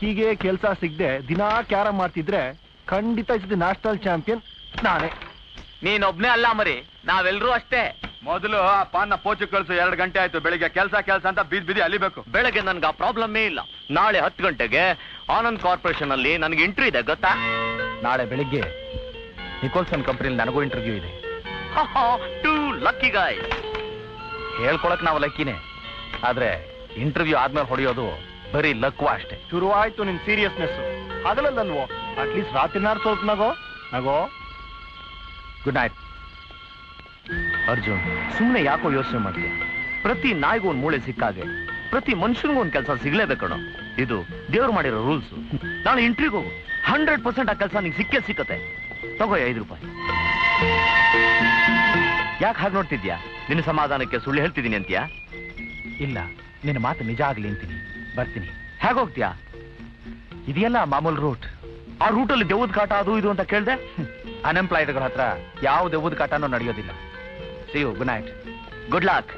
ಹೀಗೆ ಕೆಲಸ ಸಿಗದೆ ದಿನಾ ಕ್ಯಾರಂ ಮಾಡ್ತಿದ್ರೆ ಖಂಡಿತ ಈ ಸತಿ ನ್ಯಾಷನಲ್ ಚಾಂಪಿಯನ್ ನಾನೇ ನೀನೊಬ್ನೇ ಅಲ್ಲ ಮರಿ ನಾವೆಲ್ಲರೂ ಅಷ್ಟೇ ಮೊದಲು ಆ ಪಾನ್ನ ಪೋಚು ಕಳ್ಸು ಎರಡು ಗಂಟೆ ಆಯ್ತು ಬೆಳಿಗ್ಗೆ ಕೆಲಸ ಕೆಲಸ ಅಂತ ಬೀದ್ ಬಿದಿ ಅಲಿಬೇಕು ಬೆಳಗ್ಗೆ ನನ್ಗೆ ಆ ಪ್ರಾಬ್ಲಮ್ಮೇ ಇಲ್ಲ ನಾಳೆ ಹತ್ತು ಗಂಟೆಗೆ ಆನಂದ್ ಕಾರ್ಪೊರೇಷನ್ ಅಲ್ಲಿ ನನಗೆ ಇಂಟ್ರಿ ಇದೆ ಗೊತ್ತಾ ನಾಳೆ ಬೆಳಿಗ್ಗೆ ನಿಕೋಲ್ಸನ್ ಕಂಪನಿಲಿ ನನಗೂ ಇಂಟರ್ವ್ಯೂ ಇದೆ ಟೂ ಲಕ್ಕಿ ಗಾಯ್ ಹೇಳ್ಕೊಳಕ್ ನಾವು ಲಕ್ಕಿನೇ ಆದ್ರೆ ಇಂಟರ್ವ್ಯೂ ಆದ್ಮೇಲೆ ಹೊಡೆಯೋದು ಬರೀ ಲಕ್ವ ಅಷ್ಟೇ ಶುರುವಾಯ್ತು ನಿನ್ ಸೀರಿಯಸ್ನೆಸ್ ಹಗಲಲ್ಲಲ್ವೋ ಅಟ್ಲೀಸ್ಟ್ ರಾತ್ರಿನಾರು ಸ್ವಲ್ಪ ನಗೋ ನಗೋ ಗುಡ್ ನೈಟ್ ಅರ್ಜುನ್ ಸುಮ್ಮನೆ ಯಾಕೋ ಯೋಚನೆ ಮಾಡ್ತೀಯ ಪ್ರತಿ ನಾಯಿಗೂ ಒಂದ್ ಮೂಳೆ ಸಿಕ್ಕಾಗೆ ಪ್ರತಿ ಮನುಷ್ಯನಿಗೂ ಒಂದ್ ಕೆಲಸ ಸಿಗ್ಲೇಬೇಕಣ ಇದು ದೇವ್ರು ಮಾಡಿರೋ ರೂಲ್ಸ್ ನಾಳೆ ಇಂಟ್ರಿಗೆ ಹೋಗು ಹಂಡ್ರೆಡ್ ಪರ್ಸೆಂಟ್ ಆ ಕೆಲಸ ನಿಂಗೆ ಸಿಕ್ಕೇ ಸಿಕ್ಕತ್ತೆ ತಗೋ ಐದು ರೂಪಾಯಿ ಯಾಕೆ ಹಾಗೆ ನೋಡ್ತಿದ್ಯಾ ನಿನ್ನ ಸಮಾಧಾನಕ್ಕೆ ಸುಳ್ಳು ಹೇಳ್ತಿದ್ದೀನಿ ಅಂತೀಯಾ ಇಲ್ಲ ನಿನ್ನ ಮಾತು ನಿಜ ಆಗ್ಲಿ ಅಂತೀನಿ ಬರ್ತೀನಿ ಹೇಗೆ ಹೋಗ್ತೀಯಾ ಇದೆಯಲ್ಲ ಮಾಮೂಲ್ ರೂಟ್ ಆ ರೂಟಲ್ಲಿ ದೆವ್ವದ ಕಾಟ ಅದು ಇದು ಅಂತ ಕೇಳ್ದೆ ಅನ್ಎಂಪ್ಲಾಯ್ಡ್ಗಳ ಹತ್ರ ಯಾವ ದೆವ್ವದ ಕಾಟನೂ ನಡೆಯೋದಿಲ್ಲ see you good night good luck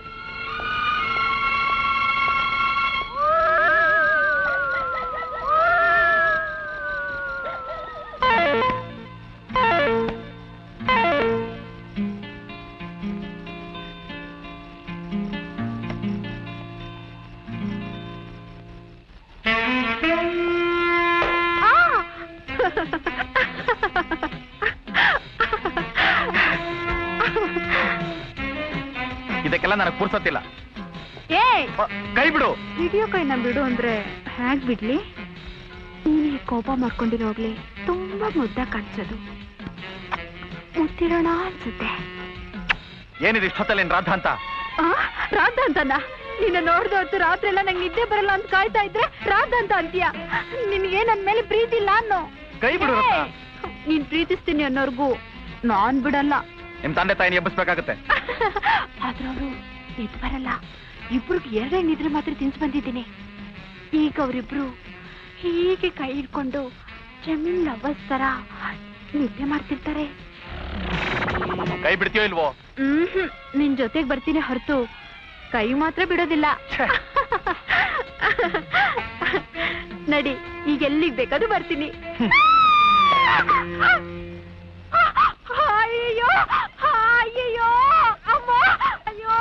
ಇದಕ್ಕೆಲ್ಲ ನನಗೆ ಪುರ್ಸತ್ತಿಲ್ಲ ಏ ಅ, ಕೈ ಬಿಡು ವಿಡಿಯೋ ಕೈನ ಬಿಡು ಅಂದ್ರೆ ಹ್ಯಾಗ್ ಬಿಡ್ಲಿ ನೀನು ಕೋಪ ಮಾಡ್ಕೊಂಡಿರೋಗ್ಲಿ ತುಂಬಾ ಮುದ್ದ ಕಾಣಿಸೋದು ಮುತ್ತಿರೋಣ ಅನ್ಸುತ್ತೆ ಏನಿದೆ ಇಷ್ಟೊತ್ತಲ್ಲಿ ರಾಧ ಅಂತ ಆ, ರಾಧ ಅಂತನ ನಿನ್ನ ನೋಡ್ದ ಹೊತ್ತು ರಾತ್ರಿ ಎಲ್ಲ ನಂಗೆ ನಿದ್ದೆ ಬರಲ್ಲ ಅಂತ ಕಾಯ್ತಾ ಇದ್ರೆ ರಾಧ ಅಂತ ಅಂತೀಯ ನಿನ್ಗೆ ನನ್ ಮೇಲೆ ಪ್ರೀತಿ ಇಲ್ಲ ಅನ್ನೋ ಕೈ ಬಿಡು ರತ್ನ. ನೀನ್ ಪ್ರೀತಿಸ್ತೀನಿ ಅನ್ನೋರ್ಗು ನಾನ್ ಬಿಡಲ್ಲ ನಿಮ್ ತಂದೆ ತಾಯಿನ ಎಬ್ಬಿಸ್ಬೇಕಾಗತ್ತೆ ಆದ್ರೆ ಅವರು ಎದ್ದು ಬರಲ್ಲ ಇಬ್ರಿಗೆ ಎರಡೇ ನಿದ್ರೆ ಮಾತ್ರ ತಿನ್ಸ್ ಬಂದಿದ್ದೀನಿ ಈಗ ಅವರಿಬ್ರು ಹೀಗೆ ಕೈ ಹಿಡ್ಕೊಂಡು ಜಮೀನ್ ಲವರ್ಸ್ ತರ ನಿದ್ದೆ ಮಾಡ್ತಿರ್ತಾರೆ ಕೈ ಬಿಡ್ತೀಯೋ ಇಲ್ವೋ ಹ್ಮ್ ನಿನ್ ಜೊತೆಗ್ ಬರ್ತೀನಿ ಹೊರತು ಕೈ ಮಾತ್ರ ಬಿಡೋದಿಲ್ಲ ಛೆ. ನಡಿ ಈಗ ಎಲ್ಲಿಗ್ ಬೇಕಾದ್ರೂ ಬರ್ತೀನಿ ಅಯ್ಯೋ ಅಯ್ಯೋ ಅಮ್ಮ ಅಯ್ಯೋ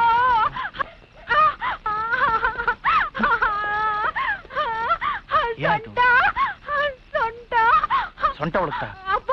ಏನಾಯ್ತು? ಸೊಂಟ ಸೊಂಟ ಸೊಂಟ ಉಳುತ್ತಾ ಅಪ್ಪ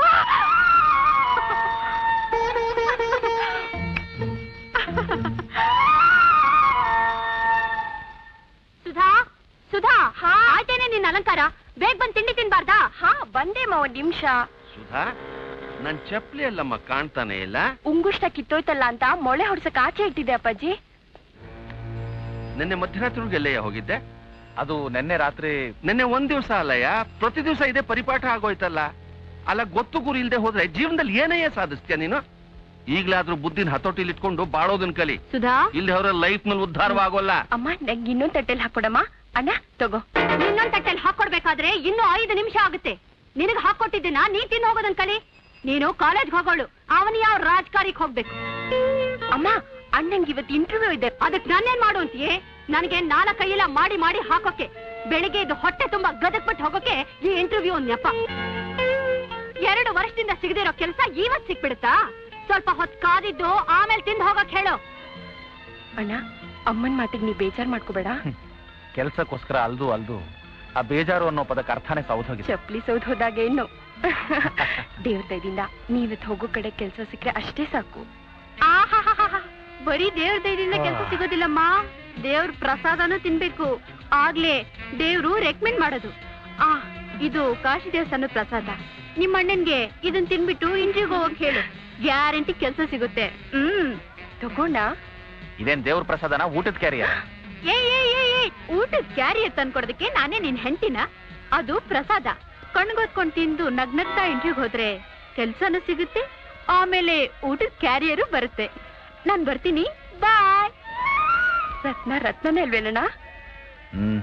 ಸುಧಾ ಸುಧಾ ಆಯ್ತೇನೆ ನಿನ್ನ ಅಲಂಕಾರ ಬೇಗ ಬಂದ್ ತಿಂಡಿ ತಿನ್ಬಾರ್ದಾ ಹಾ ಬಂದೇಮ್ಮ ಒಂದ್ ನಿಮಿಷ ಸುಧಾ ನನ್ ಚಪ್ಲಿ ಅಲ್ಲಮ್ಮ ಕಾಣ್ತಾನೆ ಇಲ್ಲ ಉಂಗುಷ್ಟ ಕಿತ್ತೋಯ್ತಲ್ಲ ಅಂತ ಮೊಳೆ ಹೊಡ್ಸಕ್ ಆಚೆ ಇಟ್ಟಿದೆ ಅಪ್ಪಾಜಿ ನಿನ್ನೆ ಮಧ್ಯರಾತ್ರಿಗೆ ಎಲ್ಲಯ್ಯ ಹೋಗಿದ್ದೆ ಅದು ನಿನ್ನೆ ರಾತ್ರಿ ನಿನ್ನೆ ಒಂದ್ ದಿವಸ ಅಲ್ಲಯ್ಯ ಪ್ರತಿ ದಿವಸ ಇದೇ ಪರಿಪಾಠ ಆಗೋಯ್ತಲ್ಲ ಅಲ್ಲ ಗೊತ್ತು ಗುರಿ ಇಲ್ದೆ ಹೋದ್ರೆ ಜೀವನದಲ್ಲಿ ಏನಯ್ಯ ಸಾಧಿಸ್ತೀಯ ನೀನು ಈಗ್ಲಾದ್ರೂ ಬುದ್ಧಿನ ಹತೋಟಿಲಿ ಇಟ್ಕೊಂಡು ಬಾಳೋದನ್ ಕಲಿ ಸುಧಾ ಇಲ್ಲಿ ಅವರ ಲೈಫ್ ನಲ್ಲಿ ಉದ್ಧಾರವಾಗೋಲ್ಲ ಅಮ್ಮ ನಂಗೆ ಇನ್ನೊಂದ್ ತಟ್ಟೆಲ್ ಹಾಕೊಡಮ್ಮ ಅಣ್ಣ ತಗೋ ಇನ್ನೊಂದ್ ತಟ್ಟೆಲ್ ಹಾಕೊಡ್ಬೇಕಾದ್ರೆ ಇನ್ನು ಐದು ನಿಮಿಷ ಆಗುತ್ತೆ ನಿನಗ್ ಹಾಕೊಟ್ಟಿದ್ದೀನ ನೀ ತಿನ್ ಹೋಗೋದನ್ ಕಲಿ ನೀನು ಕಾಲೇಜ್ ಹೋಗೋಳು ಅವನು ಯಾವ ರಾಜಕಾರಿಗ್ ಹೋಗ್ಬೇಕು ಅಮ್ಮ ಅಣ್ಣಂಗ್ ಇವತ್ತು ಇಂಟರ್ವ್ಯೂ ಇದೆ ಅದಕ್ ನಾನೇನ್ ಮಾಡು ಅಂತೀಯೇ ನನಗೆ ನಾಲ್ಕ ಕೈಯೆಲ್ಲ ಮಾಡಿ ಮಾಡಿ ಹಾಕೋಕೆ ಬೆಳಿಗ್ಗೆ ಇದು ಹೊಟ್ಟೆ ತುಂಬಾ ಗದಕ್ಬಿಟ್ಟು ಹೋಗೋಕೆ ಈ ಇಂಟರ್ವ್ಯೂ ಒಂದ್ ನೆಪ ಎರಡು ವರ್ಷದಿಂದ ಸಿಗದಿರೋ ಕೆಲಸ ಇವತ್ ಸಿಕ್ಬಿಡುತ್ತಾ ಸ್ವಲ್ಪ ಹೊತ್ ಕಾದಿದ್ದು ಆಮೇಲೆ ತಿಂದು ಹೋಗಕ್ ಹೇಳು ಅಣ್ಣ ಅಮ್ಮನ್ ಮಾತಿಗೆ ನೀ ಬೇಜಾರ್ ಮಾಡ್ಕೋಬೇಡ ಕೆಲ್ಸಕ್ಕೋಸ್ಕರ ಅಲ್ದು ಅಲ್ದು ಆ ಬೇಜಾರು ಅನ್ನೋ ಪದಕ್ಕೆ ಅರ್ಥನೇ ಸೌದೋಗಿದೆ ಚಪ್ಲಿ ಸೌದ್ ಹೋದಾಗೆ ಇನ್ನು ದೇವ್ರ ದಯದಿಂದ ನೀವತ್ ಹೋಗೋ ಕಡೆ ಕೆಲ್ಸ ಸಿಕ್ಕರೆ ಅಷ್ಟೇ ಸಾಕು ಬರೀ ದೇವ್ರ ದಯದಿಂದ ಕೆಲ್ಸ ಸಿಗೋದಿಲ್ಲಮ್ಮ ದೇವ್ರ ಪ್ರಸಾದನೂ ತಿನ್ಬೇಕು ಆಗ್ಲೇ ದೇವ್ರು ರೆಕಮೆಂಡ್ ಮಾಡೋದು ಆ ಇದು ಕಾಶಿ ದೇವಸ್ಥಾನದ ಪ್ರಸಾದ ನಿಮ್ಮ ಅಣ್ಣನ್ಗೆ ಇದನ್ ತಿನ್ಬಿಟ್ಟು ಇಂಟ್ರಿಗೆ ಹೋಗಕ್ ಹೇಳು ಗ್ಯಾರಂಟಿ ಕೆಲ್ಸ ಸಿಗುತ್ತೆ ಹ್ಮ್ ತಗೊಂಡ ಇದೇನ್ ದೇವ್ರ ಪ್ರಸಾದನ ಊಟದ ಕ್ಯಾರಿಯರ್ ಏ ಏ ಏ ಏ ಊಟದ ಕ್ಯಾರಿಯರ್ ತಂದ್ಕೊಡೋದಕ್ಕೆ ನಾನೇ ನಿನ್ ಹೆಂಡತಿನ ಅದು ಪ್ರಸಾದ ಕಣ್ಗೊತ್ಕೊಂಡ್ ತಿಂದು ನಗ್ನಗ್ತಾ ಇಂಟ್ರಿಗೆ ಹೋದ್ರೆ ಕೆಲ್ಸನೂ ಸಿಗುತ್ತೆ ಆಮೇಲೆ ಊಟದ ಕ್ಯಾರಿಯರು ಬರುತ್ತೆ ನಾನ್ ಬರ್ತೀನಿ ಬಾಯ್ ರತ್ನ ರತ್ನನೇ ಅಲ್ವೇನಣ್ಣ ಹ್ಮ್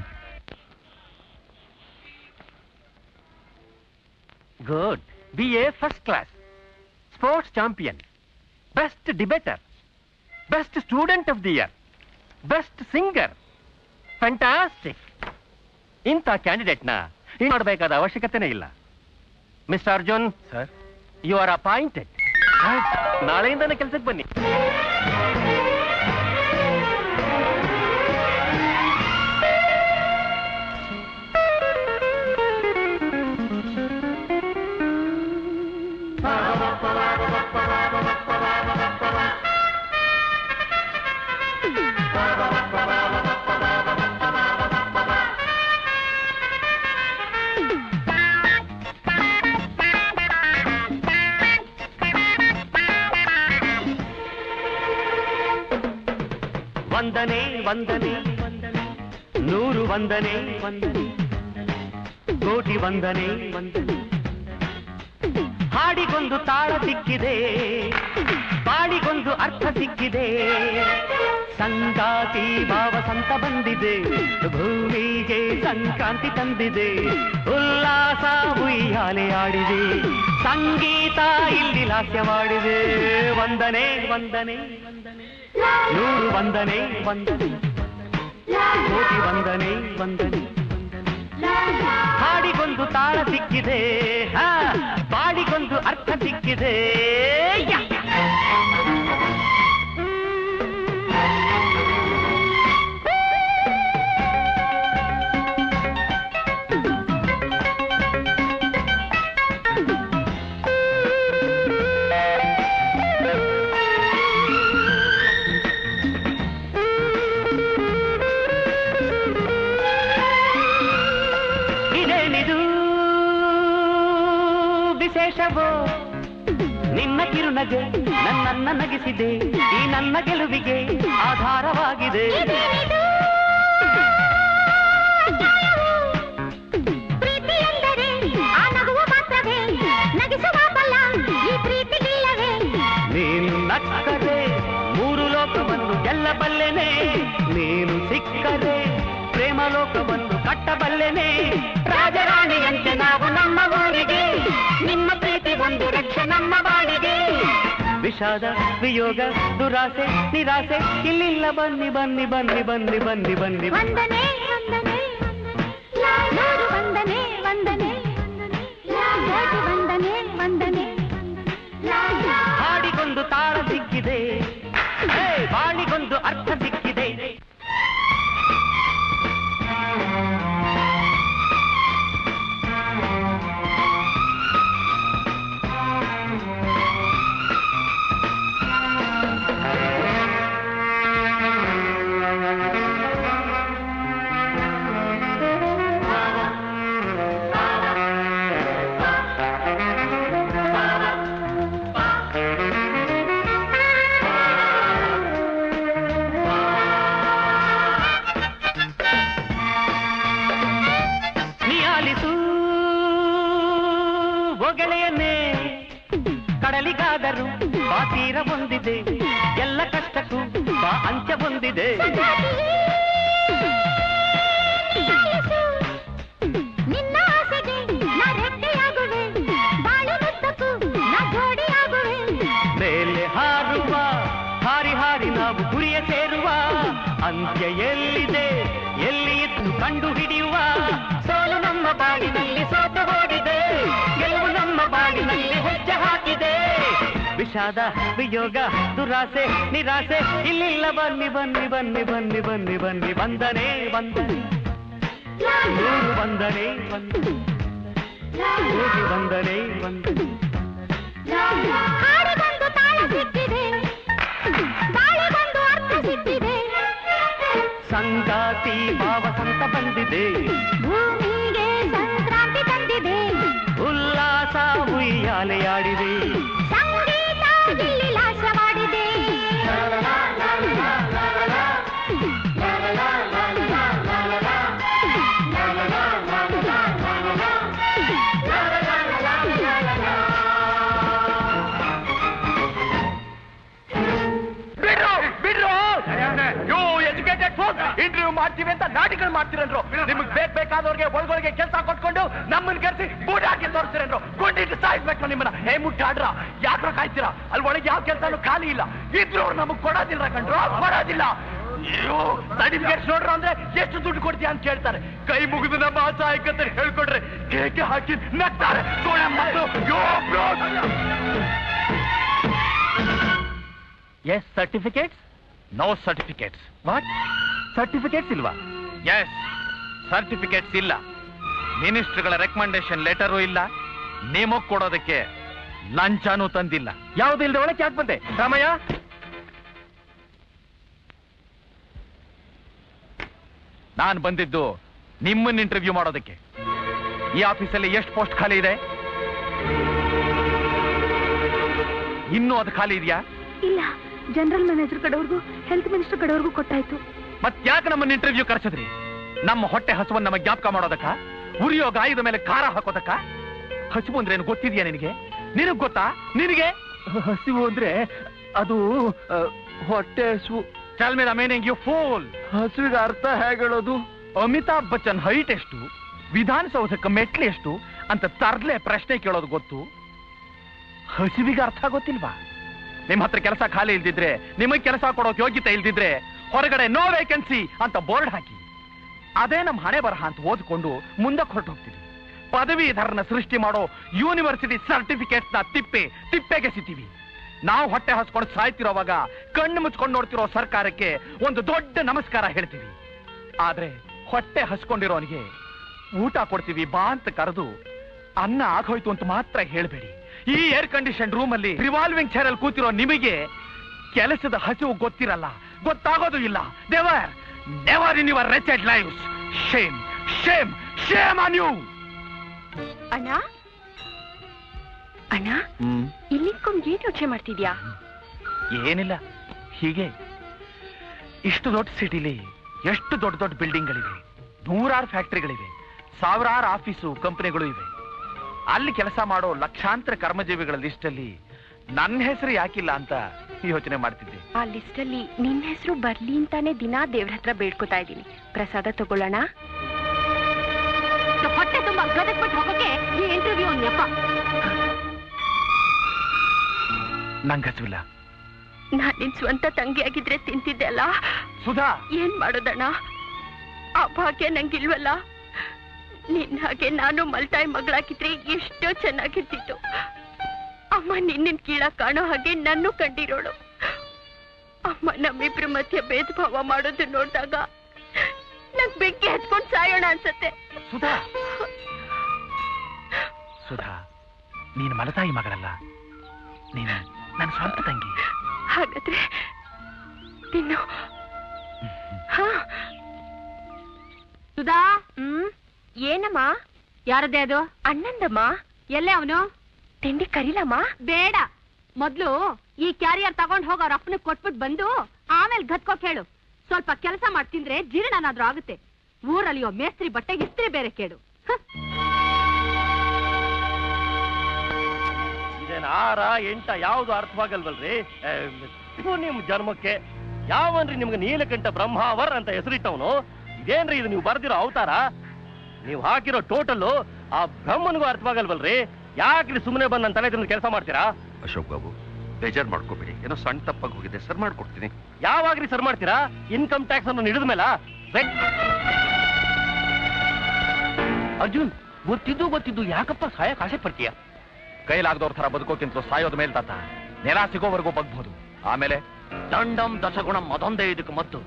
Good. BA first class. Sports champion. Best debater. Best student of the year. Best singer. Fantastic. ಇಂಥ ಕ್ಯಾಂಡಿಡೇಟ್ನ ಈ ಮಾಡಬೇಕಾದ ಅವಶ್ಯಕತೆನೇ ಇಲ್ಲ mister Arjun sir you are appointed ನಾಳೆಯಿಂದನೇ ಕೆಲಸಕ್ಕೆ ಬನ್ನಿ ವಂದನೆ ವಂದನೆ ನೂರು ವಂದನೆ ವಂದನೆ ಕೋಟಿ ವಂದನೆ ವಂದನೆ ಹಾಡಿಗೊಂದು ತಾಳ ಸಿಕ್ಕಿದೆ ಬಾಡಿಗೊಂದು ಅರ್ಥ ಸಿಕ್ಕಿದೆ ಸಂಗಾತಿ ಭಾವ ಸಂತ ಬಂದಿದೆ ಭೂಮಿಗೆ ಸಂಕ್ರಾಂತಿ ತಂದಿದೆ ಉಲ್ಲಾಸ ಉಯ್ಯಾಲೆ ಆಡಿದೆ ಸಂಗೀತ ಇಲ್ಲಿ ಲಾಸ್ಯವಾಡಿದೆ ವಂದನೆ ವಂದನೆ ನೂರು ವಂದನೆ ವಂದನೆ ಕೋಟಿ ವಂದನೆ ವಂದನೆ ಹಾಡಿಗೊಂದು ತಾಳ ಸಿಕ್ಕಿದೆ ಹಾ, ಬಾಡಿಗೊಂದು ಅರ್ಥ ಸಿಕ್ಕಿದೆ ಯಾ. ಇದೇನಿದು ವಿಶೇಷವೋ ನಿನ್ನ ಕಿರುನಗೆ ನನ್ನನ್ನ ನಗಿಸಿದೆ ಈ ನನ್ನ ಗೆಲುವಿಗೆ ಆಧಾರವಾಗಿದೆ ಪ್ರೀತಿ ಎಂದರೆ ಆ ನಗುವು ಮಾತ್ರವೇ ನಗಿಸುವ ಬಲ್ಲ ಈ ಪ್ರೀತಿಗಿಲ್ಲವೇ ನೀನು ನಕ್ಕರೆ ಮೂರು ಲೋಕವನ್ನು ಗೆಲ್ಲಬಲ್ಲೆನೆ ನೀನು ಸಿಕ್ಕರೆ ಪ್ರೇಮ ಲೋಕವನ್ನು ಕಟ್ಟಬಲ್ಲೆನೆ ರಾಜರಾಣಿಯಂತೆ ನಾವು ನಮ್ಮ ಊರಿಗೆ ನಿಮ್ಮ ಪ್ರೀತಿ ಒಂದು ರಕ್ಷೆ ನಮ್ಮ ಬಾಡಿಗೆ ವಿಷಾದ ವಿಯೋಗ ದುರಾಸೆ ನಿರಾಸೆ ಇಲ್ಲಿಲ್ಲ ಬನ್ನಿ ಬನ್ನಿ ಬನ್ನಿ ಬನ್ನಿ ಬನ್ನಿ ಬನ್ನಿ ವಂದನೆ ವಂದನೆ ನೂರು ವಂದನೆ ವಂದನೆ ಕೋಟಿ ವಂದನೆ ವಂದನೆ ಹಾಡಿಗೊಂದು ತಾಳ ಸಿಕ್ಕಿದೆ ಹೇ, ಬಾಳಿಗೊಂದು ಅರ್ಥ ಸಿಕ್ಕಿದೆ ನಿಯಾಲಿಸು ಒಗಳೆಯನ್ನೇ ಕಡಲಿಗಾದರೂ ಬಾ ತೀರ ಹೊಂದಿದೆ ಎಲ್ಲ ಕಷ್ಟಕ್ಕೂ ಬಾ ಅಂತ್ಯ ಹೊಂದಿದೆ ನಿನ್ನ ಆಸೆಗೆ ನಾ ರೆಕ್ಕೆಯಾಗುವೆ ಬಾಳಿನುದ್ದಕ್ಕೂ ನಾ ಜೋಡಿಯಾಗುವೆ ಮೇಲೆ ಹಾರುವ ಹಾರಿ ಹಾರಿ ನಾವು ಗುರಿಯ ಸೇರುವ ಅಂತ್ಯ ಎಲ್ಲಿದೆ ಎಲ್ಲಿ ಇತ್ತು ಕಂಡು ಹಿಡಿಯುವ ಸೋಲು ನಮ್ಮ ಬಾಳಿನಲ್ಲಿ ಸೋತು ಹೋಗಿದೆ ಗೆಲುವು ನಮ್ಮ ಬಾಳಿನಲ್ಲಿ ಹೆಜ್ಜೆ ಹಾಕಿದೆ ವಿಷಾದ ವಿಯೋಗ ದುರಾಸೆ ನಿರಾಸೆ ಇಲ್ಲಿಲ್ಲ ಬನ್ನಿ ಬನ್ನಿ ಬನ್ನಿ ಬನ್ನಿ ಬನ್ನಿ ಬನ್ನಿ ವಂದನೆ ವಂದನೆ ನೂರು ವಂದನೆ ವಂದನೆ ಕೋಟಿ ವಂದನೆ ವಂದನೆ ಹಾಡಿಗೊಂದು ತಾಳ ಸಿಕ್ಕಿದೆ ಬಾಳಿಗೊಂದು ಅರ್ಥ ಸಿಕ್ಕಿದೆ ಸಂಗಾತಿ ಭಾವ ಸಂತ ಬಂದಿದೆ ಭೂಮಿಗೆ ಸಂಕ್ರಾಂತಿ ತಂದಿದೆ ಉಲ್ಲಾಸ ಉಯ್ಯಾಲೆಯಾಡಿದೆ ಸಂಗೀತ ಇಲ್ಲಿ ಲಾಸ್ಯವಾಡಿದೆ ಬಿಡ್ರು ಬಿಡ್ರು ಯು ಎಜುಕೇಟೆಡ್ ಫೋಕ್ ಇಂಟರ್ವ್ಯೂ ಮಾಡ್ತೀವಿ ಅಂತ ನಾಟಿಗಳು ಮಾಡ್ತೀರಂದ್ರು ನಿಮ್ಗೆ ಬೇಕ್ ಬೇಕಾದವ್ರಿಗೆ ಒಳಗೊಳಗೆ ಕೆಲಸ ಕೊಟ್ಕೊಂಡು ನಮ್ಮನ್ನ ಕರೆಸಿ ಬೂಟ್ ಹಾಕಿ ತೋರಿಸ್ತೀರಂದ್ರು ಗುಂಡಿಟ್ಟು ಸಾಯಿಸ್ಬೇಕು ನಿಮ್ಮನ್ನ ಹೇ ಮುಟ್ಟಾಡ್ರ ಯಾಕ್ರ ಕಾಯ್ತೀರಾ ಅಲ್ಲಿ ಒಳಗೆ ಯಾವ ಕೆಲಸನೂ ಖಾಲಿ ಇಲ್ಲ ಇದ್ರು ಅವ್ರು ನಮಗ್ ಕೊಡೋದಿಲ್ಲ ಕಂಡ್ರು ಕೊಡೋದಿಲ್ಲ ಸರ್ಟಿಫಿಕೇಟ್ ನೋಡ್ರ ಅಂದ್ರೆ ಎಷ್ಟು ದುಡ್ಡು ಕೊಡ್ತೀಯ ಅಂತ ಕೇಳ್ತಾರೆ ಕೈ ಮುಗಿದು ನಮ್ಮ ಅಸಹಾಯಕತೆ ಹೇಳ್ಕೊಡ್ರೆ ಕೇಕೆ ಹಾಕಿ ನಗ್ತಾರೆ ಸೋಳೆ ಮತ್ತು yes certificates no certificates what certificates ಇಲ್ವಾ ಎಸ್ ಸರ್ಟಿಫಿಕೇಟ್ಸ್ ಇಲ್ಲ ಮಿನಿಸ್ಟ್ರಿಗಳ ರೆಕಮೆಂಡೇಶನ್ ಲೆಟರು ಇಲ್ಲ ನೇಮಕ್ ಕೊಡೋದಕ್ಕೆ ಲಂಚನೂ ತಂದಿಲ್ಲ ಯಾವ್ದು ಇಲ್ದೆ ಒಳಕ್ಕೆ ಯಾಕೆ ಬಂದೆ ರಾಮಯ್ಯ ನಾನು ಬಂದಿದ್ದು ನಿಮ್ಮನ್ನ ಇಂಟರ್ವ್ಯೂ ಮಾಡೋದಕ್ಕೆ ಈ ಆಫೀಸಲ್ಲಿ ಎಷ್ಟು ಪೋಸ್ಟ್ ಖಾಲಿ ಇದೆ ಇನ್ನೂ ಅದು ಖಾಲಿ ಇದೆಯಾ ಇಲ್ಲ ಜನರಲ್ ಮ್ಯಾನೇಜರ್ ಕಡೆವರೆಗೂ ಹೆಲ್ತ್ ಮಿನಿಸ್ಟರ್ ಕಡೆವರೆಗೂ ಕೊಟ್ಟಾಯ್ತು ಮತ್ತ್ಯಾಕೆ ನಮ್ಮನ್ನ ಇಂಟರ್ವ್ಯೂ ಕರೆಸಿದ್ರಿ ನಮ್ಮ ಹೊಟ್ಟೆ ಹಸುವನ್ನ ನಮ್ಮ ಜ್ಞಾಪಕ ಮಾಡೋದಕ್ಕ ಉರಿಯೋ ಗಾಯದ ಮೇಲೆ ಖಾರ ಹಾಕೋದಕ್ಕ ಹಸುವು ಅಂದ್ರೆ ಏನು ಗೊತ್ತಿದ್ಯಾ ನಿನಗೆ ನಿನಗ್ ಗೊತ್ತಾ ನಿನಗೆ ಹಸಿವು ಅಂದ್ರೆ ಅದು ಆ, ಹೊಟ್ಟೆ ಹಸು tell me the meaning you fool ಹಸುವಿಗೆ ಅರ್ಥ ಹೇಳೋದು ಅಮಿತಾಬ್ ಬಚ್ಚನ್ ಹೈಟ್ ಎಷ್ಟು ವಿಧಾನಸೌಧಕ್ಕೆ ಮೆಟ್ಲು ಎಷ್ಟು ಅಂತ ತರ್ಲೆ ಪ್ರಶ್ನೆ ಕೇಳೋದು ಗೊತ್ತು ಹಸಿವಿಗೆ ಅರ್ಥ ಗೊತ್ತಿಲ್ವಾ ನಿಮ್ ಹತ್ರ ಕೆಲಸ ಖಾಲಿ ಇಲ್ದಿದ್ರೆ ನಿಮಗೆ ಕೆಲಸ ಕೊಡೋಕ್ ಯೋಗ್ಯತೆ ಇಲ್ದಿದ್ರೆ ಹೊರಗಡೆ ನೋ ವೇಕೆನ್ಸಿ ಅಂತ ಬೋರ್ಡ್ ಹಾಕಿ ಅದೇ ನಮ್ಮ ಹಣೆ ಬರಹ ಅಂತ ಓದ್ಕೊಂಡು ಮುಂದಕ್ಕೆ ಹೊರಟು ಹೋಗ್ತೀವಿ ಪದವೀಧರನ ಸೃಷ್ಟಿ ಮಾಡೋ ಯೂನಿವರ್ಸಿಟಿ ಸರ್ಟಿಫಿಕೇಟ್ ನ ತಿಪ್ಪೆ ತಿಪ್ಪೆಗೆ ಸಿತೀವಿ ನಾವು ಹೊಟ್ಟೆ ಹಸ್ಕೊಂಡು ಸಾಯ್ತಿರೋವಾಗ ಕಣ್ಣು ಮುಚ್ಕೊಂಡು ನೋಡ್ತಿರೋ ಸರ್ಕಾರಕ್ಕೆ ಒಂದು ದೊಡ್ಡ ನಮಸ್ಕಾರ ಹೇಳ್ತೀವಿ ಆದ್ರೆ ಹೊಟ್ಟೆ ಹಸ್ಕೊಂಡಿರೋನಿಗೆ ಊಟ ಕೊಡ್ತೀವಿ ಬಾ ಅಂತ ಕರೆದು ಅನ್ನ ಆಗೋಯ್ತು ಅಂತ ಮಾತ್ರ ಹೇಳ್ಬೇಡಿ ಈ ಏರ್ ಕಂಡೀಷನ್ ರೂಮ್ ಅಲ್ಲಿ ರಿವಾಲ್ವಿಂಗ್ ಚೇರ್ ಅಲ್ಲಿ ಕೂತಿರೋ ನಿಮಗೆ ಕೆಲಸದ ಹಸಿವು ಗೊತ್ತಿರಲ್ಲ ಗೊತ್ತಾಗೋದು ಇಲ್ಲ there never in your wretched life shame shame shame on you ಅಣ್ಣ ಅಣ್ಣ ಇಲ್ಲಿ ನಿಂತ್ಕೊಂಡು ಏನ್ ಯೋಚನೆ ಮಾಡ್ತಿದ್ಯಾ ಏನಿಲ್ಲ ಹೀಗೆ ಇಷ್ಟು ದೊಡ್ಡ ಸಿಟಿಲಿ ಎಷ್ಟು ದೊಡ್ಡ ದೊಡ್ಡ ಬಿಲ್ಡಿಂಗ್ಗಳಿವೆ ನೂರಾರು ಫ್ಯಾಕ್ಟರಿಗಳಿವೆ ಸಾವಿರಾರು ಆಫೀಸು ಕಂಪನಿಗಳು ಇವೆ ಅಲ್ಲಿ ಕೆಲಸ ಮಾಡೋ ಲಕ್ಷಾಂತರ ಕರ್ಮಜೀವಿಗಳ ಲಿಸ್ಟಲ್ಲಿ ನನ್ನ ಹೆಸರು ಯಾಕಿಲ್ಲ ಅಂತ ಯೋಚನೆ ಮಾಡ್ತಿದ್ದೆ ಆ ಲಿಸ್ಟ್ ಅಲ್ಲಿ ನಿನ್ನ ಹೆಸರು ಬರ್ಲಿ ಅಂತಾನೆ ದಿನಾ ದೇವ್ರ ಹತ್ರ ಬೇಡ್ಕೊತಾ ಇದ್ದೀನಿ ಪ್ರಸಾದ ತಗೊಳ್ಳೋಣ ಹೊಟ್ಟೆ ತುಂಬಾ ಗದಕ್ ಬಿಟ್ಟು ಹೋಗೋಕೆ ಈ ಇಂಟರ್ವ್ಯೂ ನೆಪ ನಂಗೆ ಹಸುವಿಲ್ಲ ನಾನ್ ನಿನ್ ಸ್ವಂತ ತಂಗಿ ಆಗಿದ್ರೆ ತಿಂತಿದ್ದೆ ಅಲ್ಲ ಸುಧಾ ಏನ್ ಮಾಡೋದಣ್ಣ ಆ ಭಾಗ್ಯ ನಂಗಿಲ್ವಲ್ಲ ನಿನ್ನ ಹಾಗೆ ನಾನು ಮಲ್ತಾಯಿ ಮಗಳಾಗಿದ್ರೆ ಎಷ್ಟೋ ಚೆನ್ನಾಗಿರ್ತಿತ್ತು ಅಮ್ಮ ನಿನ್ನ ಕೀಳಾಗ್ ಕಾಣೋ ಹಾಗೆ ನನ್ನೂ ಕಂಡಿರೋಳು ಅಮ್ಮ ನಮ್ಮಿಬ್ರ ಮಧ್ಯೆ ಭೇದ ಭಾವ ಮಾಡೋದು ನೋಡಿದಾಗ ನಂಗ್ ಬೆಂಕಿ ಹಚ್ಕೊಂಡ್ ಸಾಯೋಣ ಅನ್ಸತ್ತೆ ಸುಧಾ ಸುಧಾ ನೀನು ಮಲತಾಯಿ ಮಗಳಲ್ಲ ನೀನು ನನ್ನ ಸ್ವಂತ ತಂಗಿ ಹಾಗಾದ್ರೆ ತಿನ್ನು ಹಾ ಸುಧಾ ಹ್ಮ್ ಏನಮ್ಮ ಯಾರದೇ ಅದು ಅಣ್ಣಂದಮ್ಮ ಎಲ್ಲೇ ಅವನು ತಿಂಡಿ ಕರೀಲಮ್ಮ ಬೇಡ ಮೊದ್ಲು ಈ ಕ್ಯಾರಿಯರ್ ತಗೊಂಡ್ ಹೋಗ ಅವ್ರ ಅಪ್ಪನಿಗೆ ಕೊಟ್ಬಿಟ್ಟು ಬಂದು ಆಮೇಲೆ ಗತ್ಕೋಕ್ ಹೇಳು ಸ್ವಲ್ಪ ಕೆಲಸ ಮಾಡಿ ತಿಂದ್ರೆ ಜೀರ್ಣನಾದ್ರೂ ಆಗುತ್ತೆ ಊರಲ್ಲಿಯೋ ಮೇಸ್ತ್ರಿ ಬಟ್ಟೆಗೆ ಇಸ್ತ್ರಿ ಬೇರೆ ಕೇಳು ಹ. ಇದೇನ್ ಆರ ಎಂಟ ಯಾವ್ದು ಅರ್ಥವಾಗಲ್ವಲ್ರಿ ಏ, ಥು, ನಿಮ್ ಜನ್ಮಕ್ಕೆ ಯಾವನ್ರಿ ನಿಮ್ಗೆ ನೀಲಕಂಠ ಬ್ರಹ್ಮಾವರ್ ಅಂತ ಹೆಸರಿಟ್ಟವನು ಇದೇನ್ರಿ ಇದು ನೀವು ಬರ್ದಿರೋ ಅವತಾರ ನೀವು ಹಾಕಿರೋ ಟೋಟಲ್ ಆ ಬ್ರಹ್ಮನಿಗೂ ಅರ್ಥವಾಗಲ್ವಲ್ರಿ ಯಾಕ್ರಿ ಸುಮ್ಮನೆ ಬಂದು ನನ್ನ ತಲೆ ತಿಂದು ಕೆಲಸ ಮಾಡ್ತೀರಾ ಅಶೋಕ್ ಬಾಬು ಬೇಜಾರ್ ಮಾಡ್ಕೋಬೇಡಿ ಏನೋ ಸಣ್ಣ ತಪ್ಪಾಗಿ ಹೋಗಿದೆ ಸರ್ ಮಾಡ್ಕೊಡ್ತೀನಿ ಯಾವಾಗ್ರಿ ಸರ್ ಮಾಡ್ತೀರಾ ಇನ್ಕಮ್ ಟ್ಯಾಕ್ಸ್ ಅನ್ನು ಹಿಡಿದ ಮೇಲ ಅರ್ಜುನ್ ಗೊತ್ತಿದ್ದು ಗೊತ್ತಿದ್ದು ಯಾಕಪ್ಪ ಸಹಾಯಕ್ಕೆ ಆಸೆ ಪಡ್ತೀಯ ಕೈಲಾಗದವ್ರ ತರ ಬದುಕೋಕ್ಕಿಂತ ಸಾಯೋದ ಮೇಲೆ ತಾತ ನೆಲ ಸಿಗೋವರೆಗೂ ಬಗ್ಬೋದು ಆಮೇಲೆ ದಂಡಂ ದಶಗುಣಂ ಅದೊಂದೇ ಇದಕ್ಕೆ ಮದ್ದು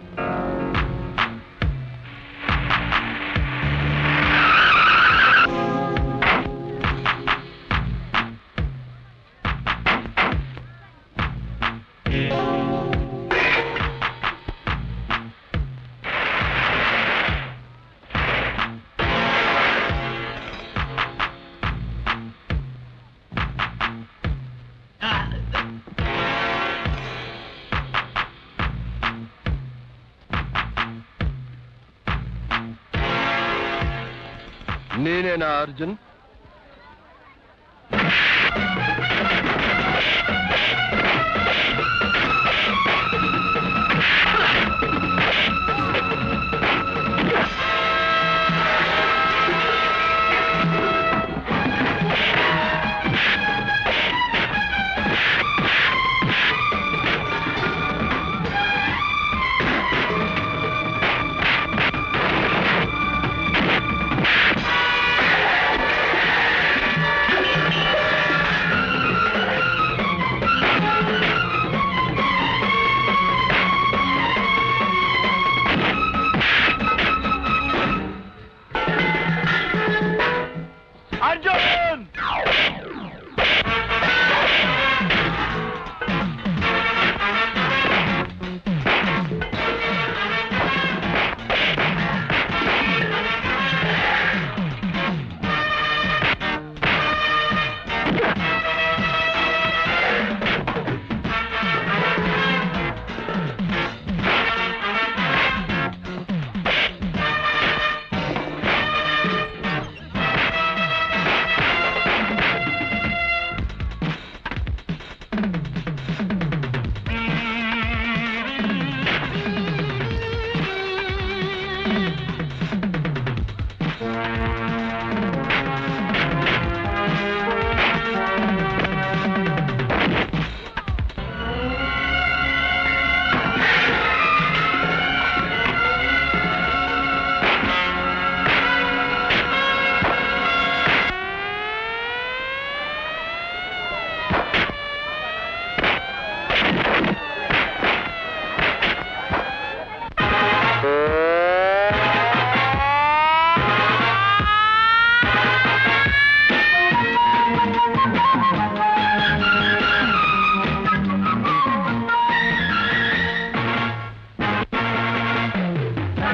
ನೀನೇನಾ ಅರ್ಜುನ್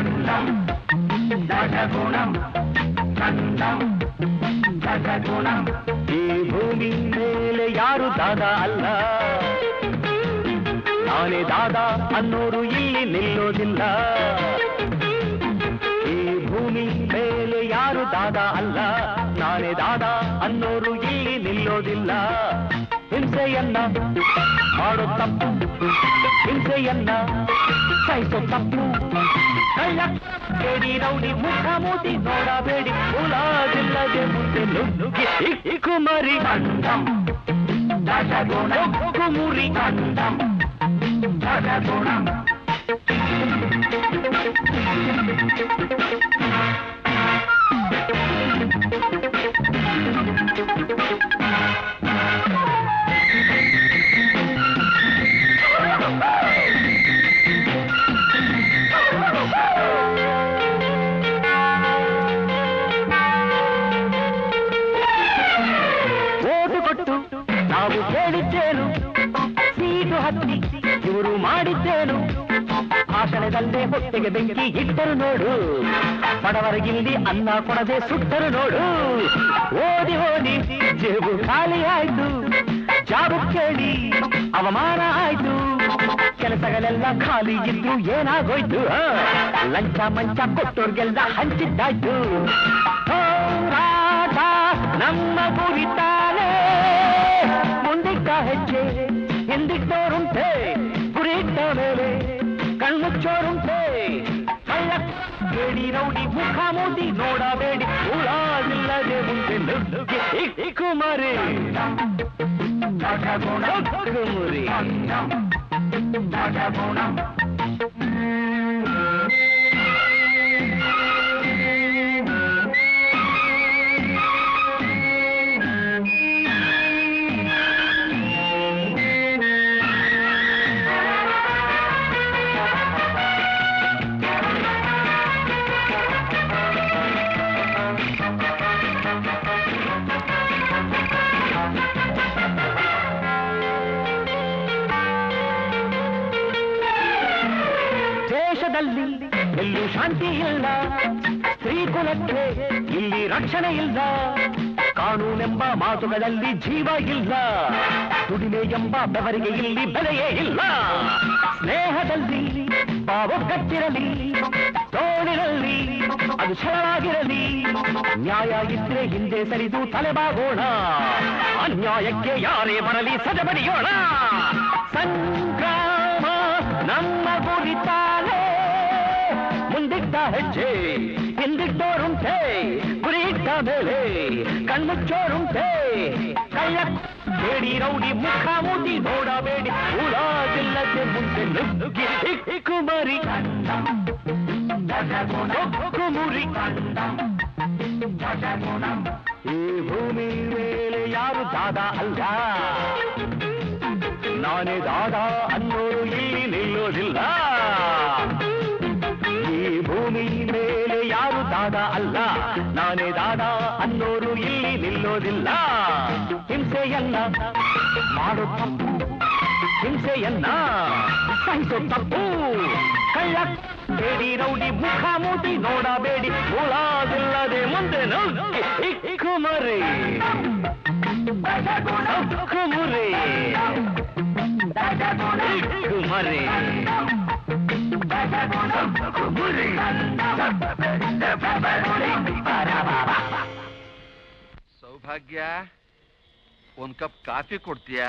ಈ ಭೂಮಿ ಮೇಲೆ ಯಾರು ದಾದ ಅಲ್ಲ ನಾನೇ ದಾದ ಅನ್ನೋರು ಇಲ್ಲಿ ನಿಲ್ಲೋದಿಲ್ಲ ಈ ಭೂಮಿ ಮೇಲೆ ಯಾರು ದಾದ ಅಲ್ಲ ನಾನೇ ದಾದ ಅನ್ನೋರು ಇಲ್ಲಿ ನಿಲ್ಲೋದಿಲ್ಲ ಹಿಂಸೆಯನ್ನ ಮಾಡೋ ತಪ್ಪು ಹಿಂಸೆಯನ್ನ ಸಹಿಸೋ ತಪ್ಪು ಕಳ್ಳ ಕೇಳಿ ರೌಡಿ ಮುಖ ಮೂತಿ ನೋಡಬೇಡಿ ಉಲಾದಿಲ್ಲದೆ ಮುಂದೆ ನುಗ್ಗಿ ಈ ಕುಮಾರಿ ಕುಮುರಿ ಓಟು ಕೊಟ್ಟು ನಾವು ಕೇಳಿದ್ದೇನು ಸೀಟು ಹತ್ತಿ ಇವರು ಮಾಡಿದ್ದೇನು ಭಾಷಣದಲ್ಲೇ ಹೊಟ್ಟೆಗೆ ಬೆಂಕಿ ಇಟ್ಟರು ನೋಡು ಬಡವರಿಗಿಲ್ಲಿ ಅನ್ನ ಕೊಡದೆ ಸುಟ್ಟರು ನೋಡು ಓದಿ ಓದಿ ಜೇಬು ಖಾಲಿ ಆಯ್ತು ಜಾಬು ಕೇಳಿ ಅವಮಾನ ಆಯ್ತು ಕೆಲಸಗಳೆಲ್ಲ ಖಾಲಿ ಇದ್ರು ಏನಾಗೋಯ್ತು ಆ? ಲಂಚ ಮಂಚ ಕೊಟ್ಟೋರ್ಗೆಲ್ಲ ಹಂಚಿದ್ದಾಯ್ತು ಹೋರಾಟ ನಮ್ಮ ಗುರಿತಾನೆ ಮುಂದಿಟ್ಟ ಹೆಜ್ಜೆ ಹಿಂದಿಟ್ಟೋರುಂಟೆ ಗುರಿಟ್ಟ ಮೇಲೆ ಕಣ್ಮುಚ್ಚೋರುಂಟೆ ಕಳ್ಳ ಕೇಳಿ ರೌಡಿ ಮುಖ ಮೂತಿ ನೋಡಬೇಡಿ ಉಳಾದಿಲ್ಲದೆ ಮುಂದೆ ನುಗ್ಗಿ ಈ- ಈ ಕುಮಾರಿ ಕುಮುರಿ ದೇಶದಲ್ಲಿ ಎಲ್ಲೂ ಶಾಂತಿ ಇಲ್ಲ ಸ್ತ್ರೀ ಕುಲಕ್ಕೆ ಇಲ್ಲಿ ರಕ್ಷಣೆ ಇಲ್ಲ ಕಾನೂನೆಂಬ ಮಾತುಗಳಲ್ಲಿ ಜೀವ ಇಲ್ಲ ದುಡಿಮೆ ಎಂಬ ಬೆವರಿಗೆ ಇಲ್ಲಿ ಬೆಲೆಯೇ ಇಲ್ಲ ಸ್ನೇಹದಲ್ಲಿ ಭಾವಗಟ್ಟಿರಲಿ ತೋಳಿರಲಿ ಅದು ಛಲವಾಗಿರಲಿ ನ್ಯಾಯ ಇದ್ರೆ ಹಿಂದೆ ಸರಿದು ತಲೆಬಾಗೋಣ ಅನ್ಯಾಯಕ್ಕೆ ಯಾರೇ ಬರಲಿ ಸದಬಡಿಯೋಣ ಸಂಗ್ರಾಮ ನಮ್ಮ ಗುರಿತಾನೆ ಮುಂದಿಟ್ಟ ಹೆಜ್ಜೆ ಹಿಂದಿಟ್ಟೋರುಂಟೆ ಗುರಿ ಇಟ್ಟ ಮೇಲೆ ಕಣ್ಮುಚ್ಚೋರುಂಟೆ ಕಳ್ಳ ಕೇಳಿ ರೌಡಿ ಮುಖ ಮೂತಿ ನೋಡಬೇಡಿ ಉಳಾದಿಲ್ಲದೆ ಮುಂದೆ ನುಗ್ಗಿ ಈ- ಈ ಕುಮಾರಿ ಕುಮುರಿ ಈ ಭೂಮಿ ಮೇಲೆ ಯಾರು ದಾದ ಅಲ್ಲ ನಾನೇ ದಾದ ಅನ್ನೋರು ಇಲ್ಲಿ ನಿಲ್ಲೋದಿಲ್ಲ ಈ ಭೂಮಿ ಮೇಲೆ ಯಾರು ದಾದ ಅಲ್ಲ ನಾನೇ ದಾದ ಅನ್ನೋರು ಇಲ್ಲಿ ನಿಲ್ಲೋದಿಲ್ಲ ಹಿಂಸೆಯನ್ನ ಮಾಡೋ ತಪ್ಪು ಹಿಂಸೆಯನ್ನ ಸಹಿಸೋ ತಪ್ಪು ಕಳ್ಳ ಬೇಡಿ ರೌಡಿ ಮುಖ ಮೂತಿ ನೋಡಬೇಡಿ ಉಳಾದಿಲ್ಲದೆ ಮುಂದೆ ನುಗ್ಗಿ ಈ- ಈ ಕುಮರಿ ಕುಮರಿ ಈ ಕುಮರಿ ಸೌಭಾಗ್ಯ ಒಂದ್ ಕಪ್ ಕಾಫಿ ಕೊಡ್ತೀಯಾ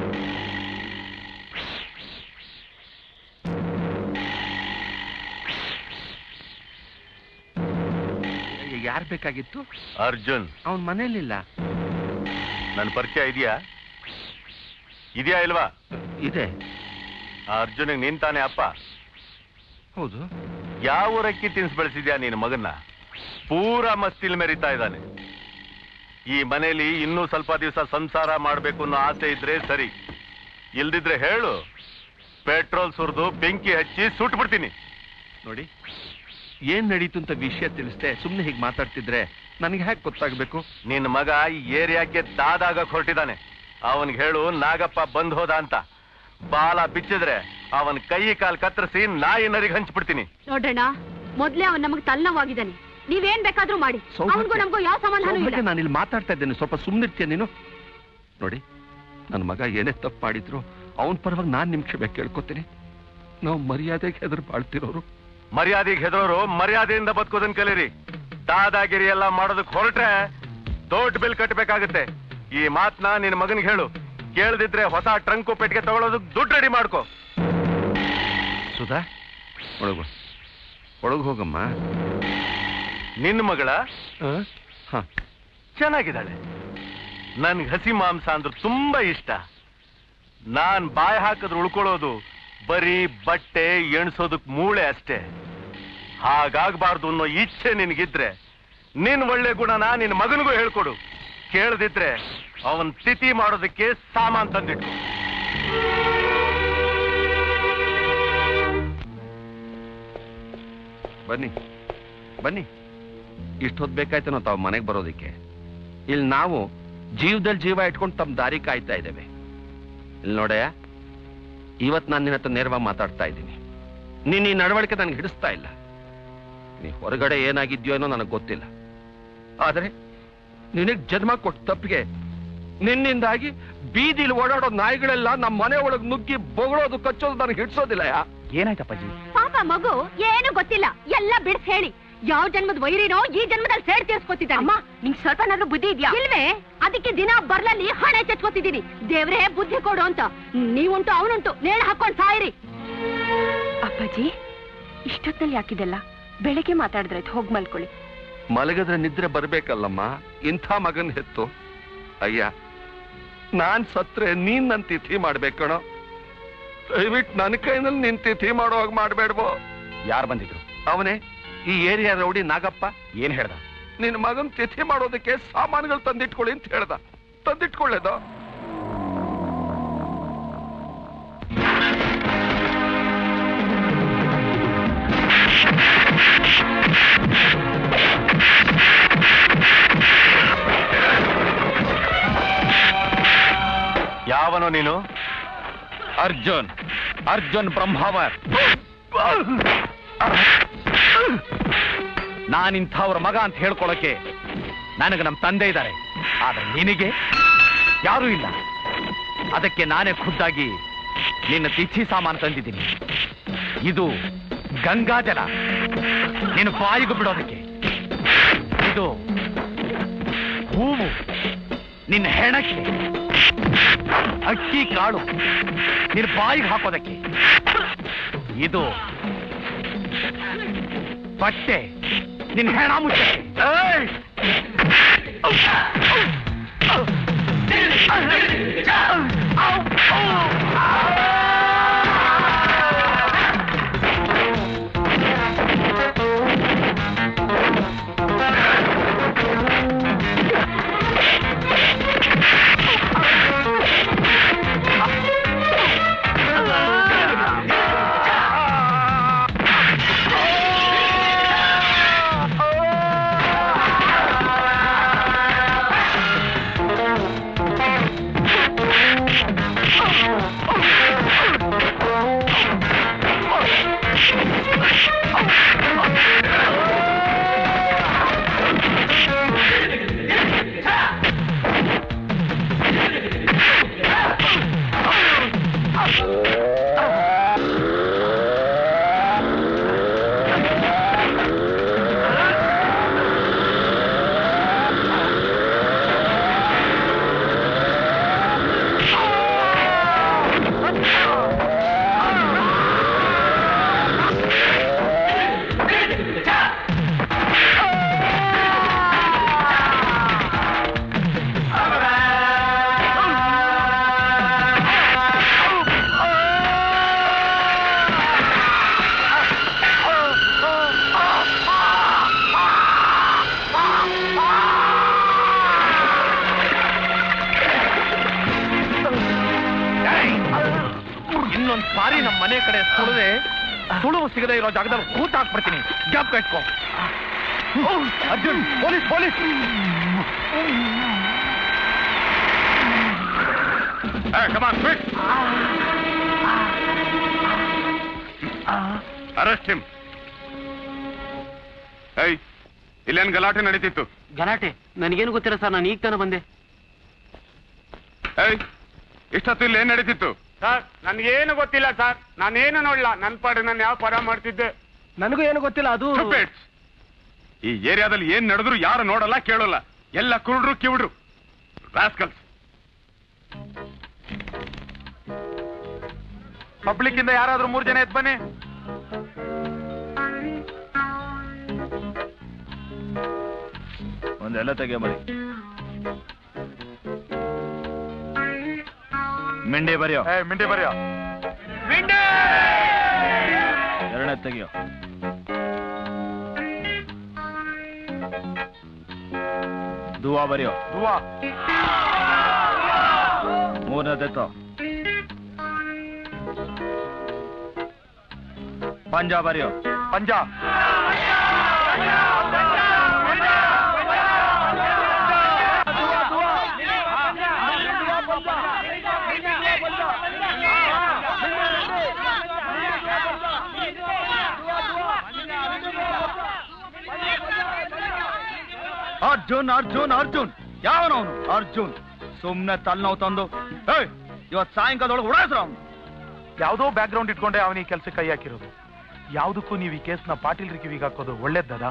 ಯಾರ್ ಬೇಕಾಗಿತ್ತು ಅರ್ಜುನ್ ಅವನ್ ಮನೇಲಿಲ್ಲ ನನ್ನ ಪರಿಚಯ ಇದೆಯಾ ಇದೆಯಾ ಇಲ್ವಾ ಇದೆ ಆ ಅರ್ಜುನಿಗೆ ನೀನ್ ತಾನೇ ಅಪ್ಪ ಹೌದು ಯಾವ ಊರಕ್ಕಿ ತಿನ್ಸ್ ಬೆಳೆಸಿದ್ಯಾ ನಿನ್ನ ಮಗನ್ನ ಪೂರಾ ಮಸ್ತಿಲ್ ಮೆರಿತಾ ಇದ್ದಾನೆ ಈ ಮನೇಲಿ ಇನ್ನೂ ಸ್ವಲ್ಪ ದಿವಸ ಸಂಸಾರ ಮಾಡ್ಬೇಕು ಅನ್ನೋ ಆಸೆ ಇದ್ರೆ ಸರಿ ಇಲ್ದಿದ್ರೆ ಹೇಳು ಪೆಟ್ರೋಲ್ ಸುರಿದು ಬೆಂಕಿ ಹಚ್ಚಿ ಸುಟ್ಬಿಡ್ತೀನಿ ನೋಡಿ ಏನ್ ನಡೀತು ಅಂತ ವಿಷಯ ತಿಳಿಸ್ದೆ ಸುಮ್ನೆ ಹೀಗೆ ಮಾತಾಡ್ತಿದ್ರೆ ನನಗೆ ಹೇಗೆ ಗೊತ್ತಾಗ್ಬೇಕು ನಿನ್ನ ಮಗ ಈ ಏರಿಯಾಕ್ಕೆ ದಾದಾಗ ಹೊರಟಿದ್ದಾನೆ ಅವನ್ಗೆ ಹೇಳು ನಾಗಪ್ಪ ಬಂದ್ ಹೋದ ಅಂತ ಬಾಲ ಬಿಚ್ಚಿದ್ರೆ ಅವನ್ ಕೈ ಕಾಲ್ ಕತ್ತರಿಸಿ ನಾಯಿ ನರಿಗೆ ಹಂಚ್ಬಿಡ್ತೀನಿ ನೋಡ್ರಣ್ಣ ಮೊದ್ಲೇ ಅವನ್ ನಮಗ್ ತಲೆನೋವಾಗಿದ್ದಾನೆ ನೀವೇನ್ ಬೇಕಾದ್ರೂ ಮಾಡಿ ಸೌಭಾಗ್ಯ. ಅವನಿಗೂ ನಮಗೂ ಯಾವ ಸಂಬಂಧನೂ ಇಲ್ಲ ಸೌಭಾಗ್ಯ, ನಾನು ಇಲ್ಲಿ ಮಾತಾಡ್ತಾ ಇದ್ದೇನೆ ಸ್ವಲ್ಪ ಸುಮ್ಮನಿರ್ತೀಯ ನೀನು ನೋಡಿ ನನ್ನ ಮಗ ಏನೇ ತಪ್ಪು ಮಾಡಿದ್ರು ಅವನ ಪರವಾಗಿ ನಾನು ನಿಮ್ ಕ್ಷಮೆ ಕೇಳ್ಕೊತೀನಿ ನಾವು ಮರ್ಯಾದೆಗೆ ಹೆದರ್ ಬಾಳ್ತಿರೋರು ಮರ್ಯಾದೆಗೆ ಹೆದರೋರು ಮರ್ಯಾದೆಯಿಂದ ಬದುಕೋದನ್ ಕಲೀರಿ ದಾದಾಗಿರಿ ಎಲ್ಲ ಮಾಡೋದಕ್ ಹೊರಟ್ರೆ ದೊಡ್ಡ ಬಿಲ್ ಕಟ್ಟಬೇಕಾಗುತ್ತೆ ಈ ಮಾತ್ನ ನಿನ್ ಮಗನಿಗೆ ಹೇಳು ಕೇಳದಿದ್ರೆ ಹೊಸ ಟ್ರಂಕು ಪೆಟ್ಟಿಗೆ ತಗೊಳ್ಳೋದಕ್ ದುಡ್ಡು ರೆಡಿ ಮಾಡ್ಕೋ ಸುಧಾ ಒಳಗು ಒಳಗೆ ಹೋಗಮ್ಮ ನಿನ್ನ ಮಗಳ ಹ ಚೆನ್ನಾಗಿದ್ದಾಳೆ ನನ್ಗೆ ಹಸಿ ಮಾಂಸ ಅಂದ್ರೆ ತುಂಬಾ ಇಷ್ಟ ನಾನ್ ಬಾಯಿ ಹಾಕಿದ್ರೆ ಉಳ್ಕೊಳ್ಳೋದು ಬರೀ ಬಟ್ಟೆ ಎಣ್ಸೋದಕ್ ಮೂಳೆ ಅಷ್ಟೇ ಹಾಗಾಗ್ಬಾರ್ದು ಅನ್ನೋ ಇಚ್ಛೆ ನಿನಗಿದ್ರೆ ನಿನ್ ಒಳ್ಳೆ ಗುಣನ ನಿನ್ ಮಗನಿಗೂ ಹೇಳ್ಕೊಡು ಕೇಳದಿದ್ರೆ ಅವನ್ ತಿಥಿ ಮಾಡೋದಕ್ಕೆ ಸಾಮಾನ್ ತಂದಿಟ್ಟು ಬನ್ನಿ ಬನ್ನಿ ಇಷ್ಟೊತ್ತು ಬೇಕಾಯ್ತು ನಾವು ತಾವು ಮನೆಗೆ ಬರೋದಕ್ಕೆ ಇಲ್ಲಿ ನಾವು ಜೀವದಲ್ಲಿ ಜೀವ ಇಟ್ಕೊಂಡು ತಮ್ಮ ದಾರಿ ಕಾಯ್ತಾ ಇದ್ದೇವೆ ಇಲ್ಲಿ ನೋಡಯ್ಯ ಇವತ್ತು ನಾನು ನಿನ್ನ ಹತ್ರ ನೇರವಾಗಿ ಮಾತಾಡ್ತಾ ಇದ್ದೀನಿ ನೀನ್ ಈ ನಡವಳಿಕೆ ನನಗೆ ಹಿಡಿಸ್ತಾ ಇಲ್ಲ ನೀ ಹೊರಗಡೆ ಏನಾಗಿದ್ಯೋ ಅನ್ನೋ ನನಗೆ ಗೊತ್ತಿಲ್ಲ ಆದರೆ ನಿನಗೆ ಜನ್ಮ ಕೊಟ್ಟ ತಪ್ಪಿಗೆ ನಿನ್ನಿಂದಾಗಿ ಬೀದಿಲಿ ಓಡಾಡೋ ನಾಯಿಗಳೆಲ್ಲ ನಮ್ಮ ಮನೆ ಒಳಗೆ ನುಗ್ಗಿ ಬೊಗಳೋದು ಕಚ್ಚೋದು ನನಗೆ ಹಿಡ್ಸೋದಿಲ್ಲ ಯಾ ಏನಾಯ್ತಪ್ಪಾಜಿ ಪಾಪ ಮಗು ಏನು ಗೊತ್ತಿಲ್ಲ ಎಲ್ಲ ಬಿಡ್ಸ್ ಹೇಳಿ ಯಾವ ಜನ್ಮದ ವೈರಿನೋ ಈ ಜನ್ಮದಲ್ಲಿ ಸೇಡ್ ತೀರ್ಸ್ಕೊತಿದ್ದಾನೆ ಅಮ್ಮ ನಿಂಗ್ ಸ್ವಲ್ಪ ನಾದ್ರು ಬುದ್ಧಿ ಇದೆಯಾ ಇಲ್ವೇ ಅದಕ್ಕೆ ದಿನ ಬರ್ಲಲ್ಲಿ ಹಣ ಚೆಚ್ಕೋತಿದ್ದೀನಿ ದೇವ್ರೇ ಬುದ್ಧಿ ಕೊಡು ಅಂತ ನೀವುಂಟು ಅವನುಂಟು ನೇಣು ಹಾಕೊಂಡ್ ಸಾಯಿರಿ ಅಪ್ಪಾಜಿ ಇಷ್ಟೊತ್ತಲ್ಲಿ ಯಾಕಿದೆಲ್ಲ ಬೆಳಗ್ಗೆ ಮಾತಾಡಿದ್ರಾಯ್ತು ಹೋಗ್ ಮಲ್ಕೊಳ್ಳಿ ಮಲಗಿದ್ರೆ ನಿದ್ರೆ ಬರ್ಬೇಕಲ್ಲಮ್ಮ ಇಂಥ ಮಗನ್ ಹೆತ್ತು ಅಯ್ಯ ನಾನ್ ಸತ್ರೆ ನೀನ್ ನನ್ ತಿಥಿ ಮಾಡ್ಬೇಕಣೋ ದಯವಿಟ್ಟು ನನ್ನ ಕೈನಲ್ಲಿ ನಿನ್ ತಿಥಿ ಮಾಡುವಾಗ ಮಾಡ್ಬೇಡ್ವೋ ಯಾರು ಬಂದಿದ್ರು ಅವನೇ ಈ ಏರಿಯಾ ರೌಡಿ ನಾಗಪ್ಪ ಏನ್ ಹೇಳ್ದ ನಿನ್ ಮಗನ್ ತಿಥಿ ಮಾಡೋದಕ್ಕೆ ಸಾಮಾನುಗಳು ತಂದಿಟ್ಕೊಳ್ಳಿ ಅಂತ ಹೇಳ್ದ ತಂದಿಟ್ಕೊಳ್ಳೇದ ಯಾವನೋ ನೀನು ಅರ್ಜುನ್ ಅರ್ಜುನ್ ಬ್ರಹ್ಮಾವರ್ ನಾನಿಂಥವ್ರ ಮಗ ಅಂತ ಹೇಳ್ಕೊಳಕ್ಕೆ ನನಗೆ ನಮ್ಮ ತಂದೆ ಇದ್ದಾರೆ ಆದ್ರೆ ನಿನಗೆ ಯಾರೂ ಇಲ್ಲ ಅದಕ್ಕೆ ನಾನೇ ಖುದ್ದಾಗಿ ನಿನ್ನ ತಿಥಿ ಸಾಮಾನು ತಂದಿದ್ದೀನಿ ಇದು ಗಂಗಾಜಲ ನೀನು ಬಾಯಿಗೆ ಬಿಡೋದಕ್ಕೆ ಇದು ಹೂವು ನಿನ್ನ ಹೆಣಕ್ಕೆ ಅಕ್ಕಿ ಕಾಳು ನಿನ್ನ ಬಾಯಿಗೆ ಹಾಕೋದಕ್ಕೆ ಇದು ಬಟ್ಟೆ ನಿನ್ನ ಹೆಣ ಮುಚ್ಚಕ್ಕೆ ಏಯ್! ಇನ್ನೊಂದ್ ಸಾರಿ ನಮ್ಮ ಮನೆ ಕಡೆ ಸುಳಿದೆ ಸುಳುವು ಸಿಗದೆ ಇರೋ ಜಾಗದಲ್ಲಿ ಕೂತ್ ಹಾಕ್ಬಿಡ್ತೀನಿ ಗ್ಯಾಪ್ ಕಟ್ಕೋ Arjun police police arrest him ಏಯ್ ಇಲ್ಲೇನ್ ಗಲಾಟೆ ನಡೀತಿತ್ತು ಗಲಾಟೆ ನನಗೇನು ಗೊತ್ತಿಲ್ಲ ಸರ್ ನಾನು ಈಗ ತಾನೇ ಬಂದೆ ಏಯ್ ಇಷ್ಟೊತ್ತು ಇಲ್ಲಿ ಏನ್ ನಡೀತಿತ್ತು ಸರ್ ನನ್ಗೇನು ಗೊತ್ತಿಲ್ಲ ಸರ್ ನಾನೇನು ನೋಡ್ಲ ನನ್ ಪಾಡು ನಾನು ಯಾವ ಪರ ಮಾಡ್ತಿದ್ದೆ ನನಗೂ ಏನು ಗೊತ್ತಿಲ್ಲ ಅದು Stupids. ಈ ಏರಿಯಾದಲ್ಲಿ ಏನ್ ನಡೆದ್ರು ಯಾರು ನೋಡಲ್ಲ ಕೇಳಲ್ಲ ಎಲ್ಲ ಕುರುಡ್ರು ಕಿವಿಡ್ರು ರಾಸ್ಕಲ್ಸ್ ಪಬ್ಲಿಕ್ ಇಂದ ಯಾರಾದ್ರೂ ಮೂರ್ ಜನ ಎದ್ ಬನ್ನಿ ಒಂದೆಲ್ಲ ತೆಗಿಯಮರಿ ಮಿಂಡಿ ಬರೆಯೋ ಏ ಮಿಂಡಿ ಬರೆಯೋ ಎರಡನೇ ತೆಗಿಯೋ ದುವಾ ಬರೆಯೋ ದುವಾ ಮೂರನೇ ತೆತ್ತೋ ಪಂಜಾ ಬರೆಯೋ ಪಂಜಾಬ್ ಅರ್ಜುನ್ ಅರ್ಜುನ್ ಅರ್ಜುನ್ ಯಾವನವನು ಅರ್ಜುನ್ ಸುಮ್ನೆ ತಲೆನೋವು ತಂದು ಏಯ್ ಇವತ್ ಸಾಯಂಕಾಲದೊಳಗೆ ಉಡಾಯ್ಸ್ರ ಅವನು ಯಾವ್ದೋ ಬ್ಯಾಕ್ ಗ್ರೌಂಡ್ ಇಟ್ಕೊಂಡೆ ಅವನಿಗೆ ಕೆಲ್ಸಕ್ಕೆ ಕೈ ಹಾಕಿರೋದು ಯಾವ್ದಕ್ಕೂ ನೀವು ಈ ಕೇಸ್ನ ಪಾಟೀಲ್ ಕಿವಿಗೆ ಹಾಕೋದು ಒಳ್ಳೇದದ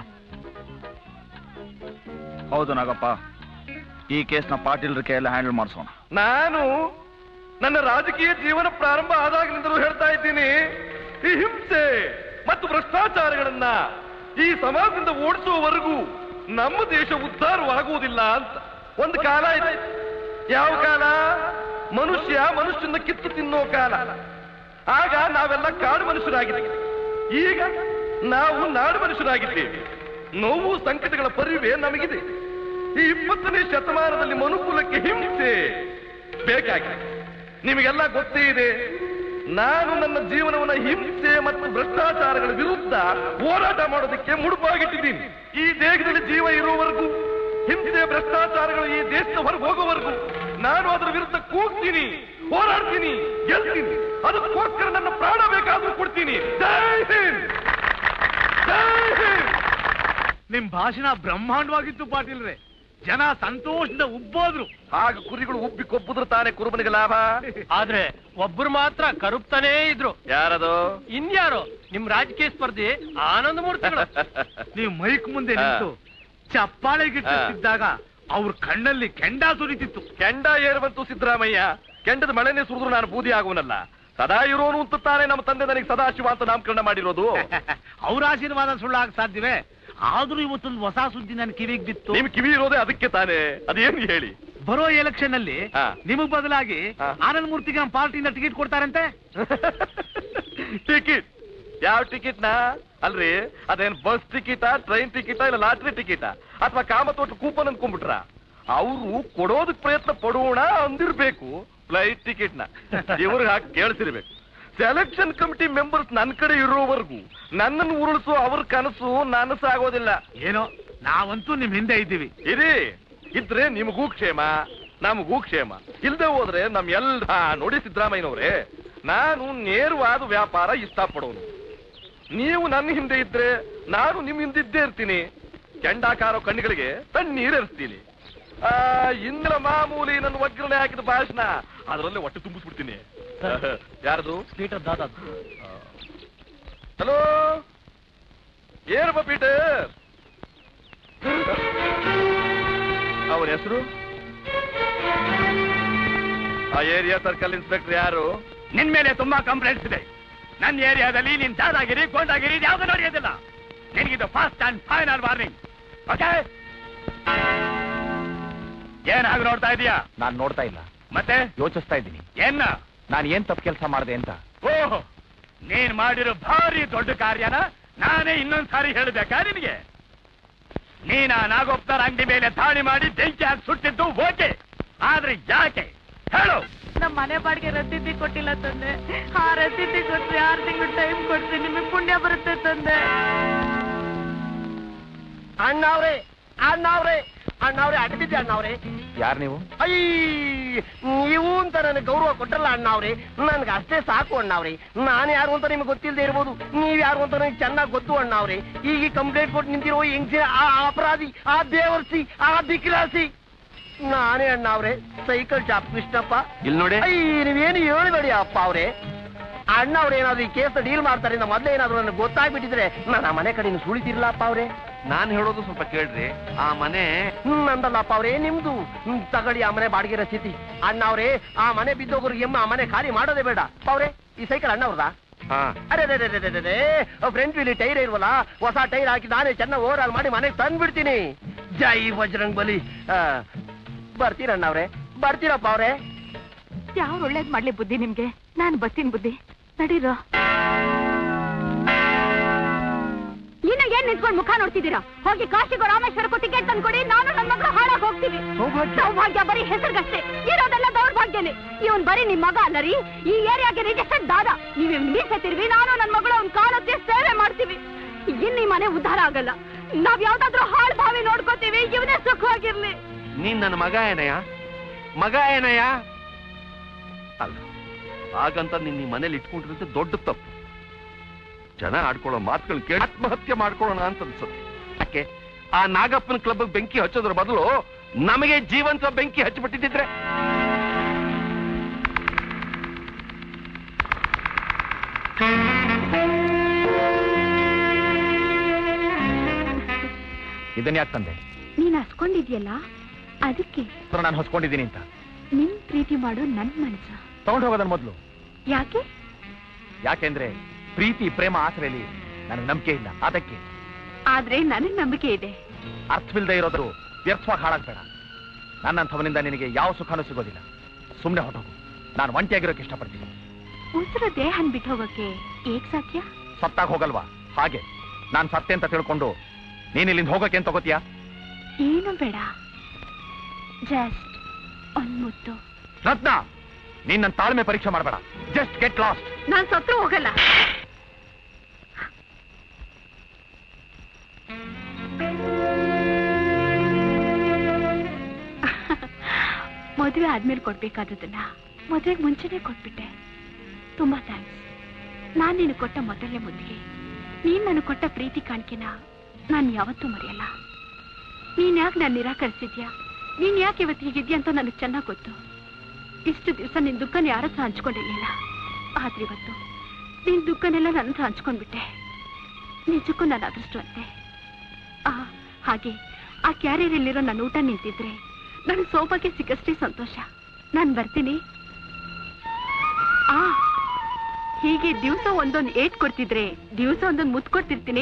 ಹೌದು ನಾಗಪ್ಪ ಈ ಕೇಸ್ನ ಪಾಟೀಲ್ರ ಕೈಯೆಲ್ಲ ಹ್ಯಾಂಡಲ್ ಮಾಡಿಸೋಣ ನಾನು ನನ್ನ ರಾಜಕೀಯ ಜೀವನ ಪ್ರಾರಂಭ ಆದಾಗಿನಿಂದಲೂ ಹೇಳ್ತಾ ಇದ್ದೀನಿ ಈ ಹಿಂಸೆ ಮತ್ತು ಭ್ರಷ್ಟಾಚಾರಗಳನ್ನ ಈ ಸಮಾಜದಿಂದ ಓಡಿಸುವವರೆಗೂ ನಮ್ಮ ದೇಶ ಉದ್ಧಾರವಾಗುವುದಿಲ್ಲ ಅಂತ ಒಂದು ಕಾಲ ಇದೆ ಯಾವ ಕಾಲ ಮನುಷ್ಯ ಮನುಷ್ಯನ ಕಿತ್ತು ತಿನ್ನೋ ಕಾಲ ಆಗ ನಾವೆಲ್ಲ ಕಾಡು ಮನುಷ್ಯರಾಗಿದ್ದೀವಿ ಈಗ ನಾವು ನಾಡು ಮನುಷ್ಯರಾಗಿದ್ದೇವೆ ನೋವು ಸಂಕಟಗಳ ಪರಿವೆ ನಮಗಿದೆ ಈ ಇಪ್ಪತ್ತನೇ ಶತಮಾನದಲ್ಲಿ ಮನುಕುಲಕ್ಕೆ ಹಿಂಸೆ ಬೇಕಾಗಿದೆ ನಿಮಗೆಲ್ಲ ಗೊತ್ತೇ ಇದೆ ನಾನು ನನ್ನ ಜೀವನವನ್ನ ಹಿಂಸೆ ಮತ್ತು ಭ್ರಷ್ಟಾಚಾರಗಳ ವಿರುದ್ಧ ಹೋರಾಟ ಮಾಡೋದಕ್ಕೆ ಮುಡುಪಾಗಿಟ್ಟಿದ್ದೀನಿ ಈ ದೇಶದಲ್ಲಿ ಜೀವ ಇರುವವರೆಗೂ ಹಿಂಸೆ ಭ್ರಷ್ಟಾಚಾರಗಳು ಈ ದೇಶದ ಹೊರಗೆ ಹೋಗೋವರೆಗೂ ನಾನು ಅದರ ವಿರುದ್ಧ ಕೂಗ್ತೀನಿ ಹೋರಾಡ್ತೀನಿ ಗೆಲ್ತೀನಿ ಅದಕ್ಕೋಸ್ಕರ ನನ್ನ ಪ್ರಾಣ ಬೇಕಾದ್ರೂ ಕೊಡ್ತೀನಿ ಜೈ ಹಿಂದ್ ಜೈ ಹಿಂದ್ ನಿಮ್ ಭಾಷಣ ಬ್ರಹ್ಮಾಂಡವಾಗಿತ್ತು ಪಾಟೀಲ್ರೆ ಜನ ಸಂತೋಷದಿಂದ ಉಬ್ಬೋದ್ರು ಆಗ ಕುರಿಗಳು ಉಬ್ಬಿ ಕೊಬ್ಬುದ್ರ ತಾನೇ ಕುರುಬನಿಗೆ ಲಾಭ ಆದ್ರೆ ಒಬ್ಬರು ಮಾತ್ರ ಕರುಪ್ತಾನೇ ಇದ್ರು ಯಾರದು ಇನ್ಯಾರು ನಿಮ್ ರಾಜಕೀಯ ಸ್ಪರ್ಧಿ ಆನಂದ ಮೂರ್ತಿಗಳು ನೀವು ಮೈಕ್ ಮುಂದೆ ನಿಂತು ಚಪ್ಪಾಳೆ ಗಿಟ್ಟಿದ್ದಾಗ ಅವ್ರ ಕಣ್ಣಲ್ಲಿ ಕೆಂಡ ಸುರಿತಿತ್ತು ಕೆಂಡ ಏರುವಂತೂ ಸಿದ್ದರಾಮಯ್ಯ ಕೆಂಡದ ಮಳೆನೇ ಸುರಿದ್ರು ನಾನು ಬೂದಿ ಆಗುವನಲ್ಲ ಸದಾ ಇರೋನು ಅಂತ ತಾನೇ ನಮ್ಮ ತಂದೆ ನನಗೆ ಸದಾಶಿವ ಅಂತ ನಾಮಕರಣ ಮಾಡಿರೋದು ಅವ್ರ ಆಶೀರ್ವಾದ ಸುಳ್ಳಾಗ ಸಾಧ್ಯವೇ ಆದ್ರೂ ಇವತ್ತೊಂದು ಹೊಸ ಸುದ್ದಿ ನನ್ನ ಕಿವಿಗೆ ಬಿತ್ತು ನಿಮ್ ಕಿವಿ ಇರೋದೇ ಅದಕ್ಕೆ ತಾನೇ ಅದೇನು ಹೇಳಿ ಬರೋ ಎಲೆಕ್ಷನ್ ಅಲ್ಲಿ ಹಾ. ನಿಮಗ್ ಬದಲಾಗಿ ಹಾ. ಆನಂದ್ ಮೂರ್ತಿಗೆ ನಮ್ಮ ಪಾರ್ಟಿಯಿಂದ ಟಿಕೆಟ್ ಕೊಡ್ತಾರಂತೆ ಟಿಕೆಟ್ ಯಾವ ಟಿಕೆಟ್ ನಾ ಅಲ್ರಿ ಅದೇನ್ ಬಸ್ ಟಿಕೆಟ ಟ್ರೈನ್ ಟಿಕೆಟ ಇಲ್ಲ ಲಾಟ್ರಿ ಟಿಕೆಟ ಅಥವಾ ಕಾಮತೋಟ ಕೂಪನ್ ಅನ್ಕೊಂಡ್ಬಿಟ್ರ ಅವರು ಕೊಡೋದಕ್ ಪ್ರಯತ್ನ ಪಡೋಣ ಅಂದಿರ್ಬೇಕು ಫ್ಲೈಟ್ ಟಿಕೆಟ್ ನ ಇವ್ರಿಗೆ ಹಾಕಿ ಕೇಳಿಸಿರ್ಬೇಕು ಸೆಲೆಕ್ಷನ್ ಕಮಿಟಿ ಮೆಂಬರ್ಸ್ ನನ್ನ ಕಡೆ ಇರೋವರೆಗೂ ನನ್ನನ್ನು ಉರುಳಿಸೋ ಅವ್ರ ಕನಸು ನನಸಾಗೋದಿಲ್ಲ ಏನೋ ನಾವಂತೂ ನಿಮ್ ಹಿಂದೆ ಇದ್ದೀವಿ ಇರಿ ಇದ್ರೆ ನಿಮಗೂ ಕ್ಷೇಮ ನಮಗೂ ಕ್ಷೇಮ ಇಲ್ದೆ ಹೋದ್ರೆ ನಮ್ ಎಲ್ಲ ನೋಡಿ ಸಿದ್ದರಾಮಯ್ಯನವ್ರೆ ನಾನು ನೇರವಾದ ವ್ಯಾಪಾರ ಇಷ್ಟಪಡೋನು ನೀವು ನನ್ನ ಹಿಂದೆ ಇದ್ರೆ ನಾನು ನಿಮ್ ಹಿಂದೆ ಇದ್ದೇ ಇರ್ತೀನಿ ಕೆಂಡಾಕಾರೋ ಕಣ್ಣುಗಳಿಗೆ ತಣ್ಣೀರಿರ್ತೀನಿ ಆ ಇಂದ್ರ ಮಾಮೂಲಿ ನನ್ನ ವಜ್ರನೆ ಹಾಕಿದ ಭಾಷಣ ಅದರಲ್ಲೇ ಹೊಟ್ಟೆ ತುಂಬಿಸ್ಬಿಡ್ತೀನಿ ಯಾರದು ಪೀಟರ್ ದಾದಾ ಹಲೋ ಏನಪ್ಪ ಪೀಟರ್ ಅವನ ಹೆಸರು ಆ ಏರಿಯಾ ಸರ್ಕಲ್ ಇನ್ಸ್ಪೆಕ್ಟರ್ ಯಾರು ನಿನ್ ಮೇಲೆ ತುಂಬಾ ಕಂಪ್ಲೇಂಟ್ಸ್ ಇದೆ ನನ್ನ ಏರಿಯಾದಲ್ಲಿ ನಿನ್ ದಾದಾಗಿರಿ ಗೋಂಡಾಗಿರಿ ಯಾವ್ದು ನಡೆಯೋದಿಲ್ಲ ನಿನಗಿದು fast and final warning okay ಏನಾಗಿ ನೋಡ್ತಾ ಇದೀಯಾ ನಾನ್ ನೋಡ್ತಾ ಇಲ್ಲ ಮತ್ತೆ ಯೋಚಿಸ್ತಾ ಇದ್ದೀನಿ ಏನ್ನ ನಾನು ಏನ್ ತಪ್ಪು ಕೆಲಸ ಮಾಡಿದೆ ಅಂತ ಓಹ್ ನೀನ್ ಮಾಡಿರೋ ಭಾರಿ ದೊಡ್ಡ ಕಾರ್ಯನ ನಾನೇ ಇನ್ನೊಂದ್ ಸಾರಿ ಹೇಳ್ಬೇಕಾ ನಿನಗೆ ನೀನ ನಾಗೋಪ್ತರ ಅಂಗಡಿ ಮೇಲೆ ದಾಳಿ ಮಾಡಿ ಬೆಂಕಿ ಹಾಕಿ ಸುಟ್ಟಿದ್ದು ಓಕೆ ಆದ್ರೆ ಯಾಕೆ ಹೇಳು ನಮ್ಮ ಮನೆ ಬಾಡಿಗೆ ರಸೀದಿ ಕೊಟ್ಟಿಲ್ಲ ತಂದೆ ಆ ರಸೀದಿ ಕೊಟ್ರೆ ಆರು ತಿಂಗಳು ಟೈಮ್ ಕೊಡ್ತೀನಿ ನಿಮಗೆ ಪುಣ್ಯ ಬರುತ್ತೆ ತಂದೆ ಅಣ್ಣವ್ರೆ ಅಣ್ಣವ್ರೆ ಅಣ್ಣವ್ರೆ ಅಡ್ಬಿದ್ದೆ ಅಣ್ಣವ್ರೆ ಯಾರು ನೀವು ಅಯ್ಯ ನೀವು ಅಂತ ನನಗೆ ಗೌರವ ಕೊಟ್ಟಲ್ಲ ಅಣ್ಣವ್ರೆ ನನ್ಗೆ ಅಷ್ಟೇ ಸಾಕು ಅಣ್ಣವ್ರೆ ನಾನು ಯಾರು ಅಂತ ನಿಮ್ಗೆ ಗೊತ್ತಿಲ್ಲದೆ ಇರ್ಬೋದು ನೀವ್ ಯಾರು ಅಂತ ನನಗೆ ಚೆನ್ನಾಗಿ ಗೊತ್ತು ಅಣ್ಣವ್ರೆ ಈಗ ಕಂಪ್ಲೇಂಟ್ ಕೊಟ್ಟು ನಿಂತಿರೋ ಹೆಂಗ್ಸಿನ ಆ ಅಪರಾಧಿ ಆ ದೇವರ್ಸಿ ಆ ದಿಕ್ರಾಸಿ ನಾನೇ ಅಣ್ಣವ್ರೆ ಸೈಕಲ್ ಶಾಪ್ ಕೃಷ್ಣಪ್ಪ ಇಲ್ಲಿ ನೋಡಿ ಅಯ್ಯ ನೀವೇನು ಹೇಳಬೇಡಿ ಅಪ್ಪ ಅವ್ರೆ ಅಣ್ಣ ಅವ್ರು ಏನಾದ್ರು ಈ ಕೇಸ್ ಡೀಲ್ ಮಾಡ್ತಾರೆ ಅಂತ ಮೊದಲೇ ಏನಾದ್ರು ನನಗೆ ಗೊತ್ತಾಗ್ಬಿಟ್ಟಿದ್ರೆ ನಾನು ಆ ಮನೆ ಕಡೆ ಸುಳಿತಿರ್ಲ ಅಪ್ಪ ಅವ್ರೆ ನಾನ್ ಹೇಳೋದು ಸ್ವಲ್ಪ ಕೇಳ್ರಿ ಆ ಮನೆ ಹ್ಮ್ ನಂದಲ್ಲಪ್ಪ ಅವ್ರೆ ನಿಮ್ದು ಹ್ಮ್, ತಗೊಳ್ಳಿ ಆ ಮನೆ ಬಾಡಿಗೆ ರಸೀತಿ ಅಣ್ಣ ಅವ್ರೆ ಆ ಮನೆ ಬಿದ್ದೋಗ್ರಿಗೆ ಎಮ್ಮ ಆ ಮನೆ ಖಾಲಿ ಮಾಡೋದೇ ಬೇಡ ಅಪ್ಪ ಅವ್ರೆ ಈ ಸೈಕಲ್ ಅಣ್ಣ ಅವ್ರದಾ ಹಾ ಅರೆ ಅರೆ ಅರೆ ಅರೆ ಅರೆ ಫ್ರಂಟ್ ವೀಲಿ ಟೈರ್ ಇಲ್ವಲ್ಲ ಹೊಸ ಟೈರ್ ಹಾಕಿ ನಾನೇ ಚೆನ್ನಾಗಿ ಓವರ್ ಮಾಡಿ ಮನೆಗೆ ತಂದ್ಬಿಡ್ತೀನಿ ಜೈ ಬಜರಂಗ್ ಬಲಿ ಆ, ಬರ್ತೀರಣ್ಣ ಅವ್ರೆ ಬರ್ತೀರಪ್ಪ ಅವ್ರೆ ಯಾವ್ದು ಒಳ್ಳೇದ್ ಮಾಡ್ಲಿ ಬುದ್ಧಿ ನಿಮ್ಗೆ ನಾನು ಬರ್ತೀನಿ ಬುದ್ಧಿ ನಡೀರೋ ಇನ್ನು ಏನ್ ನಿಂತ್ಕೊಂಡು ಮುಖ ನೋಡ್ತಿದ್ದೀರಾ ಹೋಗಿ ಕಾಶಿಗೂ ರಾಮೇಶ್ವರಕ್ಕೂ ಟಿಕೆಟ್ ತಂದ್ಕೊಡಿ ನಾನು ನನ್ನ ಮಗಳು ಹಾಳಾಗಿ ಹೋಗ್ತೀವಿ ಸೌಭಾಗ್ಯ ಬರೀ ಹೆಸರಿಗಷ್ಟೇ ಇರೋದೆಲ್ಲ ದೌರ್ಭಾಗ್ಯನೇ ಇವನ್ ಬರೀ ನಿಮ್ ಮಗ ಅಲ್ಲ ರೀ ಈ ಏರಿಯಾಗೆ ರಿಜಿಸ್ಟರ್ಡ್ ದಾದ ನೀವ್ ಇವ್ನ್ ಮೀಸೆತಿರ್ವಿ ನಾನು ನನ್ನ ಮಗಳು ಅವ್ನ್ ಕಾಲಕ್ಕೆ ಸೇವೆ ಮಾಡ್ತೀವಿ ಇನ್ನು ಈ ಮನೆ ಉದ್ಧಾರ ಆಗಲ್ಲ ನಾವ್ ಯಾವ್ದಾದ್ರು ಹಾಳ್ ಭಾವಿ ನೋಡ್ಕೋತೀವಿ ಇವನೇ ಸುಖವಾಗಿರ್ಲಿ ನೀನ್ ನನ್ನ ಮಗ ಏನಯ್ಯ ಮಗ ಏನಯ್ಯ ಅಲ್ಲ ಹಾಗಂತ ನೀನ್ ಈ ಮನೇಲಿ ಇಟ್ಕೊಂಡಿರೋದು ದೊಡ್ಡ ತಪ್ಪು ಜನ ಆಡ್ಕೊಳ್ಳೋ ಮಾತುಗಳು ಕೇಳಿ ಆತ್ಮಹತ್ಯೆ ಮಾಡ್ಕೊಳ್ಳೋಣ ಅಂತ ಅನ್ಸುತ್ತೆ ಯಾಕೆ ಆ ನಾಗಪ್ಪನ ಕ್ಲಬ್ ಬೆಂಕಿ ಹಚ್ಚೋದ್ರ ಬದಲು ನಮಗೆ ಜೀವಂತ ಬೆಂಕಿ ಹಚ್ಚಿಬಿಟ್ಟಿದ್ರೆ ಇದನ್ನ ಯಾಕೆ ತಂದೆ ನೀನ್ ಹಸ್ಕೊಂಡಿದ್ಯಲ್ಲ ಅದಕ್ಕೆ ನಾನು ಹೊಸ್ಕೊಂಡಿದ್ದೀನಿ ಅಂತ ನಿನ್ ಪ್ರೀತಿ ಮಾಡೋ ನನ್ ಮನ್ಸ ತಗೊಂಡು ಹೋಗೋದನ್ನ ಮೊದಲು ಯಾಕೆ ಯಾಕೆಂದ್ರೆ ಪ್ರೀತಿ ಪ್ರೇಮ ಆಸರೆಯಲ್ಲಿ ನನಗೆ ನಂಬಿಕೆ ಇಲ್ಲ ಅದಕ್ಕೆ ಆದ್ರೆ ನನಗ್ ನಂಬಿಕೆ ಇದೆ ಅರ್ಥವಿಲ್ಲದೆ ಇರೋದು ವ್ಯರ್ಥವಾಗಿ ಹಾಳಾಗ್ಬೇಡ ನನ್ನಂಥವನಿಂದ ನಿನಗೆ ಯಾವ ಸುಖನೂ ಸಿಗೋದಿಲ್ಲ ಸುಮ್ಮನೆ ಹೊಟ್ಟೋಗು ನಾನು ಒಂಟಿಯಾಗಿರೋಕೆ ಇಷ್ಟಪಡ್ತೀನಿ ಉಸಿರು ದೇಹನ್ ಬಿಟ್ಟು ಹೋಗಕ್ಕೆ ಏಕ್ ಸಾಧ್ಯ ಸತ್ತಾಗ ಹೋಗಲ್ವಾ ಹಾಗೆ ನಾನು ಸತ್ತೆ ಅಂತ ತಿಳ್ಕೊಂಡು ನೀನ್ ಇಲ್ಲಿಂದ ಹೋಗಕ್ಕೆ ಅಂತ ತಗೋತೀಯಾ ಏನು ಬೇಡ ಜಸ್ಟ್ ಒಂದ್ ಮುತ್ತು ರತ್ನ ನೀನ್ ನನ್ನ ತಾಳ್ಮೆ ಪರೀಕ್ಷೆ ಮಾಡಬೇಡ ಜಸ್ಟ್ ಗೆಟ್ ಲಾಸ್ಟ್ ನಾನ್ ಸತ್ರು ಹೋಗಲ್ಲ ಮದುವೆ ಆದ್ಮೇಲೆ ಕೊಡ್ಬೇಕಾದದನ್ನ ಮದುವೆಗೆ ಮುಂಚೆನೆ ಕೊಟ್ಬಿಟ್ಟೆ ತುಂಬಾ ಥ್ಯಾಂಕ್ಸ್ ನಾನ್ ನೀನು ಕೊಟ್ಟ ಮೊದಲನೇ ಮುದ್ದಿಗೆ ನೀನ್ ನನಗೆ ಕೊಟ್ಟ ಪ್ರೀತಿ ಕಾಣಿಕೆನ ನಾನು ಯಾವತ್ತೂ ಮರೆಯಲ್ಲ ನೀನ್ ಯಾಕೆ ನಾನು ನಿರಾಕರಿಸಿದ್ಯಾ ನೀನ್ ಯಾಕೆ ಇವತ್ತು ಹೀಗಿದ್ಯಾ ಅಂತ ನನಗೆ ಚೆನ್ನಾಗಿ ಗೊತ್ತು ಇಷ್ಟು ದಿವಸ ನಿನ್ ದುಃಖನ ಯಾರ ಹತ್ರ ಹಂಚ್ಕೊಂಡಿರ್ಲಿಲ್ಲ ಆದ್ರೆ ಇವತ್ತು ನಿನ್ ದುಃಖನೆಲ್ಲ ನನ್ನ ಹತ್ರ ಹಂಚ್ಕೊಂಡ್ಬಿಟ್ಟೆ ನಿಜಕ್ಕೂ ನಾನು ಅದೃಷ್ಟವಂತೆ ಆ ಹಾಗೆ ಆ ಕ್ಯಾರಿಯರಲ್ಲಿರೋ ನನ್ನ ಊಟ ನಿಂತಿದ್ರೆ ನನಗೆ ಸೌಭಾಗ್ಯ ಸಿಕ್ಕಷ್ಟೇ ಸಂತೋಷ ನಾನು ಬರ್ತೀನಿ ಆ ಹೀಗೆ ದಿವಸ ಒಂದೊಂದು ಏಟ್ ಕೊಡ್ತಿದ್ರೆ ದಿವಸ ಒಂದೊಂದು ಮುತ್ತು ಕೊಡ್ತಿರ್ತೀನಿ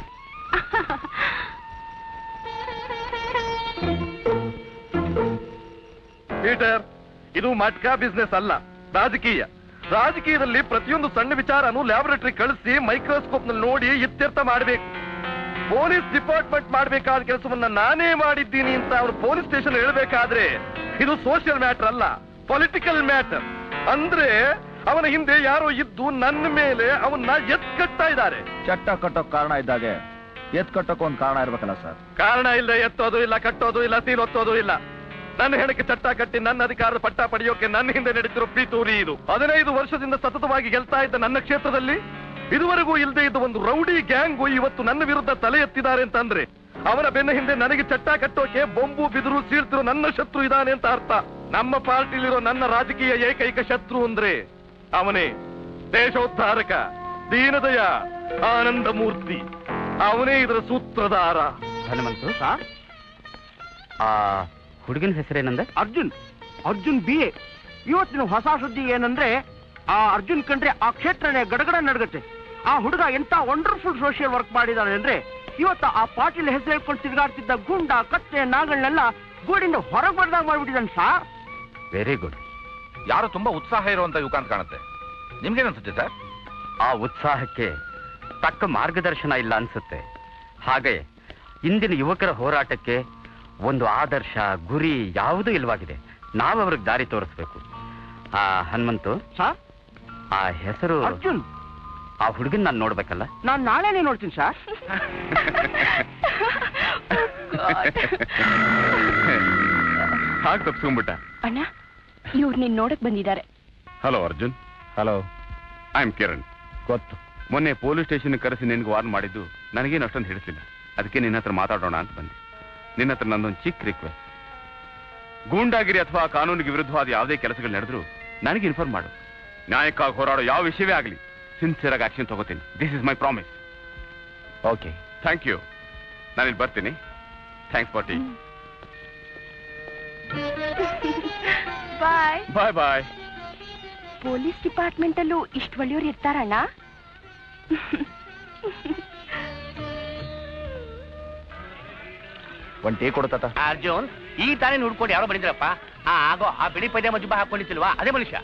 ಪೀಟರ್ ಇದು ಮಟ್ಕಾ ಬಿಸ್ನೆಸ್ ಅಲ್ಲ ರಾಜಕೀಯ ರಾಜಕೀಯದಲ್ಲಿ ಪ್ರತಿಯೊಂದು ಸಣ್ಣ ವಿಚಾರನು ಲ್ಯಾಬೊರೇಟರಿ ಕಳಿಸಿ ಮೈಕ್ರೋಸ್ಕೋಪ್ ನಲ್ಲಿ ನೋಡಿ ಇತ್ಯರ್ಥ ಮಾಡಬೇಕು ಪೊಲೀಸ್ ಡಿಪಾರ್ಟ್ಮೆಂಟ್ ಮಾಡಬೇಕಾದ ಕೆಲಸವನ್ನ ನಾನೇ ಮಾಡಿದ್ದೀನಿ ಅಂತ ಅವರು ಪೊಲೀಸ್ ಸ್ಟೇಷನ್ ಹೇಳ್ಬೇಕಾದ್ರೆ ಇದು ಸೋಷಿಯಲ್ ಮ್ಯಾಟರ್ ಅಲ್ಲ ಪೊಲಿಟಿಕಲ್ ಮ್ಯಾಟರ್ ಅಂದ್ರೆ ಅವನ ಹಿಂದೆ ಯಾರೋ ಇದ್ದು ನನ್ನ ಮೇಲೆ ಅವನ್ನ ಎತ್ಕಟ್ತಾ ಇದ್ದಾರೆ ಚಟ್ಟ ಕಟ್ಟೋಕ್ ಕಾರಣ ಇದ್ದಾಗೆ ಎತ್ ಕಟ್ಟೋಕ್ ಒಂದ್ ಕಾರಣ ಇರ್ಬೇಕಲ್ಲ ಸರ್ ಕಾರಣ ಇಲ್ಲದೆ ಎತ್ತೋದು ಇಲ್ಲ ಕಟ್ಟೋದು ಇಲ್ಲ ಸೀಲೊತ್ತೋದು ಇಲ್ಲ ನನ್ನ ಹೆಣಕ್ಕೆ ಚಟ್ಟ ಕಟ್ಟಿ ನನ್ನ ಅಧಿಕಾರದ ಪಟ್ಟ ಪಡೆಯೋಕೆ ನನ್ನ ಹಿಂದೆ ನಡೀತಿರೋ ಪ್ರೀತೂರಿ ಇದು ಹದಿನೈದು ವರ್ಷದಿಂದ ಸತತವಾಗಿ ಗೆಲ್ತಾ ಇದ್ದ ನನ್ನ ಕ್ಷೇತ್ರದಲ್ಲಿ ಇದುವರೆಗೂ ಇಲ್ಲದೆ ಇದ್ದ ಒಂದು ರೌಡಿ ಗ್ಯಾಂಗು ಇವತ್ತು ನನ್ನ ವಿರುದ್ಧ ತಲೆ ಎತ್ತಿದ್ದಾರೆ ಅಂತಂದ್ರೆ ಅವನ ಬೆನ್ನ ಹಿಂದೆ ನನಗೆ ಚಟ್ಟ ಕಟ್ಟೋಕೆ ಬೊಂಬು ಬಿದಿರು ಸೀಳ್ತಿರೋ ನನ್ನ ಶತ್ರು ಇದ್ದಾನೆ ಅಂತ ಅರ್ಥ ನಮ್ಮ ಪಾರ್ಟಿಲಿರೋ ನನ್ನ ರಾಜಕೀಯ ಏಕೈಕ ಶತ್ರು ಅಂದ್ರೆ ಅವನೇ ದೇಶೋದ್ಧಾರಕ ದೀನದಯ ಆನಂದ ಮೂರ್ತಿ ಅವನೇ ಇದರ ಸೂತ್ರಧಾರ ಹನುಮಂತು ಆ ಹುಡುಗನ ಹೆಸರೇನಂದ ಅರ್ಜುನ್ ಅರ್ಜುನ್ ಬಿ ಎ ಇವತ್ತಿನ ಹೊಸ ಸುದ್ದಿ ಏನಂದ್ರೆ ಆ ಅರ್ಜುನ್ ಕಂಡ್ರೆ ಆ ಕ್ಷೇತ್ರನೇ ಗಡಗಡ ನಡಗತ್ತೆ ಆ ಹುಡುಗ ಎಂತ ವಂಡರ್ಫುಲ್ ಸೋಷಿಯಲ್ ವರ್ಕ್ ಮಾಡಿದಾನೆ ಅಂದ್ರೆ ಇವತ್ತು ಆ ಪಾಟೀಲ್ ಹೆಸರು ಹೇಳ್ಕೊಂಡು ತಿರುಗಾಡ್ತಿದ್ದ ಗುಂಡ ಕತ್ತೆ ನಾಗಳನ್ನೆಲ್ಲ ಗೂಡಿಂದ ಹೊರಗೆ ಬರ್ದಾಗ ಮಾಡ್ಬಿಟ್ಟಿದ್ದಾನೆ ಸಾರ್ ವೆರಿ ಗುಡ್ ಯಾರು ತುಂಬಾ ಉತ್ಸಾಹ ಇರುವಂತ ಯುವಕ ಅಂತ ಕಾಣುತ್ತೆ ನಿಮ್ಗೇನನ್ಸುತ್ತೆ ಸರ್ ಆ ಉತ್ಸಾಹಕ್ಕೆ ತಕ್ಕ ಮಾರ್ಗದರ್ಶನ ಇಲ್ಲ ಅನ್ಸುತ್ತೆ ಹಾಗೆ ಇಂದಿನ ಯುವಕರ ಹೋರಾಟಕ್ಕೆ ಒಂದು ಆದರ್ಶ ಗುರಿ ಯಾವುದೂ ಇಲ್ವಾಗಿದೆ ನಾವು ಅವ್ರಿಗೆ ದಾರಿ ತೋರಿಸ್ಬೇಕು ಆ ಹನುಮಂತು ಸಾರ್ ಆ ಹೆಸರು ಅರ್ಜುನ್ ಆ ಹುಡುಗನ್ ನಾನು ನೋಡ್ಬೇಕಲ್ಲ ನಾನ್ ನಾಳೆನೇ ನೋಡ್ತೀನಿ ಸರ್ ಹಾಗೆ ತಪ್ಸ್ಕೊಂಡ್ಬಿಟ್ಟ ಅಣ್ಣ ಇವ್ರು ನಿನ್ ನೋಡಕ್ ಬಂದಿದ್ದಾರೆ hello Arjun hello I am Kiran ಗೊತ್ತು ಮೊನ್ನೆ ಪೊಲೀಸ್ ಸ್ಟೇಷನ್ ಕರೆಸಿ ನಿನ್ಗೆ ವಾರ್ನ್ ಮಾಡಿದ್ದು ನನಗೇನು ಅಷ್ಟೊಂದು ಹಿಡಿಸಿಲ್ಲ ಅದಕ್ಕೆ ನಿನ್ನ ಹತ್ರ ಮಾತಾಡೋಣ ಅಂತ ಬಂದೆ ನಿನ್ನ ಹತ್ರ ನಂದೊಂದು ಚಿಕ್ಕ ರಿಕ್ವೆಸ್ಟ್ ಗೂಂಡಾಗಿರಿ ಅಥವಾ ಕಾನೂನಿಗೆ ವಿರುದ್ಧವಾದ ಯಾವುದೇ ಕೆಲಸಗಳು ನಡೆದ್ರು ನನಗೆ ಇನ್ಫಾರ್ಮ್ ಮಾಡು ನ್ಯಾಯಕ್ಕಾಗಿ ಹೋರಾಡೋ ಯಾವ ವಿಷಯವೇ ಆಗಲಿ ಸಿನ್ಸಿಯರ್ ಆಗಿ ಆಕ್ಷನ್ ತಗೋತೀನಿ this is my promise okay thank you ನಾನಿಲ್ಲಿ ಬರ್ತೀನಿ thanks for tea bye bye bye police department ಅಲ್ಲೂ ಇಷ್ಟು ಒಳ್ಳೆಯವ್ರು ಇರ್ತಾರಣ್ಣ ಒಂದ್ ಟೀ ಕೊಡುತ್ತ ಅರ್ಜುನ್ ಈ ತಾನೇ ನೋಡ್ಕೊಂಡು ಯಾರೋ ಬಂದಿದ್ರಪ್ಪ ಆ ಆಗೋ ಆ ಬಿಳಿ ಪೈಜಾಮ ಜುಬ್ಬ ಹಾಕೊಂಡಿತ್ತಿಲ್ವಾ ಅದೇ ಮನುಷ್ಯ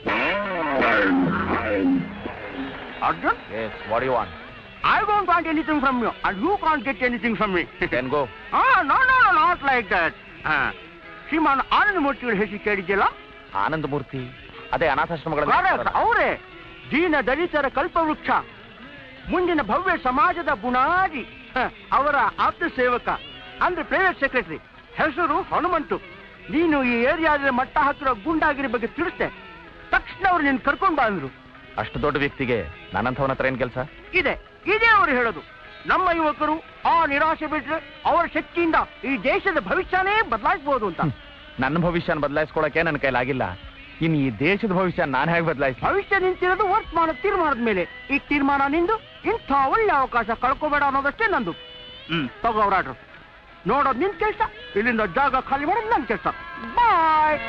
Arjun yes what you want I don't want anything from you and you can't get anything from me can go ಆ no no not like that Shriman Ananda ಮೂರ್ತಿಗಳ ಹೆಸರು ಕೇಳಿದ್ಯಲ್ಲ ಆನಂದ ಮೂರ್ತಿ ಅದೇ ಅನಾಥಾಶ್ರಮಗಳ Correct, ಅವರೇ ದೀನ ದಲಿತರ ಕಲ್ಪವೃಕ್ಷ ಮುಂದಿನ ಭವ್ಯ ಸಮಾಜದ ಬುನಾದಿ ಹ, ಅವರ ಆಪ್ತ ಸೇವಕ ಅಂದ್ರೆ ಪ್ರೈವೇಟ್ ಸೆಕ್ರೆಟರಿ ಹೆಸರು ಹನುಮಂತು ನೀನು ಈ ಏರಿಯಾದಲ್ಲಿ ಮಟ್ಟ ಹಾಕಿರೋ ಗುಂಡಾಗಿರಿ ಬಗ್ಗೆ ತಿಳಿಸ್ದೆ ತಕ್ಷಣ ಅವ್ರು ನಿನ್ ಕರ್ಕೊಂಡ್ ಬಾ ಅಂದ್ರು ಅಷ್ಟು ದೊಡ್ಡ ವ್ಯಕ್ತಿಗೆ ನನ್ನಂಥವನ ಹತ್ರ ಏನ್ ಕೆಲಸ ಇದೆ ಇದೇ ಅವರು ಹೇಳೋದು ನಮ್ಮ ಯುವಕರು ಆ ನಿರಾಶೆ ಬಿಟ್ರೆ ಅವರ ಶಕ್ತಿಯಿಂದ ಈ ದೇಶದ ಭವಿಷ್ಯನೇ ಬದಲಾಯಿಸಬಹುದು ಅಂತ ನನ್ನ ಭವಿಷ್ಯನ ಬದಲಾಯಿಸ್ಕೊಳಕ್ಕೆ ನನ್ನ ಕೈಲಾಗಿಲ್ಲ ಇನ್ನು ಈ ದೇಶದ ಭವಿಷ್ಯ ನಾನು ಹೇಗೆ ಬದಲಾಯಿಸಿ ಭವಿಷ್ಯ ನಿಂತಿರೋದು ವರ್ತಮಾನ ತೀರ್ಮಾನದ ಮೇಲೆ ಈ ತೀರ್ಮಾನ ನಿಂದು ಇಂಥ ಒಳ್ಳೆ ಅವಕಾಶ ಕಳ್ಕೋಬೇಡ ಅನ್ನೋದಷ್ಟೇ ನಂದು ಹ್ಮ್ ತಗೋ ಅವ್ರಾಡ್ರು ನೋಡೋದು ನಿನ್ ಕೆಲಸ ಇಲ್ಲಿಂದ ಜಾಗ ಖಾಲಿ ಮಾಡೋದು ನನ್ ಕೆಲಸ ಬಾಯ್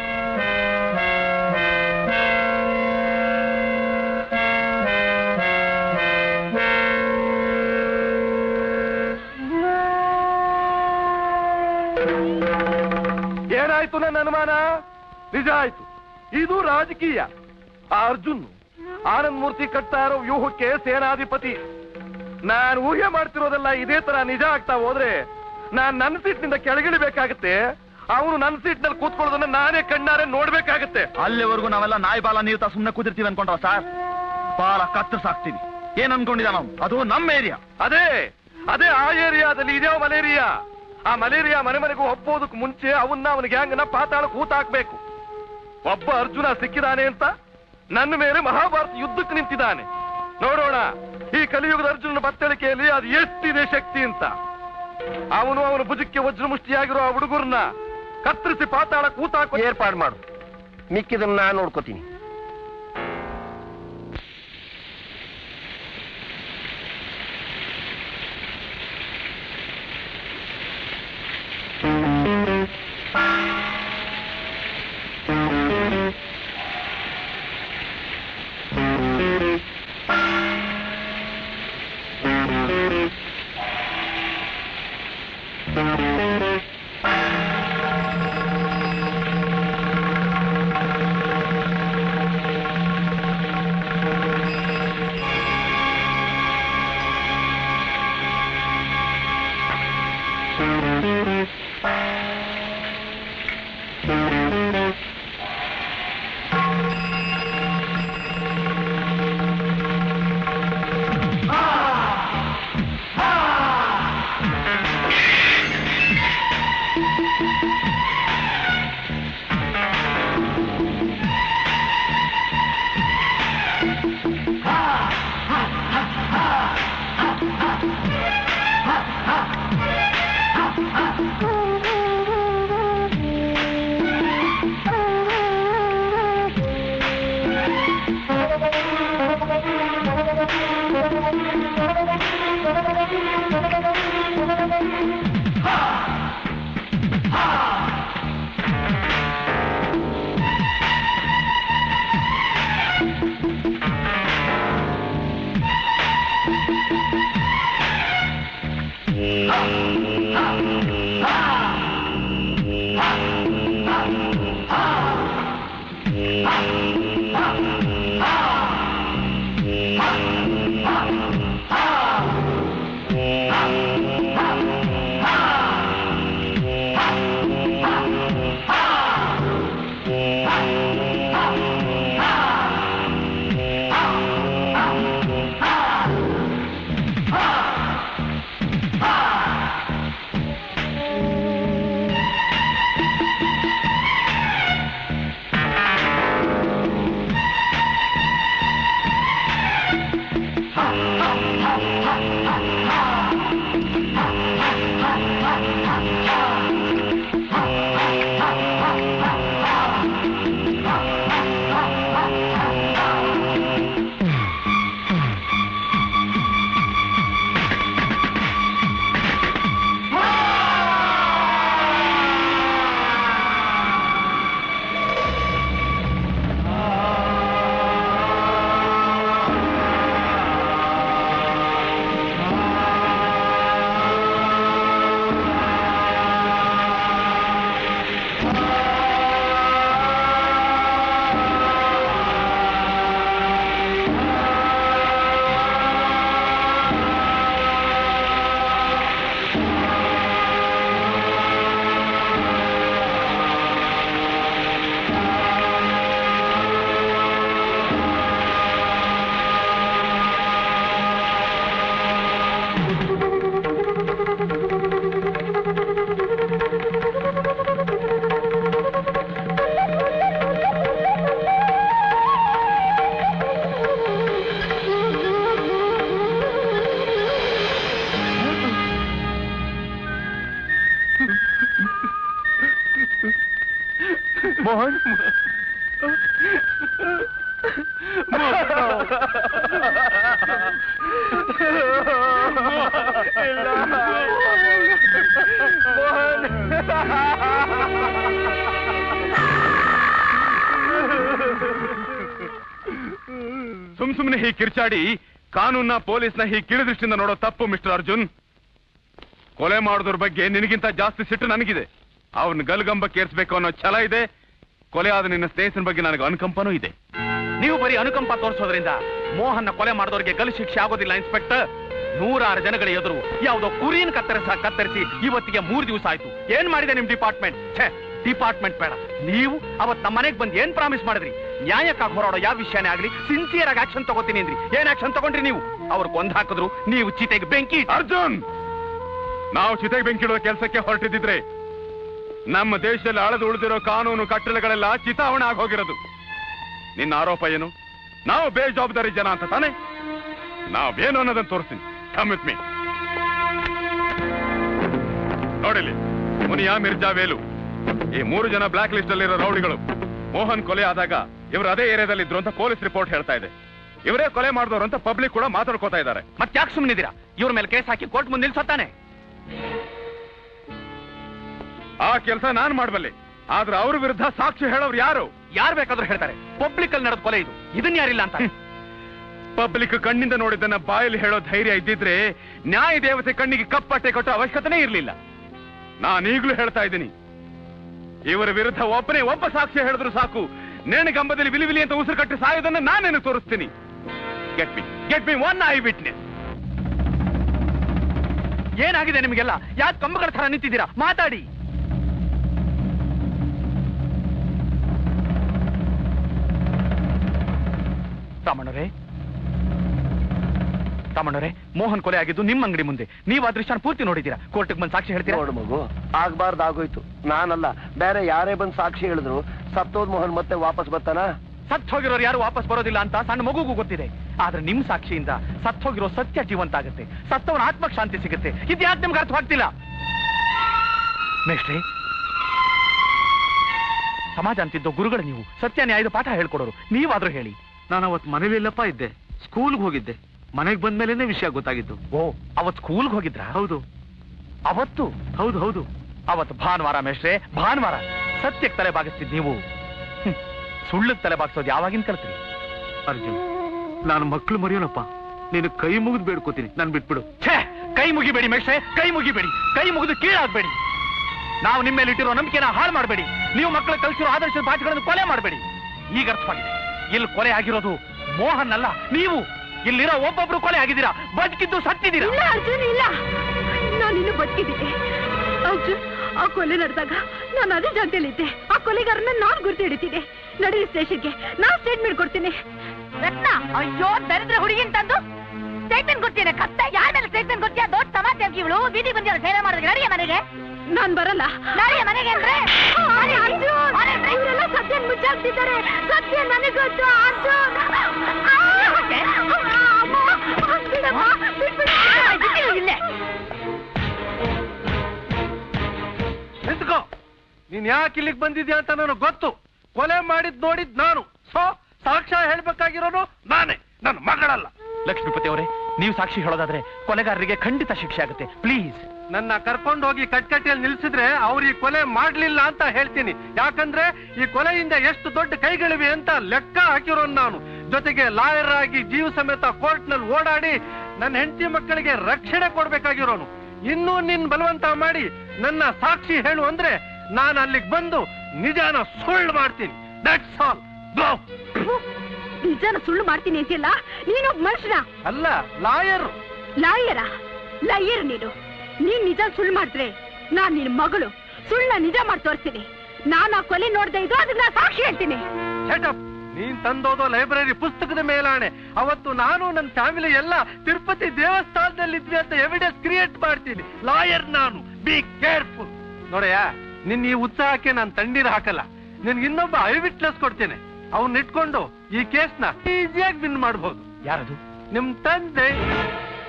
ಏನಾಯ್ತು ನನ್ನ ಅನುಮಾನ ನಿಜ ಆಯ್ತು ಇದು ರಾಜಕೀಯ ಆ ಅರ್ಜುನ್ ಆನಂದ್ ಮೂರ್ತಿ ಕಟ್ತಾ ಇರೋ ವ್ಯೂಹಕ್ಕೆ ಸೇನಾಧಿಪತಿ ನಾನು ಊಹೆ ಮಾಡ್ತಿರೋದೆಲ್ಲ ಇದೇ ತರ ನಿಜ ಆಗ್ತಾ ಹೋದ್ರೆ ನಾನ್ ನನ್ನ ಸೀಟ್ನಿಂದ ಕೆಳಗಿಳಿಬೇಕಾಗತ್ತೆ ಅವನು ನನ್ನ ಸೀಟ್ನಲ್ಲಿ ಕೂತ್ಕೊಳ್ಳೋದನ್ನ ನಾನೇ ಕಣ್ಣಾರೆ ನೋಡ್ಬೇಕಾಗತ್ತೆ ಅಲ್ಲಿವರೆಗೂ ನಾವೆಲ್ಲ ನಾಯಿ ಬಾಲ ನೀರು ತಾ ಸುಮ್ಮನೆ ಕೂತಿರ್ತೀವಿ ಅನ್ಕೊಂಡ್ರ ಸರ್ ಬಾಲ ಕತ್ತರಿಸಾಕ್ತೀನಿ ಏನ್ ಅನ್ಕೊಂಡಿದ ನಾವು ಅದು ನಮ್ಮ ಏರಿಯಾ ಅದೇ ಅದೇ ಆ ಏರಿಯಾದಲ್ಲಿ ಇದ್ಯಾವ ಮಲೇರಿಯಾ ಆ ಮಲೇರಿಯಾ ಮನೆ ಮನೆಗೂ ಒಪ್ಪೋದಕ್ಕೆ ಮುಂಚೆ ಅವನ್ನ ಅವನ ಗ್ಯಾಂಗ್ನ ಪಾತಾಳ ಕೂತಾಕ್ಬೇಕು ಒಬ್ಬ ಅರ್ಜುನ ಸಿಕ್ಕಿದಾನೆ ಅಂತ ನನ್ನ ಮೇಲೆ ಮಹಾಭಾರತ ಯುದ್ಧಕ್ಕೆ ನಿಂತಿದ್ದಾನೆ ನೋಡೋಣ ಈ ಕಲಿಯುಗದ ಅರ್ಜುನನ ಬತ್ತಳಿಕೆಯಲ್ಲಿ ಅದು ಎಷ್ಟಿದೆ ಶಕ್ತಿ ಅಂತ ಅವನು ಅವನ ಭುಜಕ್ಕೆ ವಜ್ರಮುಷ್ಟಿಯಾಗಿರೋ ಆ ಹುಡುಗರನ್ನ ಕತ್ತರಿಸಿ ಪಾತಾಳ ಕೂತಾಕೋ ಏರ್ಪಾಡು ಮಾಡು ಮಿಕ್ಕಿದನ್ನ ನಾನು ನೋಡ್ಕೋತೀನಿ ಮೋಹನ್ ಸುಮ್ ಸುಮ್ನೆ ಹೀಗೆ ಕಿರ್ಚಾಡಿ ಕಾನೂನ್ನ ಪೊಲೀಸ್ನ ಹೀಗೆ ಕಿಳಿದೃಷ್ಟಿಯಿಂದ ನೋಡೋ ತಪ್ಪು ಮಿಸ್ಟರ್ ಅರ್ಜುನ್ ಕೊಲೆ ಮಾಡೋದ್ರ ಬಗ್ಗೆ ನಿನಗಿಂತ ಜಾಸ್ತಿ ಸಿಟ್ಟು ನನಗಿದೆ ಅವನ್ ಗಲ್ಗಂಬಕ್ಕೆ ಏರ್ಸ್ಬೇಕು ಅನ್ನೋ ಛಲ ಇದೆ ಕೊಲೆ ಆದ ನಿನ್ನ ಸ್ನೇಹಿತನ ಬಗ್ಗೆ ನನಗೆ ಅನುಕಂಪನೂ ಇದೆ ನೀವು ಬರೀ ಅನುಕಂಪ ತೋರಿಸೋದ್ರಿಂದ ಮೋಹನ್ನ ಕೊಲೆ ಮಾಡಿದವರಿಗೆ ಗಲ್ಲು ಶಿಕ್ಷೆ ಆಗೋದಿಲ್ಲ ಇನ್ಸ್ಪೆಕ್ಟರ್ ನೂರಾರು ಜನಗಳ ಎದುರು ಯಾವುದೋ ಕುರಿನ ಕತ್ತರಿಸ ಕತ್ತರಿಸಿ ಇವತ್ತಿಗೆ ಮೂರು ದಿವಸ ಆಯ್ತು ಏನ್ ಮಾಡಿದೆ ನಿಮ್ ಡಿಪಾರ್ಟ್ಮೆಂಟ್ ಛೇ ಡಿಪಾರ್ಟ್ಮೆಂಟ್ ಬೇಡ ನೀವು ಅವತ್ ನಮ್ಮ ಮನೆಗೆ ಬಂದು ಏನ್ ಪ್ರಾಮಿಸ್ ಮಾಡಿದ್ರಿ ನ್ಯಾಯಕ್ಕಾಗಿ ಹೋರಾಡೋ ಯಾವ ವಿಷಯನೇ ಆಗ್ಲಿ ಸಿನ್ಸಿಯರ್ ಆಗಿ ಆಕ್ಷನ್ ತಗೋತೀನಿ ಅಂದ್ರಿ ಏನ್ ಆಕ್ಷನ್ ತಗೊಂಡ್ರಿ ನೀವು ಅವ್ರು ಕೊಂದ್ ಹಾಕಿದ್ರು ನೀವು ಚೀತೆಗೆ ಬೆಂಕಿ ಇಟ್ರು. ಅರ್ಜುನ್ ನಾವು ಚಿತೆಗೆ ಬೆಂಕಿಡುವ ಕೆಲಸಕ್ಕೆ ಹೊರಟಿದ್ದಿದ್ರೆ ನಮ್ಮ ದೇಶದಲ್ಲಿ ಅಳೆದು ಉಳಿದಿರೋ ಕಾನೂನು ಕಟ್ಟಳೆಗಳೆಲ್ಲ ಚಿತಾವಣೆ ಆಗೋಗಿರೋದು ನಿನ್ನ ಆರೋಪ ಏನು ನಾವು ಬೇಜವಾಬ್ದಾರಿ ಜನ ಅಂತ ತಾನೆ ನಾವೇನು ಅನ್ನೋದನ್ನ ತೋರಿಸ್ತೀನಿ ಕಮ್ ವಿತ್ ಮೀ ನೋಡಿಲಿ ಮುನಿಯಾ ಮಿರ್ಜಾ ವೇಲು ಈ ಮೂರು ಜನ ಬ್ಲಾಕ್ ಲಿಸ್ಟ್ ಅಲ್ಲಿರೋ ರೌಡಿಗಳು ಮೋಹನ್ ಕೊಲೆ ಆದಾಗ ಇವರು ಅದೇ ಏರಿಯಾದಲ್ಲಿ ಇದ್ರು ಅಂತ ಪೊಲೀಸ್ ರಿಪೋರ್ಟ್ ಹೇಳ್ತಾ ಇದೆ ಇವರೇ ಕೊಲೆ ಮಾಡಿದವರು ಅಂತ ಪಬ್ಲಿಕ್ ಕೂಡ ಮಾತಾಡ್ಕೋತಾ ಇದ್ದಾರೆ ಮತ್ತೆ ಯಾಕೆ ಸುಮ್ಮನಿದ್ದೀರಾ ಇವ್ರ ಮೇಲೆ ಕೇಸ್ ಹಾಕಿ ಕೋರ್ಟ್ ಮುಂದೆ ನಿಲ್ಸತ್ತಾನೆ ಆ ಕೆಲಸ ನಾನ್ ಮಾಡಬಲ್ಲೆ ಆದ್ರೆ ಅವ್ರ ವಿರುದ್ಧ ಸಾಕ್ಷಿ ಹೇಳೋರು ಯಾರು ಯಾರು ಬೇಕಾದ್ರೂ ಹೇಳ್ತಾರೆ ಪಬ್ಲಿಕ್ ಅಲ್ಲಿ ನಡೆದ ಕೊಲೆ ಇದು ಇದನ್ನ ಯಾರಿಲ್ಲ ಅಂತ ಪಬ್ಲಿಕ್ ಕಣ್ಣಿಂದ ನೋಡಿದ್ದನ್ನ ಬಾಯಲ್ಲಿ ಹೇಳೋ ಧೈರ್ಯ ಇದ್ದಿದ್ರೆ ನ್ಯಾಯ ದೇವತೆ ಕಣ್ಣಿಗೆ ಕಪ್ಪಟ್ಟೆ ಕಟ್ಟೋ ಅವಶ್ಯಕತೆನೇ ಇರಲಿಲ್ಲ ನಾನೀಗ್ಲೂ ಹೇಳ್ತಾ ಇದ್ದೀನಿ ಇವರ ವಿರುದ್ಧ ಒಬ್ಬನೇ ಒಬ್ಬ ಸಾಕ್ಷಿ ಹೇಳಿದ್ರು ಸಾಕು ನೇಣಗಂಬದಲ್ಲಿ ವಿಲಿ ವಿಲಿ ಅಂತ ಉಸಿರು ಕಟ್ಟಿ ಸಾಯೋದನ್ನ ನಾನೇನು ತೋರಿಸ್ತೀನಿ get me get me one eyewitness ಏನಾಗಿದೆ ನಿಮಗೆಲ್ಲ ಯಾಕೆ ಕಂಬಗಳ ತರ ನಿಂತಿದ್ದೀರಾ ಮಾತಾಡಿ ರಾಮಣ್ಣರೇ ರಾಮಣ್ಣರೇ ಮೋಹನ್ ಕೊಲೆ ಆಗಿದ್ದು ನಿಮ್ಮ ಅಂಗಡಿ ಮುಂದೆ ನೀವು ಆ ದೃಶ್ಯನ ಪೂರ್ತಿ ನೋಡಿದ್ದೀರಾ ಕೋರ್ಟ್ಗೆ ಬಂದು ಸಾಕ್ಷಿ ಹೇಳ್ತೀರಾ ನೋಡು ಮಗು ಆಗ್ಬಾರ್ದು ಆಗೋಯ್ತು ನಾನಲ್ಲ ಬೇರೆ ಯಾರೇ ಬಂದು ಸಾಕ್ಷಿ ಹೇಳಿದ್ರು ಸತ್ತೋದ್ ಮೋಹನ್ ಮತ್ತೆ ವಾಪಸ್ ಬರ್ತಾನ ಸತ್ ಹೋಗಿರೋರು ಯಾರು ವಾಪಸ್ ಬರೋದಿಲ್ಲ ಅಂತ ಸಣ್ಣ ಮಗುಗೂ ಗೊತ್ತಿದೆ ಆದ್ರೆ ನಿಮ್ ಸಾಕ್ಷಿಯಿಂದ ಸತ್ ಹೋಗಿರೋ ಸತ್ಯ ಜೀವಂತ ಆಗುತ್ತೆ ಸತ್ತವನ ಆತ್ಮಕ್ ಶಾಂತಿ ಸಿಗುತ್ತೆ ಇದು ಯಾಕೆ ನಿಮ್ಗೆ ಅರ್ಥವಾಗ್ತಿಲ್ಲ ಮೇಷ್ಟ್ರೆ ಸಮಾಜ ಅಂತಿದ್ದೋ ಗುರುಗಳು ನೀವು ಸತ್ಯ ನ್ಯಾಯದ ಪಾಠ ಹೇಳ್ಕೊಡೋರು ನೀವಾದ್ರೂ ಹೇಳಿ ನಾನು ಅವತ್ ಮನೇಲಿಲ್ಲಪ್ಪ ಇದ್ದೆ ಸ್ಕೂಲ್ಗೆ ಹೋಗಿದ್ದೆ ಮನೆಗೆ ಬಂದ್ಮೇಲೆನೆ ವಿಷಯ ಗೊತ್ತಾಗಿದ್ದು ಓ ಅವತ್ ಸ್ಕೂಲ್ಗೆ ಹೋಗಿದ್ರ ಹೌದು ಅವತ್ತು ಹೌದು ಹೌದು ಅವತ್ತು ಭಾನುವಾರ ಮೇಷ್ಟ್ರೆ ಭಾನುವಾರ ಸತ್ಯಕ್ಕೆ ತಲೆ ಬಾಗಿಸ್ತಿದ್ ನೀವು ಹ್ಮ್. ಸುಳ್ಳಕ್ ತಲೆ ಬಾಗಿಸೋದು ಯಾವಾಗಿನ ಕಲ್ತ್ರಿ ಅರ್ಜುನ್ ನಾನು ಮಕ್ಕಳು ಮರೆಯೋನಪ್ಪ ನೀನು ಕೈ ಮುಗಿದು ಬೇಡ್ಕೋತೀನಿ ನಾನು ಬಿಟ್ಬಿಡು ಛೇ ಕೈ ಮುಗಿಬೇಡಿ ಮೇಷ್ಟ್ರೆ ಕೈ ಮುಗಿಬೇಡಿ ಕೈ ಮುಗಿದು ಕೀಳಾಗ್ಬೇಡಿ ನಾವು ನಿಮ್ಮ ಮೇಲೆ ಇಟ್ಟಿರೋ ನಂಬಿಕೆನ ಹಾಳು ಮಾಡಬೇಡಿ ನೀವು ಮಕ್ಕಳು ಕಲಿಸಿರೋ ಆದರ್ಶದ ಪಾಠಗಳನ್ನು ಕೊಲೆ ಮಾಡಬೇಡಿ ಈಗ ಅರ್ಥವಾಗಿದೆ ಇಲ್ಲಿ ಕೊಲೆ ಆಗಿರೋದು ಮೋಹನ್ ಅಲ್ಲ ನೀವು ಇಲ್ಲಿರೋ ಒಬ್ಬೊಬ್ರು ಕೊಲೆ ಆಗಿದ್ದೀರಾ ಬದುಕಿದ್ದು ಸತ್ತಿದ್ದೀರಾ ಇಲ್ಲ ಅರ್ಜುನ್ ಇಲ್ಲ ನಾನಿನ್ನು ಬದುಕಿದ್ದೆ ಅರ್ಜುನ್ ಆ ಕೊಲೆ ನಡೆದಾಗ ನಾನು ಅದೇ ಜಾಗದಲ್ಲಿದ್ದೆ ಆ ಕೊಲೆಗಾರನ ನಾನು ಗುರ್ತು ಹಿಡಿತಿದ್ದೆ ನಡೀರಿ ಸ್ಟೇಷನ್ಗೆ ನಾನು ಸ್ಟೇಟ್ಮೆಂಟ್ ಕೊಡ್ತೀನಿ ರತ್ನ ಅಯ್ಯೋ ದರಿದ್ರ ಹುಡುಗಿನ್ ತಂದು ಸ್ಟೇಟ್ಮೆಂಟ್ ಕೊಡ್ತೀನಿ ಕತ್ತ ಯಾರ ಮೇಲೆ ಸ್ಟೇಟ್ಮೆಂಟ್ ಕೊಡ್ತೀಯ ದೊಡ್ಡ ಸಮಾಜ ಇವಳು ಬೀದಿ ಬಂದಿರೋ ಸೇವೆ ಮಾಡಿದ್ರೆ ನಡಿಯ ಮನೆಗೆ ನಾನ್ ಬರಲ್ಲ ನಡಿಯ ಮನೆಗೆ ಅಂದ್ರೆ ಇವರೆಲ್ಲ ಸತ್ಯ ಮುಚ್ಚಾಕ್ತಿದ್ದಾರೆ ಸತ್ಯ ನನಗೆ ಗೊತ್ತು ಅರ್ಜುನ್ ಬಿಡಮ್ಮ, ಬಿಟ್ಬಿಡು. ಇಲ್ಲೇ ನಿಂತ್ಕೋ ನೀನ್ ಯಾಕೆ ಇಲ್ಲಿಗೆ ಬಂದಿದ್ಯಾ ಅಂತ ನನಗೆ ಗೊತ್ತು ಕೊಲೆ ಮಾಡಿದ್ ನೋಡಿದ್ ನಾನು ಸೊ ಸಾಕ್ಷ್ಯ ಹೇಳ್ಬೇಕಾಗಿರೋನು ನಾನೇ ನನ್ನ ಮಗಳಲ್ಲ ಲಕ್ಷ್ಮೀಪತಿ ಅವರೇ ನೀವು ಸಾಕ್ಷಿ ಹೇಳೋದಾದ್ರೆ ಕೊಲೆಗಾರರಿಗೆ ಖಂಡಿತ ಶಿಕ್ಷೆ ಆಗುತ್ತೆ ಪ್ಲೀಸ್ ನನ್ನ ಕರ್ಕೊಂಡು ಹೋಗಿ ಕಟ್ಕಟ್ಟಿಯಲ್ಲಿ ನಿಲ್ಸಿದ್ರೆ ಅವ್ರು ಈ ಕೊಲೆ ಮಾಡ್ಲಿಲ್ಲ ಅಂತ ಹೇಳ್ತೀನಿ ಯಾಕಂದ್ರೆ ಈ ಕೊಲೆಯಿಂದ ಎಷ್ಟು ದೊಡ್ಡ ಕೈಗಳಿವೆ ಅಂತ ಲೆಕ್ಕ ಹಾಕಿರೋನು ನಾನು ಜೊತೆಗೆ ಲಾಯರ್ ಆಗಿ ಜೀವ ಸಮೇತ ಕೋರ್ಟ್ ನಲ್ಲಿ ಓಡಾಡಿ ನನ್ನ ಹೆಂಡತಿ ಮಕ್ಕಳಿಗೆ ರಕ್ಷಣೆ ಕೊಡ್ಬೇಕಾಗಿರೋನು ಇನ್ನೂ ನಿನ್ ಬಲವಂತ ಮಾಡಿ ನನ್ನ ಸಾಕ್ಷಿ ಹೇಳು ಅಂದ್ರೆ ನಾನು ಅಲ್ಲಿಗೆ ಬಂದು ನಿಜಾನ ಸುಳ್ಳು ಮಾಡ್ತೀನಿ ದಟ್ಸ್ ಆಲ್ ಗೋ ನಿಜಾನ ಸುಳ್ಳು ಮಾಡ್ತೀನಿ ಅಂತಿಲ್ಲ ನೀನೊಬ್ಬ ಮನುಷ್ಯನ ಅಲ್ಲ ಲಾಯರ್ ಲಾಯರ ಲಾಯರ್ ನೀನು ನೀನ್ ನಿಜ ಸುಳ್ಳು ಮಾಡಿದ್ರೆ ನಾನ್ ನಿನ್ ಮಗಳು ಸುಳ್ಳ ನಿಜ ಮಾಡಿ ತೋರಿಸ್ತೀನಿ ನಾನು ಆ ಕೊಲೆ ನೋಡ್ದೆ ಇದು ಅದನ್ನ ನಾ ಸಾಕ್ಷಿ ಹೇಳ್ತೀನಿ ಶಟಪ್ ನೀನ್ ತಂದೋದೋ ಲೈಬ್ರರಿ ಪುಸ್ತಕದ ಮೇಲಾಣೆ ಅವತ್ತು ನಾನು ನನ್ನ ಫ್ಯಾಮಿಲಿ ಎಲ್ಲ ತಿರುಪತಿ ದೇವಸ್ಥಾನದಲ್ಲಿ ಇದ್ವಿ ಅಂತ ಎವಿಡೆನ್ಸ್ ಕ್ರಿಯೇಟ್ ಮಾಡ್ತೀನಿ ಲಾಯರ್ ನಾನು ಬಿ ಕೇರ್ಫುಲ್ ನೋಡಯ್ಯ ನಿನ್ ಈ ಉತ್ಸಾಹಕ್ಕೆ ನಾನು ತಣ್ಣೀರ್ ಹಾಕಲ್ಲ ನಿನ್ಗೆ ಇನ್ನೊಬ್ಬ ಐ ವಿಟ್ನೆಸ್ ಕೊಡ್ತೇನೆ ಅವ್ನ ಇಟ್ಕೊಂಡು ಈ ಕೇಸ್ನ ಈಸಿಯಾಗಿ ವಿನ್ ಮಾಡ್ಬೋದು ಯಾರದು ನಿಮ್ ತಂದೆ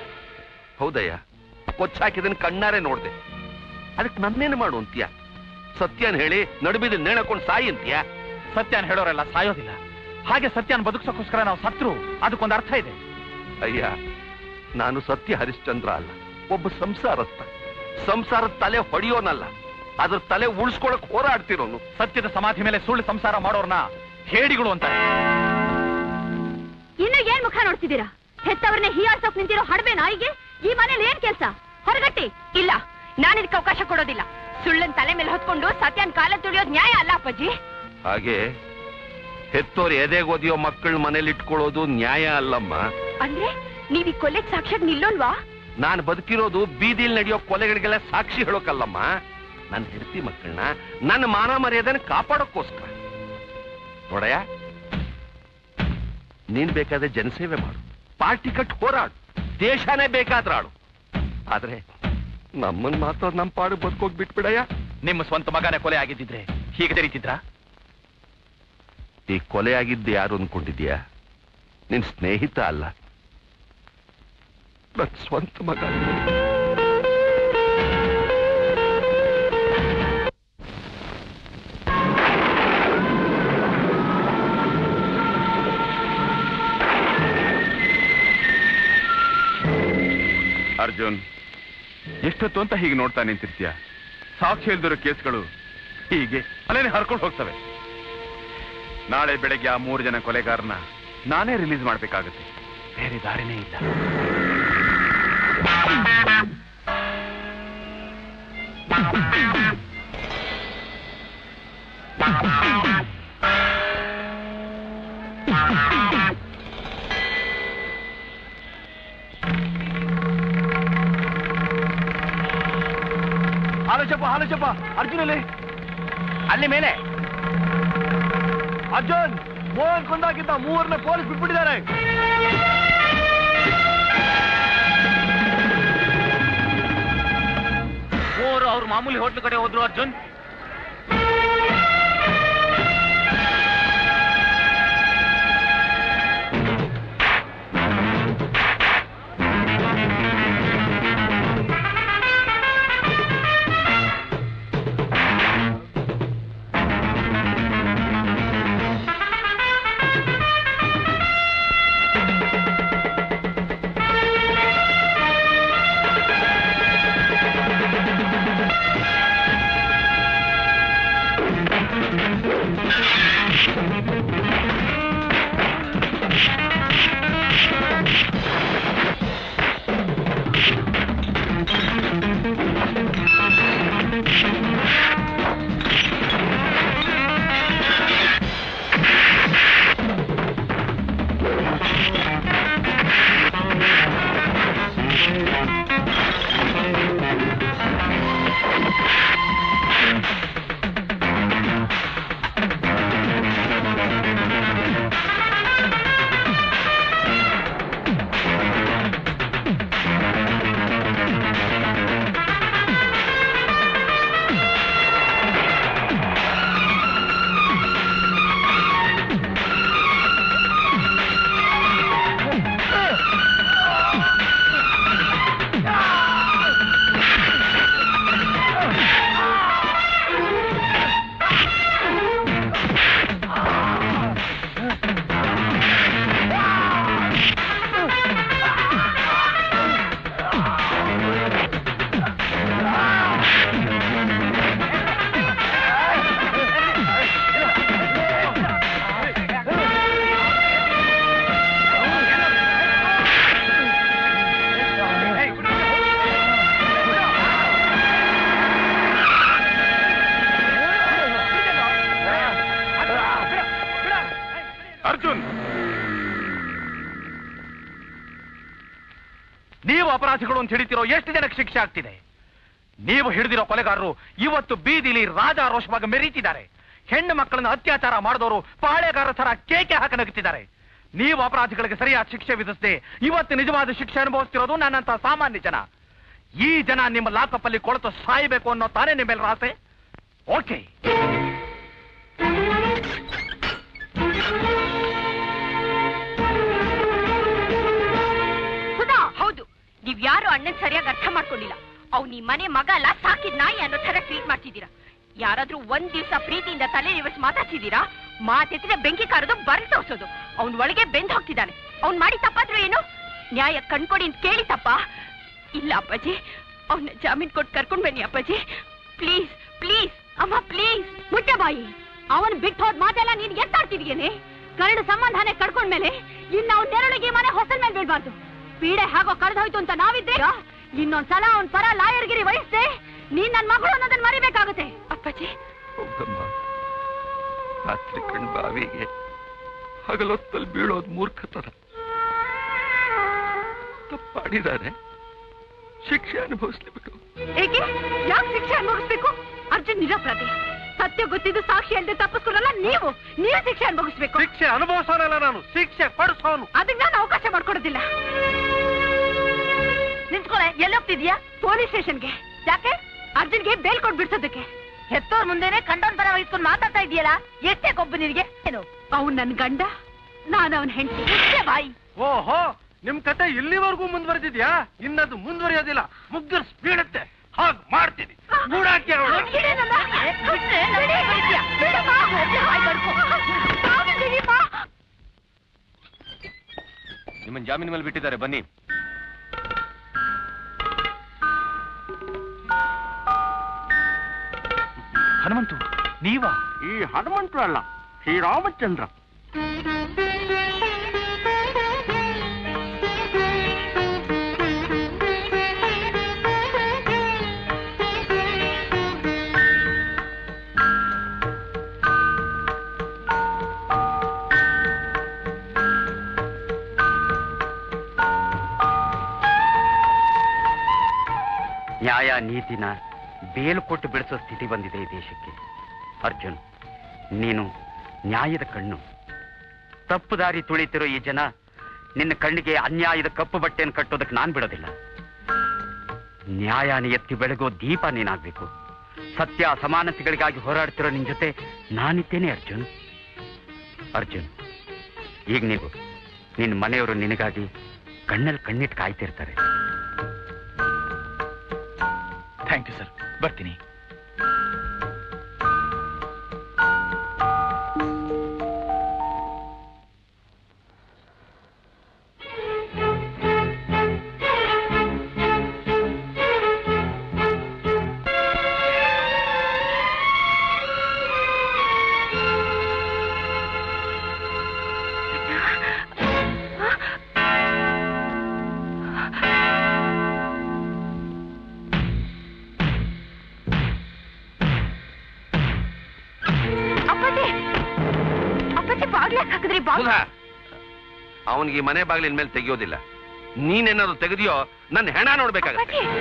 ಹೌದಯ್ಯ ಕೊಚ್ಚಾಕಿದನ್ ಕಣ್ಣಾರೆ ನೋಡ್ದೆ ಅದಕ್ಕೆ ನನ್ನೇನು ಮಾಡು ಅಂತೀಯ ಸತ್ಯನ್ ಹೇಳಿ ನಡುಬಿದ್ದು ನೇಣಕೊಂಡು ಸಾಯಿ ಅಂತೀಯ ಸತ್ಯನ ಹೇಳೋರೆಲ್ಲ ಸಾಯೋದಿಲ್ಲ ಹಾಗೆ ಸತ್ಯನ ಬದುಕ್ಸೋಕ್ಕೋಸ್ಕರ ನಾವು ಸತ್ರು ಅದಕ್ಕೊಂದು ಅರ್ಥ ಇದೆ ಅಯ್ಯ ನಾನು ಸತ್ಯ ಹರಿಶ್ಚಂದ್ರ ಅಲ್ಲ ಒಬ್ಬ ಸಂಸಾರಸ್ಥ ಸಂಸಾರದ ತಲೆ ಹೊಡೆಯೋನಲ್ಲ ಅದ್ರ ತಲೆ ಉಳಿಸ್ಕೊಳಕ್ ಹೋರಾಡ್ತಿರೋನು ಸತ್ಯದ ಸಮಾಧಿ ಮೇಲೆ ಸುಳ್ಳು ಸಂಸಾರ ಮಾಡೋರ್ನ ಹೇಡಿಗಳು ಅಂತಾರೆ ಇನ್ನು ಏನ್ ಮುಖ ನೋಡ್ತಿದ್ದೀರಾ ಹೆತ್ತವ್ರನ್ನೇ ಹೀಯಾಳ್ಸೋಕ್ ನಿಂತಿರೋ ಹಡಬೆ ನಾಯಿಗೆ ಈ ಮನೇಲಿ ಏನ್ ಕೆಲ್ಸ ಹೊರಗಟ್ಟಿ ಇಲ್ಲ ನಾನು ಇದಕ್ಕೆ ಅವಕಾಶ ಕೊಡೋದಿಲ್ಲ ಸುಳ್ಳನ್ ತಲೆ ಮೇಲೆ ಹೊತ್ಕೊಂಡು ಸತ್ಯನ್ ಕಾಲ ತುಳಿಯೋದ್ ನ್ಯಾಯ ಅಲ್ಲ ಅಪ್ಪಾಜಿ ಹಾಗೆ ಹೆತ್ತೋರ್ ಎದೆಗೊದಿಯೋ ಮಕ್ಕಳ ಮನೇಲಿ ಇಟ್ಕೊಳ್ಳೋದು ನ್ಯಾಯ ಅಲ್ಲಮ್ಮ ಅಂದ್ರೆ ನೀವ್ ಈ ಕೊಲೆಗ್ ಸಾಕ್ಷಾತ್ ನಿಲ್ಲೋಲ್ವಾ ನಾನು ಬದುಕಿರೋದು ಬೀದಿಲ್ ನಡೆಯೋ ಕೊಲೆಗಳಿಗೆಲ್ಲ ಸಾಕ್ಷಿ ಹೇಳೋಕಲ್ಲಮ್ಮ ನನ್ನ ಹೆಂಡತಿ ಮಕ್ಕಳನ್ನ ನನ್ನ ಮಾನ ಮರ್ಯಾದೆನ ಕಾಪಾಡೋಕ್ಕೋಸ್ಕರ ನೋಡಯ್ಯ ನೀನ್ ಬೇಕಾದ್ರೆ ಜನಸೇವೆ ಮಾಡು ಪಾರ್ಟಿ ಕಟ್ ಹೋರಾಡು ದೇಶನೇ ಬೇಕಾದ್ರೆ ಆಡು ಆದ್ರೆ ನಮ್ಮನ್ ಮಾತ್ರ ನಮ್ಮ ಪಾಡು ಬದುಕೋಗ್ ಬಿಟ್ಬಿಡಯ್ಯ ನಿಮ್ಮ ಸ್ವಂತ ಮಗನೇ ಕೊಲೆ ಆಗಿದ್ದಿದ್ರೆ ಹೀಗೆ ತೆರೀತಿದ್ರಾ ಈ ಕೊಲೆ ಆಗಿದ್ದು ಯಾರು ಅನ್ಕೊಂಡಿದ್ಯಾ ನಿನ್ ಸ್ನೇಹಿತ ಅಲ್ಲ ನನ್ ಸ್ವಂತ ಮಗ ಅರ್ಜುನ್ ಎಷ್ಟೊತ್ತು ಅಂತ ಹೀಗೆ ನೋಡ್ತಾ ನಿಂತಿರ್ತೀಯ ಸಾಕ್ಷಿ ಇಲ್ದಿರೋ ಕೇಸ್ಗಳು ಹೀಗೆ ಅಲ್ಲೇನೆ ಹರ್ಕೊಂಡು ಹೋಗ್ತವೆ ನಾಳೆ ಬೆಳಗ್ಗೆ ಆ ಮೂರು ಜನ ಕೊಲೆಗಾರನ ನಾನೇ ರಿಲೀಸ್ ಮಾಡ್ಬೇಕಾಗತ್ತೆ ಬೇರೆ ದಾರಿನೇ ಇಲ್ಲ ಆಲೋಚಪ್ಪ ಆಲೋಚಪ್ಪ ಅರ್ಜುನ್ ಅಲ್ಲಿ ಅಲ್ಲಿ ಮೇಲೆ ಅರ್ಜುನ್ ಮೋಹನ್ ಕೊಂದಾಗಿದ್ದ ಮೂವರನ್ನ ಪೊಲೀಸ್ ಬಿಟ್ಬಿಟ್ಟಿದ್ದಾರೆ ಮೂವರು ಅವ್ರ ಮಾಮೂಲಿ ಹೋಟ್ಲು ಕಡೆ ಹೋದ್ರು ಅರ್ಜುನ್ ಅರ್ಜುನ್ ನೀವು ಅಪರಾಧಿಗಳು ಅಂತ ಹಿಡಿತಿರೋ ಎಷ್ಟು ಜನಕ್ಕೆ ಶಿಕ್ಷೆ ಆಗ್ತಿದೆ ನೀವು ಹಿಡಿದಿರೋ ಕೊಲೆಗಾರರು ಇವತ್ತು ಬೀದಿಲಿ ರಾಜಾರೋಷವಾಗಿ ಮೆರೀತಿದ್ದಾರೆ ಹೆಣ್ಣು ಮಕ್ಕಳನ್ನ ಅತ್ಯಾಚಾರ ಮಾಡಿದವರು ಪಾಳೆಗಾರರ ತರ ಕೇಕೆ ಹಾಕ ನಗುತ್ತಿದ್ದಾರೆ ನೀವು ಅಪರಾಧಿಗಳಿಗೆ ಸರಿಯಾದ ಶಿಕ್ಷೆ ವಿಧಿಸದೆ ಇವತ್ತು ನಿಜವಾದ ಶಿಕ್ಷೆ ಅನುಭವಿಸ್ತಿರೋದು ನನ್ನಂತ ಸಾಮಾನ್ಯ ಜನ ಈ ಜನ ನಿಮ್ಮ ಲಾಕಪ್ ಅಲ್ಲಿ ಕೊಳತು ಸಾಯಬೇಕು ಅನ್ನೋ ತಾನೇ ನಿಮ್ಮೆಲ್ಲರ ಆಸೆ ಓಕೆ ಸುಧಾ ಹೌದು ನೀವ್ ಯಾರು ಅಣ್ಣನ್ ಸರಿಯಾಗಿ ಅರ್ಥ ಮಾಡ್ಕೊಂಡಿಲ್ಲ ಅವ್ ನಿಮ್ ಮನೆ ಮಗ ಅಲ್ಲ ಸಾಕಿದ್ ನಾಯಿ ಅನ್ನೋ ತರ ಟ್ರೀಟ್ ಮಾಡ್ತಿದ್ದೀರಾ ಯಾರಾದ್ರೂ ಒಂದ್ ದಿವ್ಸ ಪ್ರೀತಿಯಿಂದ ತಲೆ ನಿವರ್ಸಿ ಮಾತಾಡ್ಸಿದೀರಾ ಮಾತೆತ್ತಿದ್ರೆ ಬೆಂಕಿ ಕಾರದು ಬರ್ ತೋರ್ಸೋದು ಅವ್ನ್ ಒಳಗೆ ಬೆಂದ್ ಹೋಗ್ತಿದ್ದಾನೆ ಅವ್ನ್ ಮಾಡಿ ತಪ್ಪಾದ್ರೂ ಏನು ನ್ಯಾಯ ಕಣ್ಕೊಡಿ ಅಂತ ಕೇಳಿ ತಪ್ಪ ಇಲ್ಲ ಅಪ್ಪಾಜಿ ಅವನ್ನ ಜಾಮೀನ್ ಕೊಟ್ಟು ಕರ್ಕೊಂಡ್ ಬನ್ನಿ ಅಪ್ಪಾಜಿ ಪ್ಲೀಸ್ ಪ್ಲೀಸ್ ಅಮ್ಮ ಪ್ಲೀಸ್ ಮುಟ್ಟೆ ಬಾಯಿ ಅವನ್ ಬಿಟ್ಟು ಹೋದ್ ಮಾತೆಲ್ಲ ನೀನ್ ಎತ್ತಾಡ್ತಿದ್ಯೇನೆ ಕರಡು ಸಂಬಂಧನೇ ಕಡ್ಕೊಂಡ್ಮೇಲೆ ಇನ್ನ ಅವ್ನ ನೆರಳಿಗೆ ಮನೆ ಹೊಸಲ್ ಮೇಲೆ ಬೀಳ್ಬಾರ್ದು ಪೀಡೆ ಹಾಗೋ ಕರೆದೋಯ್ತು ಅಂತ ನಾವಿದ್ದೆ ಇನ್ನೊಂದ್ಸಲ ಅವನ್ ಪರ ಲಾಯರ್ಗಿರಿ ವಹಿಸ್ದೆ ನೀನ್ ನನ್ ಮಗಳು ಅನ್ನೋದನ್ನ ಮರಿಬೇಕಾಗುತ್ತೆ ಅಪ್ಪಾಜಿ ಹೋಗಮ್ಮ ರಾತ್ರಿ ಕಣ್ ಬಾವಿಗೆ ಹಗಲೊತ್ತಲ್ಲಿ ಬೀಳೋದು ಮೂರ್ಖತನ ತಪ್ಪಾಡಿದ್ದಾರೆ ಶಿಕ್ಷೆ ಅನುಭವಿಸ್ಲಿ ಬಿಡು ಏಕೆ ಯಾಕೆ ಶಿಕ್ಷೆ ಅನುಭವಿಸ್ಬೇಕು ಅರ್ಜುನ್ ನಿರಪರಾಧಿ ಸತ್ಯ ಗೊತ್ತಿದ್ದು ಸಾಕ್ಷಿ ಅಲ್ಲದೆ ತಪ್ಪಿಸ್ಕೊರಲ್ಲ ನೀವು ನೀವು ಶಿಕ್ಷೆ ಅನುಭವಿಸ್ಬೇಕು ಶಿಕ್ಷೆ ಅನುಭವಿಸೋನಲ್ಲ ನಾನು ಶಿಕ್ಷೆ ಕೊಡಿಸೋನು ಅದಕ್ಕೆ ನಾನು ಅವಕಾಶ ಮಾಡ್ಕೊಡೋದಿಲ್ಲ ನಿಂತ್ಕೊಳೆ ಎಲ್ಲೋಗ್ತಿದ್ಯಾ ಪೊಲೀಸ್ ಸ್ಟೇಷನ್ಗೆ ಯಾಕೆ ಅರ್ಜುನ್ಗೆ ಬೇಲ್ ಕೊಟ್ಟು ಬಿಡ್ಸೋದಕ್ಕೆ ಹೆತ್ತೋರ್ ಮುಂದೆನೆ ಕಂಡೋನ್ ಬರ ವಹಿಸ್ಕೊಂಡು ಮಾತಾಡ್ತಾ ಇದೆಯಲ್ಲ ಎಷ್ಟೇ ಕೊಬ್ಬು ನಿನಗೆ ಏನು ಅವ್ನ್ ನನ್ ಗಂಡ ನಾನು ಅವನ್ ಹೆಂಡತಿ ಬಾಯಿ ಓಹೋ ನಿಮ್ ಕತೆ ಇಲ್ಲಿವರೆಗೂ ಮುಂದುವರೆದಿದ್ಯಾ ಇನ್ನದು ಮುಂದುವರಿಯೋದಿಲ್ಲ ಮುಗ್ಗರ್ ಸ್ಪೀಡತ್ತೆ ಹಾಗ್ ಮಾಡ್ತೀನಿ ಗೂಡಾಕಿ ಅವ್ಳನ್ನ. ನಿಮ್ಮನ್ನ ಜಾಮೀನ್ ಮೇಲೆ ಬಿಟ್ಟಿದ್ದಾರೆ ಬನ್ನಿ ಹನುಮಂತು ನೀವಾ ಈ ಹನುಮಂತರು ಅಲ್ಲ ಶ್ರೀರಾಮಚಂದ್ರ ನ್ಯಾಯ ನೀತಿನ ಬೇಲು ಕೊಟ್ಟು ಬಿಡಿಸೋ ಸ್ಥಿತಿ ಬಂದಿದೆ ಈ ದೇಶಕ್ಕೆ ಅರ್ಜುನ್ ನೀನು ನ್ಯಾಯದ ಕಣ್ಣು ತಪ್ಪು ದಾರಿ ತುಳಿತಿರೋ ಈ ಜನ ನಿನ್ನ ಕಣ್ಣಿಗೆ ಅನ್ಯಾಯದ ಕಪ್ಪು ಬಟ್ಟೆಯನ್ನು ಕಟ್ಟೋದಕ್ಕೆ ನಾನ್ ಬಿಡೋದಿಲ್ಲ ನ್ಯಾಯನ ಎತ್ತಿ ಬೆಳಗೋ ದೀಪ ನೀನಾಗ್ಬೇಕು ಸತ್ಯ ಸಮಾನತೆಗಳಿಗಾಗಿ ಹೋರಾಡ್ತಿರೋ ನಿನ್ ಜೊತೆ ನಾನಿದ್ದೇನೆ ಅರ್ಜುನ್ ಅರ್ಜುನ್ ಈಗ ನೀವು ನಿನ್ನ ಮನೆಯವರು ನಿನಗಾಗಿ ಕಣ್ಣಲ್ಲಿ ಕಣ್ಣಿಟ್ಟು ಕಾಯ್ತಿರ್ತಾರೆ ಥ್ಯಾಂಕ್ ಯು ಸರ್ ಬರ್ತೀನಿ ಅಪ್ಪಾಜಿ ಅಪ್ಪಾಜಿ ಬಾಗ್ಲಾಕ್ ಹಾಕಿದ್ರಿ ಬಾಗ್ಲ ಸುಧಾ ಅವನಿಗೆ ಈ ಮನೆ ಬಾಗಿಲಿನ ಮೇಲೆ ತೆಗಿಯೋದಿಲ್ಲ ನೀನೇನಾದ್ರು ತೆಗೆದಿಯೋ ನನ್ನ ಹೆಣ ನೋಡ್ಬೇಕಾಗತ್ತೆ ಅಪ್ಪಾಜಿ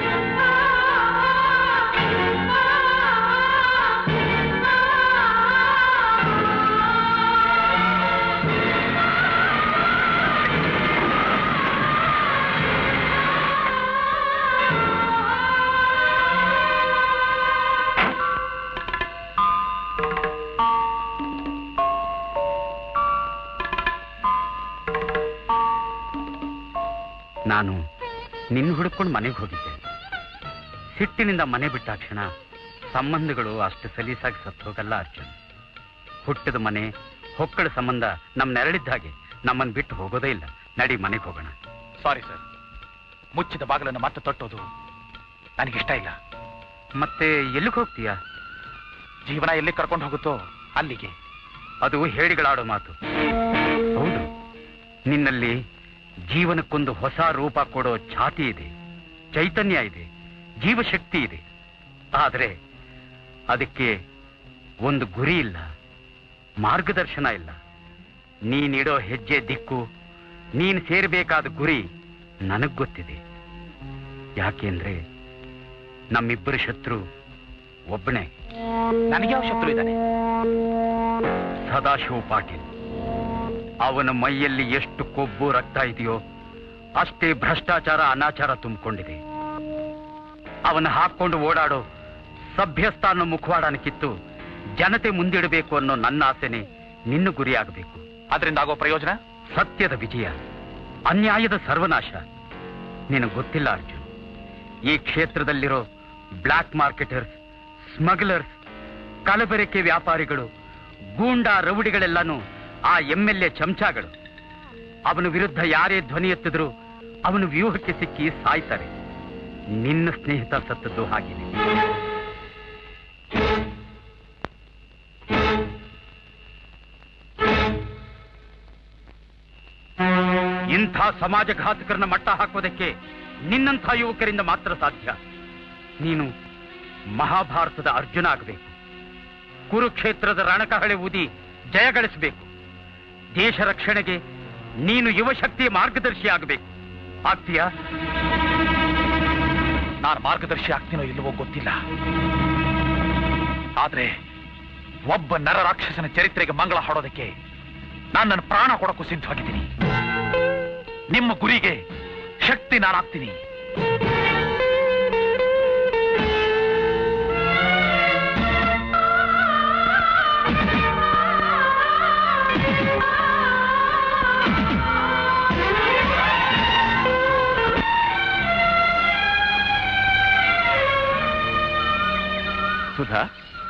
ನಾನು ನಿನ್ನ ಹುಡುಕೊಂಡು ಮನೆಗೆ ಹೋಗಿದ್ದೆ ಸಿಟ್ಟಿನಿಂದ ಮನೆ ಬಿಟ್ಟಾಕ್ಷಣ ಸಂಬಂಧಗಳು ಅಷ್ಟು ಸಲೀಸಾಗಿ ಸತ್ತು ಹೋಗಲ್ಲ ಅರ್ಜುನ್ ಹುಟ್ಟಿದ ಮನೆ ಹೊಕ್ಕಳ ಸಂಬಂಧ ನಮ್ಮ ನೆರಳಿದ್ದ ಹಾಗೆ ನಮ್ಮನ್ನು ಬಿಟ್ಟು ಹೋಗೋದೇ ಇಲ್ಲ ನಡಿ ಮನೆಗೆ ಹೋಗೋಣ ಸಾರಿ ಸರ್ ಮುಚ್ಚಿದ ಬಾಗಿಲನ್ನು ಮತ್ತೆ ತಟ್ಟೋದು ನನಗಿಷ್ಟ ಇಲ್ಲ ಮತ್ತೆ ಎಲ್ಲಿಗೆ ಹೋಗ್ತೀಯಾ ಜೀವನ ಎಲ್ಲಿ ಕರ್ಕೊಂಡು ಹೋಗುತ್ತೋ ಅಲ್ಲಿಗೆ ಅದು ಹೇಳಿಗಳಾಡೋ ಮಾತು ಹೌದು ನಿನ್ನಲ್ಲಿ ಜೀವನಕ್ಕೊಂದು ಹೊಸ ರೂಪ ಕೊಡೋ ಛಾತಿ ಇದೆ ಚೈತನ್ಯ ಇದೆ ಜೀವಶಕ್ತಿ ಇದೆ ಆದರೆ ಅದಕ್ಕೆ ಒಂದು ಗುರಿ ಇಲ್ಲ ಮಾರ್ಗದರ್ಶನ ಇಲ್ಲ ನೀನಿಡೋ ಹೆಜ್ಜೆ ದಿಕ್ಕು ನೀನು ಸೇರಬೇಕಾದ ಗುರಿ ನನಗ್ ಗೊತ್ತಿದೆ ಯಾಕೆಂದ್ರೆ ನಮ್ಮಿಬ್ಬರು ಶತ್ರು ಒಬ್ಬನೇ ನನಗೆ ಯಾವ ಶತ್ರು ಇದ್ದಾನೆ ಸದಾಶಿವ ಪಾಟೀಲ್ ಅವನ ಮೈಯಲ್ಲಿ ಎಷ್ಟು ಕೊಬ್ಬು ರಕ್ತ ಇದೆಯೋ ಅಷ್ಟೇ ಭ್ರಷ್ಟಾಚಾರ ಅನಾಚಾರ ತುಂಬಿಕೊಂಡಿದೆ ಅವನ ಹಾಕೊಂಡು ಓಡಾಡೋ ಸಭ್ಯಸ್ಥ ಅನ್ನೋ ಮುಖವಾಡನ ಕಿತ್ತು ಜನತೆ ಮುಂದಿಡಬೇಕು ಅನ್ನೋ ನನ್ನ ಆಸೆನೆ ನಿನ್ನ ಗುರಿಯಾಗಬೇಕು ಅದರಿಂದ ಆಗೋ ಪ್ರಯೋಜನ ಸತ್ಯದ ವಿಜಯ ಅನ್ಯಾಯದ ಸರ್ವನಾಶ ನಿನಗೆ ಗೊತ್ತಿಲ್ಲ ಅರ್ಜುನ್ ಈ ಕ್ಷೇತ್ರದಲ್ಲಿರೋ ಬ್ಲ್ಯಾಕ್ ಮಾರ್ಕೆಟರ್ಸ್ ಸ್ಮಗ್ಲರ್ಸ್ ಕಲಬೆರಕೆ ವ್ಯಾಪಾರಿಗಳು ಗೂಂಡ ರೌಡಿಗಳೆಲ್ಲನೂ ಆ ಎಂ ಎಲ್ ಎ ಚಮಚಾಗಳು ಅವನ ವಿರುದ್ಧ ಯಾರೇ ಧ್ವನಿ ಎತ್ತಿದ್ರು ಅವನು ವ್ಯೂಹಕ್ಕೆ ಸಿಕ್ಕಿ ಸಾಯ್ತಾರೆ ನಿನ್ನ ಸ್ನೇಹಿತ ಸತ್ತದ್ದು ಹಾಗಿದೆ ಇಂಥ ಸಮಾಜಘಾತಕರನ್ನ ಮಟ್ಟ ಹಾಕೋದಕ್ಕೆ ನಿನ್ನಂಥ ಯುವಕರಿಂದ ಮಾತ್ರ ಸಾಧ್ಯ ನೀನು ಮಹಾಭಾರತದ ಅರ್ಜುನ ಆಗಬೇಕು ಕುರುಕ್ಷೇತ್ರದ ರಣಕಹಳೆ ಊದಿ ಜಯ ಗಳಿಸಬೇಕು ದೇಶ ರಕ್ಷಣೆಗೆ ನೀನು ಯುವಶಕ್ತಿಯ ಮಾರ್ಗದರ್ಶಿ ಆಗಬೇಕು ಆಗ್ತೀಯಾ ನಾನು ಮಾರ್ಗದರ್ಶಿ ಆಗ್ತೀನೋ ಇಲ್ಲವೋ ಗೊತ್ತಿಲ್ಲ ಆದ್ರೆ ಒಬ್ಬ ನರ ರಾಕ್ಷಸನ ಚರಿತ್ರೆಗೆ ಮಂಗಳ ಹಾಡೋದಕ್ಕೆ ನಾನು ನನ್ನ ಪ್ರಾಣ ಕೊಡಕ್ಕೂ ಸಿದ್ಧವಾಗಿದ್ದೀನಿ ನಿಮ್ಮ ಗುರಿಗೆ ಶಕ್ತಿ ನಾನಾಗ್ತೀನಿ ಸುಧಾ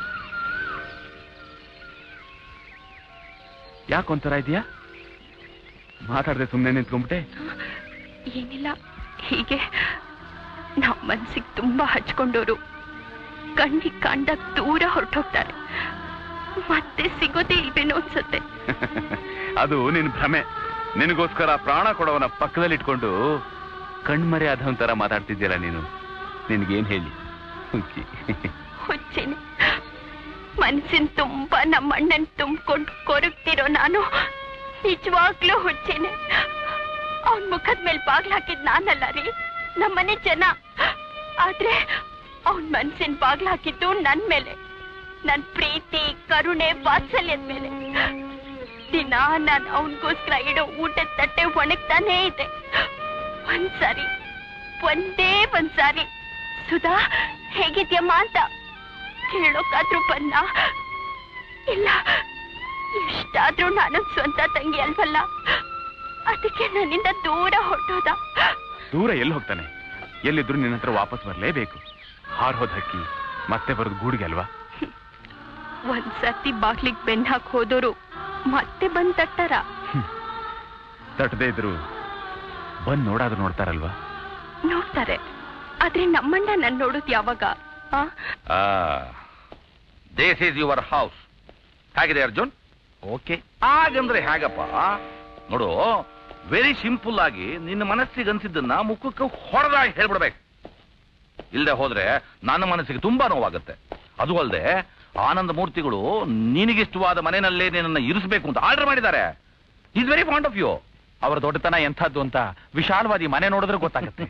ಯಾಕೊಂಥರ ಇದೆಯಾ ಮಾತಾಡದೆ ಸುಮ್ಮನೆ ನಿಂತ್ಕೊಂಡ್ಬಿಟ್ಟೆ ಏನಿಲ್ಲ ಹೀಗೆ ನಾವು ಮನ್ಸಿಗೆ ತುಂಬಾ ಹಚ್ಕೊಂಡವರು ಕಣ್ಣಿಗೆ ಕಂಡಾಗ ದೂರ ಹೊರಟೋಗ್ತಾರೆ ಮತ್ತೆ ಸಿಗೋದೇ ಇಲ್ವೇನೋ ಅನ್ಸುತ್ತೆ ಅದು ನಿನ್ ಭ್ರಮೆ ನಿನಗೋಸ್ಕರ ಪ್ರಾಣ ಕೊಡೋವನ ಪಕ್ಕದಲ್ಲಿ ಇಟ್ಕೊಂಡು ಕಣ್ಮರೆ ಆದಂತರ ಮಾತಾಡ್ತಿದ್ಯಲ್ಲ ನೀನು ನಿನ್ಗೇನ್ ಹೇಳಿ ಹುಚ್ಚಿ. ಹುಚ್ಚೇನೆ ಮನ್ಸಿನ ತುಂಬಾ ನಮ್ಮ ಅಣ್ಣನ್ ತುಂಬಿಕೊಂಡು ಕೊರಗ್ತಿರೋ ನಾನು ನಿಜವಾಗ್ಲೂ ಹುಚ್ಚೇನೆ ಅವನ್ ಮುಖದ ಮೇಲೆ ಬಾಗ್ಲ ಹಾಕಿದ್ ನಾನಲ್ಲ ರೀ ನಮ್ಮನೆ ಜನ ಆದ್ರೆ ಅವನ್ ಮನ್ಸಿನ ಬಾಗ್ಲ ಹಾಕಿದ್ದು ನನ್ ಮೇಲೆ ನನ್ ಪ್ರೀತಿ ಕರುಣೆ ವಾತ್ಸಲ್ಯದ ಮೇಲೆ ದಿನ ನಾನು ಅವನಿಗೋಸ್ಕರ ಇಡೋ ಊಟದ ತಟ್ಟೆ ಒಣಗ್ತಾನೇ ಇದೆ ಒಂದ್ಸಾರಿ ಒಂದೇ ಒಂದ್ಸಾರಿ ಸುಧಾ ಹೇಗಿದ್ಯಮ್ಮ ಅಂತ ಕೇಳೋಕಾದ್ರೂ ಬಂದ ಇಲ್ಲ ಎಷ್ಟಾದ್ರೂ ನಾನು ಸ್ವಂತ ತಂಗಿ ಅಲ್ವಲ್ಲ ಅದಕ್ಕೆ ನನ್ನಿಂದ ದೂರ ಹೊರಟೋದ ದೂರ ಎಲ್ಲಿ ಹೋಗ್ತಾನೆ ಎಲ್ಲಿದ್ರು ನಿನ್ನ ಹತ್ರ ವಾಪಸ್ ಬರ್ಲೇಬೇಕು ಹಾರ್ ಹೋದ್ ಹಕ್ಕಿ ಮತ್ತೆ ಬರೋದು ಗೂಡಿಗೆ ಅಲ್ವಾ ಒಂದ್ಸತಿ ಬಾಗ್ಲಿಗ್ ಬೆನ್ ಹಾಕ್ ಹೋದೋರು ಮತ್ತೆ ಬಂದ್ ತಟ್ಟಾರ ತಟ್ಟದೇ ಇದ್ರು ಬಂದ್ ನೋಡಾದ್ರು ನೋಡ್ತಾರಲ್ವಾ ನೋಡ್ತಾರೆ ಆದ್ರೆ ನಮ್ಮಣ್ಣ ನನ್ ನೋಡುದ್ ಯಾವಾಗ ಆ ದಿಸ್ ಈಸ್ ಯುವರ್ ಹೌಸ್ ಹೇಗಿದೆ ಅರ್ಜುನ್ ಓಕೆ ಹಾಗಂದ್ರೆ ಹೇಗಪ್ಪ ನೋಡು ವೆರಿ ಸಿಂಪಲ್ ಆಗಿ ನಿನ್ನ ಮನಸ್ಸಿಗೆ ಅನ್ಸಿದ್ದನ್ನ ಮುಖಕ್ಕೆ ಹೊಡೆದಾಗಿ ಹೇಳ್ಬಿಡ್ಬೇಕು ಇಲ್ಲದೆ ಹೋದ್ರೆ ನನ್ನ ಮನಸ್ಸಿಗೆ ತುಂಬಾ ನೋವಾಗುತ್ತೆ ಅದು ಅಲ್ಲದೆ ಆನಂದ ಮೂರ್ತಿಗಳು ನಿನಗಿಷ್ಟವಾದ ಮನೆಯಲ್ಲೇ ನಿನ್ನನ್ನು ಇರಿಸಬೇಕು ಅಂತ ಆರ್ಡರ್ ಮಾಡಿದ್ದಾರೆ is very fond of you ಅವರ ದೊಡ್ಡತನ ಎಂಥದ್ದು ಅಂತ ವಿಶಾಲವಾದಿ ಮನೆ ನೋಡಿದ್ರೆ ಗೊತ್ತಾಗುತ್ತೆ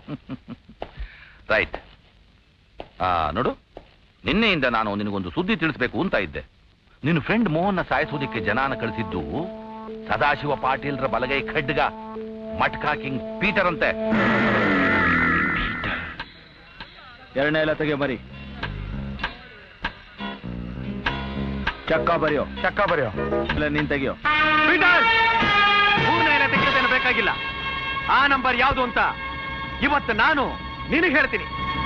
ರೈಟ್ ಆ ನೋಡು ನಿನ್ನೆಯಿಂದ ನಾನು ನಿನಗೊಂದು ಸುದ್ದಿ ತಿಳಿಸ್ಬೇಕು ಅಂತ ಇದ್ದೆ ನಿನ್ನ ಫ್ರೆಂಡ್ ಮೋಹನ್ನ ಸಾಯಿಸೋದಿಕ್ಕೆ ಜನಾನ ಕಳಿಸಿದ್ದು ಸದಾಶಿವ ಪಾಟೀಲ್ರ ಬಲಗೈ ಖಡ್ಗ ಮಟ್ಕಾ ಕಿಂಗ್ ಪೀಟರ್ ಅಂತೆ ಎರಡನೇ ಎಲ್ಲ ತೆಗೆ ಬರಿ ಚಕ್ಕ ಬರೆಯೋ ಚಕ್ಕ ಬರೆಯೋ ಇಲ್ಲ ನೀನ್ ತೆಗಿಯೋ ಪೀಟರ್ ಮೂರನೇ ಎಲೆ ತೆಗೆಯೋದೇನು ಬೇಕಾಗಿಲ್ಲ ಆ ನಂಬರ್ ಯಾವುದು ಅಂತ ಇವತ್ತು ನಾನು ನಿನಗೆ ಹೇಳ್ತೀನಿ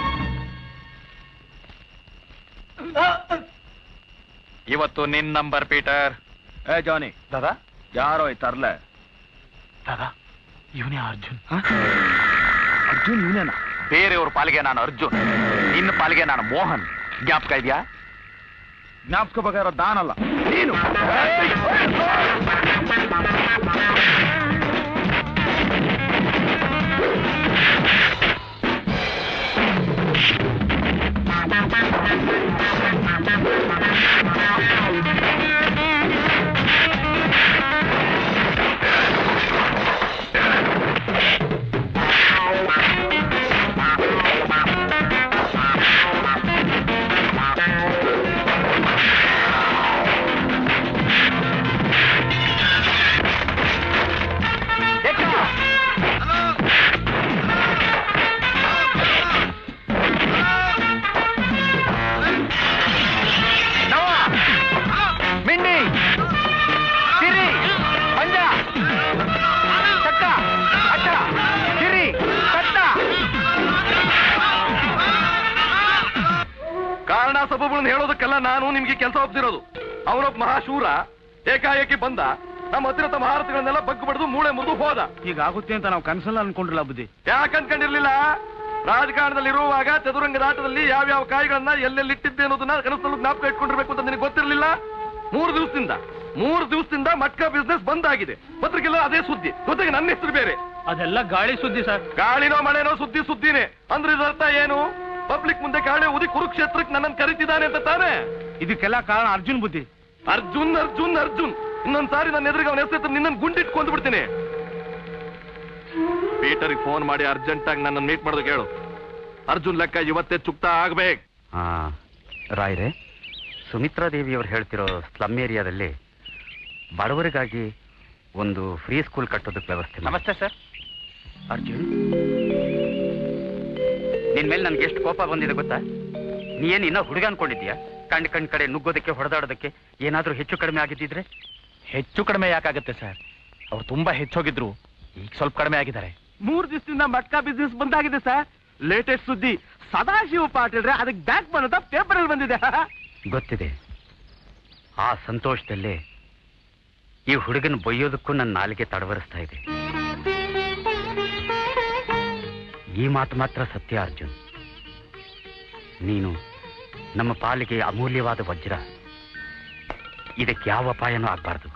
ಇವತ್ತು ನಿನ್ ನಂಬರ್ ಪೀಟರ್ ಏ ಜಾನಿ ದಾದಾ ಯಾರೋ ಈ ತರ್ಲೆ ದಾದಾ ಇವನೇ ಅರ್ಜುನ್ ಅರ್ಜುನ್ ಇವನೇನಾ ಬೇರೆಯವ್ರ ಪಾಲಿಗೆ ನಾನು ಅರ್ಜುನ್ ನಿನ್ನ ಪಾಲಿಗೆ ನಾನು ಮೋಹನ್ ಜ್ಞಾಪಕ ಇದೆಯಾ ಜ್ಞಾಪಕ ಬಗ್ಗೆ ದಾನಲ್ಲ ನೀನು ನವ ಕಾರಣ ಸಬಬುಗಳನ್ನ ಹೇಳೋದಕ್ಕೆಲ್ಲ ನಾನು ನಿಮ್ಗೆ ಕೆಲಸ ಒಪ್ಸಿರೋದು ಅವನೊಬ್ಬ ಮಹಾಶೂರ ಏಕಾಏಕಿ ಬಂದ ನಮ್ಮ ಹತ್ತಿರದ ಮಹಾರಥಗಳನ್ನೆಲ್ಲ ಬಗ್ಗು ಬಡ್ದು ಮೂಳೆ ಮುರಿದು ಹೋದ ಈಗ ಆಗುತ್ತೆ ಅಂತ ನಾವು ಕನ್ಸಲ್ಲ ಅನ್ಕೊಂಡಿರಲ್ಲ ಬುದ್ಧಿ ಯಾಕೆ ಅನ್ಕೊಂಡಿರ್ಲಿಲ್ಲ ರಾಜಕಾರಣದಲ್ಲಿ ಇರುವಾಗ ಚದುರಂಗದ ಆಟದಲ್ಲಿ ಯಾವ್ಯಾವ ಕಾಯಿಗಳನ್ನ ಎಲ್ಲೆಲ್ಲಿ ಇಟ್ಟಿದ್ದೆ ಅನ್ನೋದನ್ನ ಕನಸಲ್ಲೂ ಜ್ಞಾಪಕ ಇಟ್ಕೊಂಡಿರ್ಬೇಕು ಅಂತ ನಿನಗೆ ಗೊತ್ತಿರಲಿಲ್ಲ ಮೂರು ದಿವಸದಿಂದ ಮೂರು ದಿವಸದಿಂದ ಮಟ್ಕಾ ಬಿಸ್ನೆಸ್ ಬಂದ್ ಆಗಿದೆ ಪತ್ರಿಕೆಲ್ಲ ಅದೇ ಸುದ್ದಿ ಜೊತೆಗೆ ನನ್ನ ಹೆಸರು ಬೇರೆ ಅದೆಲ್ಲ ಗಾಳಿ ಸುದ್ದಿ ಸರ್ ಗಾಳಿನೋ ಮಳೆನೋ ಸುದ್ದಿ ಸುದ್ದಿನೇ ಅಂದ್ರೆ ಇದರ್ಥ ಏನು ಪಬ್ಲಿಕ್ ಮುಂದೆ ಗಾಳಿ ಉದಿ ಕುರುಕ್ಷೇತ್ರಕ್ಕೆ ನನ್ನನ್ನು ಕರಿತಿದ್ದಾನೆ ಅಂತ ತಾನೇ ಇದಕ್ಕೆಲ್ಲ ಕಾರಣ ಅರ್ಜುನ್ ಬುದ್ಧಿ ಅರ್ಜುನ್ ಅರ್ಜುನ್ ಅರ್ಜುನ್ ಇನ್ನೊಂದ್ ಸಾರಿ ನನ್ನ ಎದುರಿಗೆ ಅವನ ಹೆಸರು ನಿನ್ನನ್ನು ಗುಂಡಿಟ್ಕೊಂಡ್ ಬಿಡ್ತೀನಿ ಪೀಟರ್ಗೆ ಫೋನ್ ಮಾಡಿ ಅರ್ಜೆಂಟ್ ಆಗಿ ನನ್ನ ಮೀಟ್ ಮಾಡೋದಕ್ಕೆ ಹೇಳು ಅರ್ಜುನ್ ಲೆಕ್ಕ ಇವತ್ತೇ ಚುಕ್ತಾ ಆಗ್ಬೇಕು ಆ, ರಾಯ್ರೆ ಸುಮಿತ್ರಾ ದೇವಿಯವರು ಹೇಳ್ತಿರೋ ಸ್ಲಮ್ ಏರಿಯಾದಲ್ಲಿ ಬಡವರಿಗಾಗಿ ಒಂದು ಫ್ರೀ ಸ್ಕೂಲ್ ಕಟ್ಟೋದಕ್ಕೆ ವ್ಯವಸ್ಥೆ ಮಾಡಿ. ನಮಸ್ತೆ ಸರ್ ಅರ್ಜುನ್ ನಿನ್ ಮೇಲೆ ನನ್ಗೆ ಎಷ್ಟು ಕೋಪ ಬಂದಿದೆ ಗೊತ್ತಾ ನೀ ಏನ್ ಇನ್ನ ಹುಡುಗ ಅನ್ಕೊಂಡಿದ್ಯಾ ಕಣ್ ಕಣ್ ಕಡೆ ನುಗ್ಗೋದಕ್ಕೆ ಹೊಡೆದಾಡೋದಕ್ಕೆ ಏನಾದ್ರೂ ಹೆಚ್ಚು ಕಡಿಮೆ ಆಗಿದ್ದಿದ್ರೆ ಹೆಚ್ಚು ಕಡಿಮೆ ಯಾಕಾಗತ್ತೆ ಸರ್ ಅವ್ರು ತುಂಬಾ ಹೆಚ್ಚೋಗಿದ್ರು ಈಗ ಸ್ವಲ್ಪ ಕಡಿಮೆ ಆಗಿದ್ದಾರೆ ಮೂರ್ ದಿವಸದಿಂದ ಮಟ್ಕಾ ಬಿಸ್ನೆಸ್ ಬಂದಾಗಿದೆ ಸರ್ ಲೇಟೆಸ್ಟ್ ಸುದ್ದಿ ಸದಾಶಿವ ಪಾಟೀಲ್ರೆ ಅದಕ್ಕೆ ಬ್ಯಾಕ್ ಬಂದ ಪೇಪರ್ ಅಲ್ಲಿ ಬಂದಿದೆ ಗೊತ್ತಿದೆ ಆ ಸಂತೋಷದಲ್ಲೇ ಈ ಹುಡುಗನ ಬೊಯ್ಯೋದಕ್ಕೂ ನನ್ನ ನಾಲಿಗೆ ತಡವರಿಸ್ತಾ ಇದೆ ಈ ಮಾತು ಮಾತ್ರ ಸತ್ಯ ಅರ್ಜುನ್ ನೀನು ನಮ್ಮ ಪಾಲಿಗೆ ಅಮೂಲ್ಯವಾದ ವಜ್ರ ಇದಕ್ಕೆ ಯಾವ ಅಪಾಯನೂ ಆಗ್ಬಾರ್ದು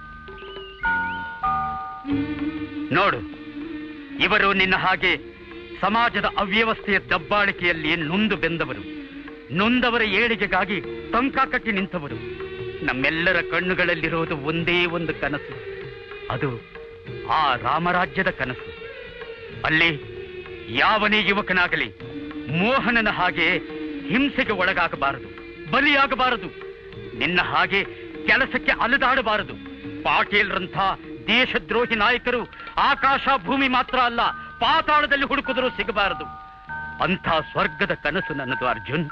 ನೋಡು ಇವರು ನಿನ್ನ ಹಾಗೆ ಸಮಾಜದ ಅವ್ಯವಸ್ಥೆಯ ದಬ್ಬಾಳಿಕೆಯಲ್ಲಿ ನೊಂದು ಬೆಂದವರು ನೊಂದವರ ಏಳಿಗೆಗಾಗಿ ಟೊಂಕ ಕಟ್ಟಿ ನಿಂತವರು ನಮ್ಮೆಲ್ಲರ ಕಣ್ಣುಗಳಲ್ಲಿರೋದು ಒಂದೇ ಒಂದು ಕನಸು ಅದು ಆ ರಾಮರಾಜ್ಯದ ಕನಸು ಅಲ್ಲಿ ಯಾವನೇ ಯುವಕನಾಗಲಿ ಮೋಹನನ ಹಾಗೆ ಹಿಂಸೆಗೆ ಒಳಗಾಗಬಾರದು ಬಲಿಯಾಗಬಾರದು ನಿನ್ನ ಹಾಗೆ ಕೆಲಸಕ್ಕೆ ಅಲೆದಾಡಬಾರದು ಪಾಟೀಲ್ರಂಥ ದೇಶದ್ರೋಹಿ ನಾಯಕರು ಆಕಾಶ ಭೂಮಿ ಮಾತ್ರ ಅಲ್ಲ ಪಾತಾಳದಲ್ಲಿ ಹುಡುಕಿದರೂ ಸಿಗಬಾರದು ಅಂಥ ಸ್ವರ್ಗದ ಕನಸು ನನ್ನದು ಅರ್ಜುನ್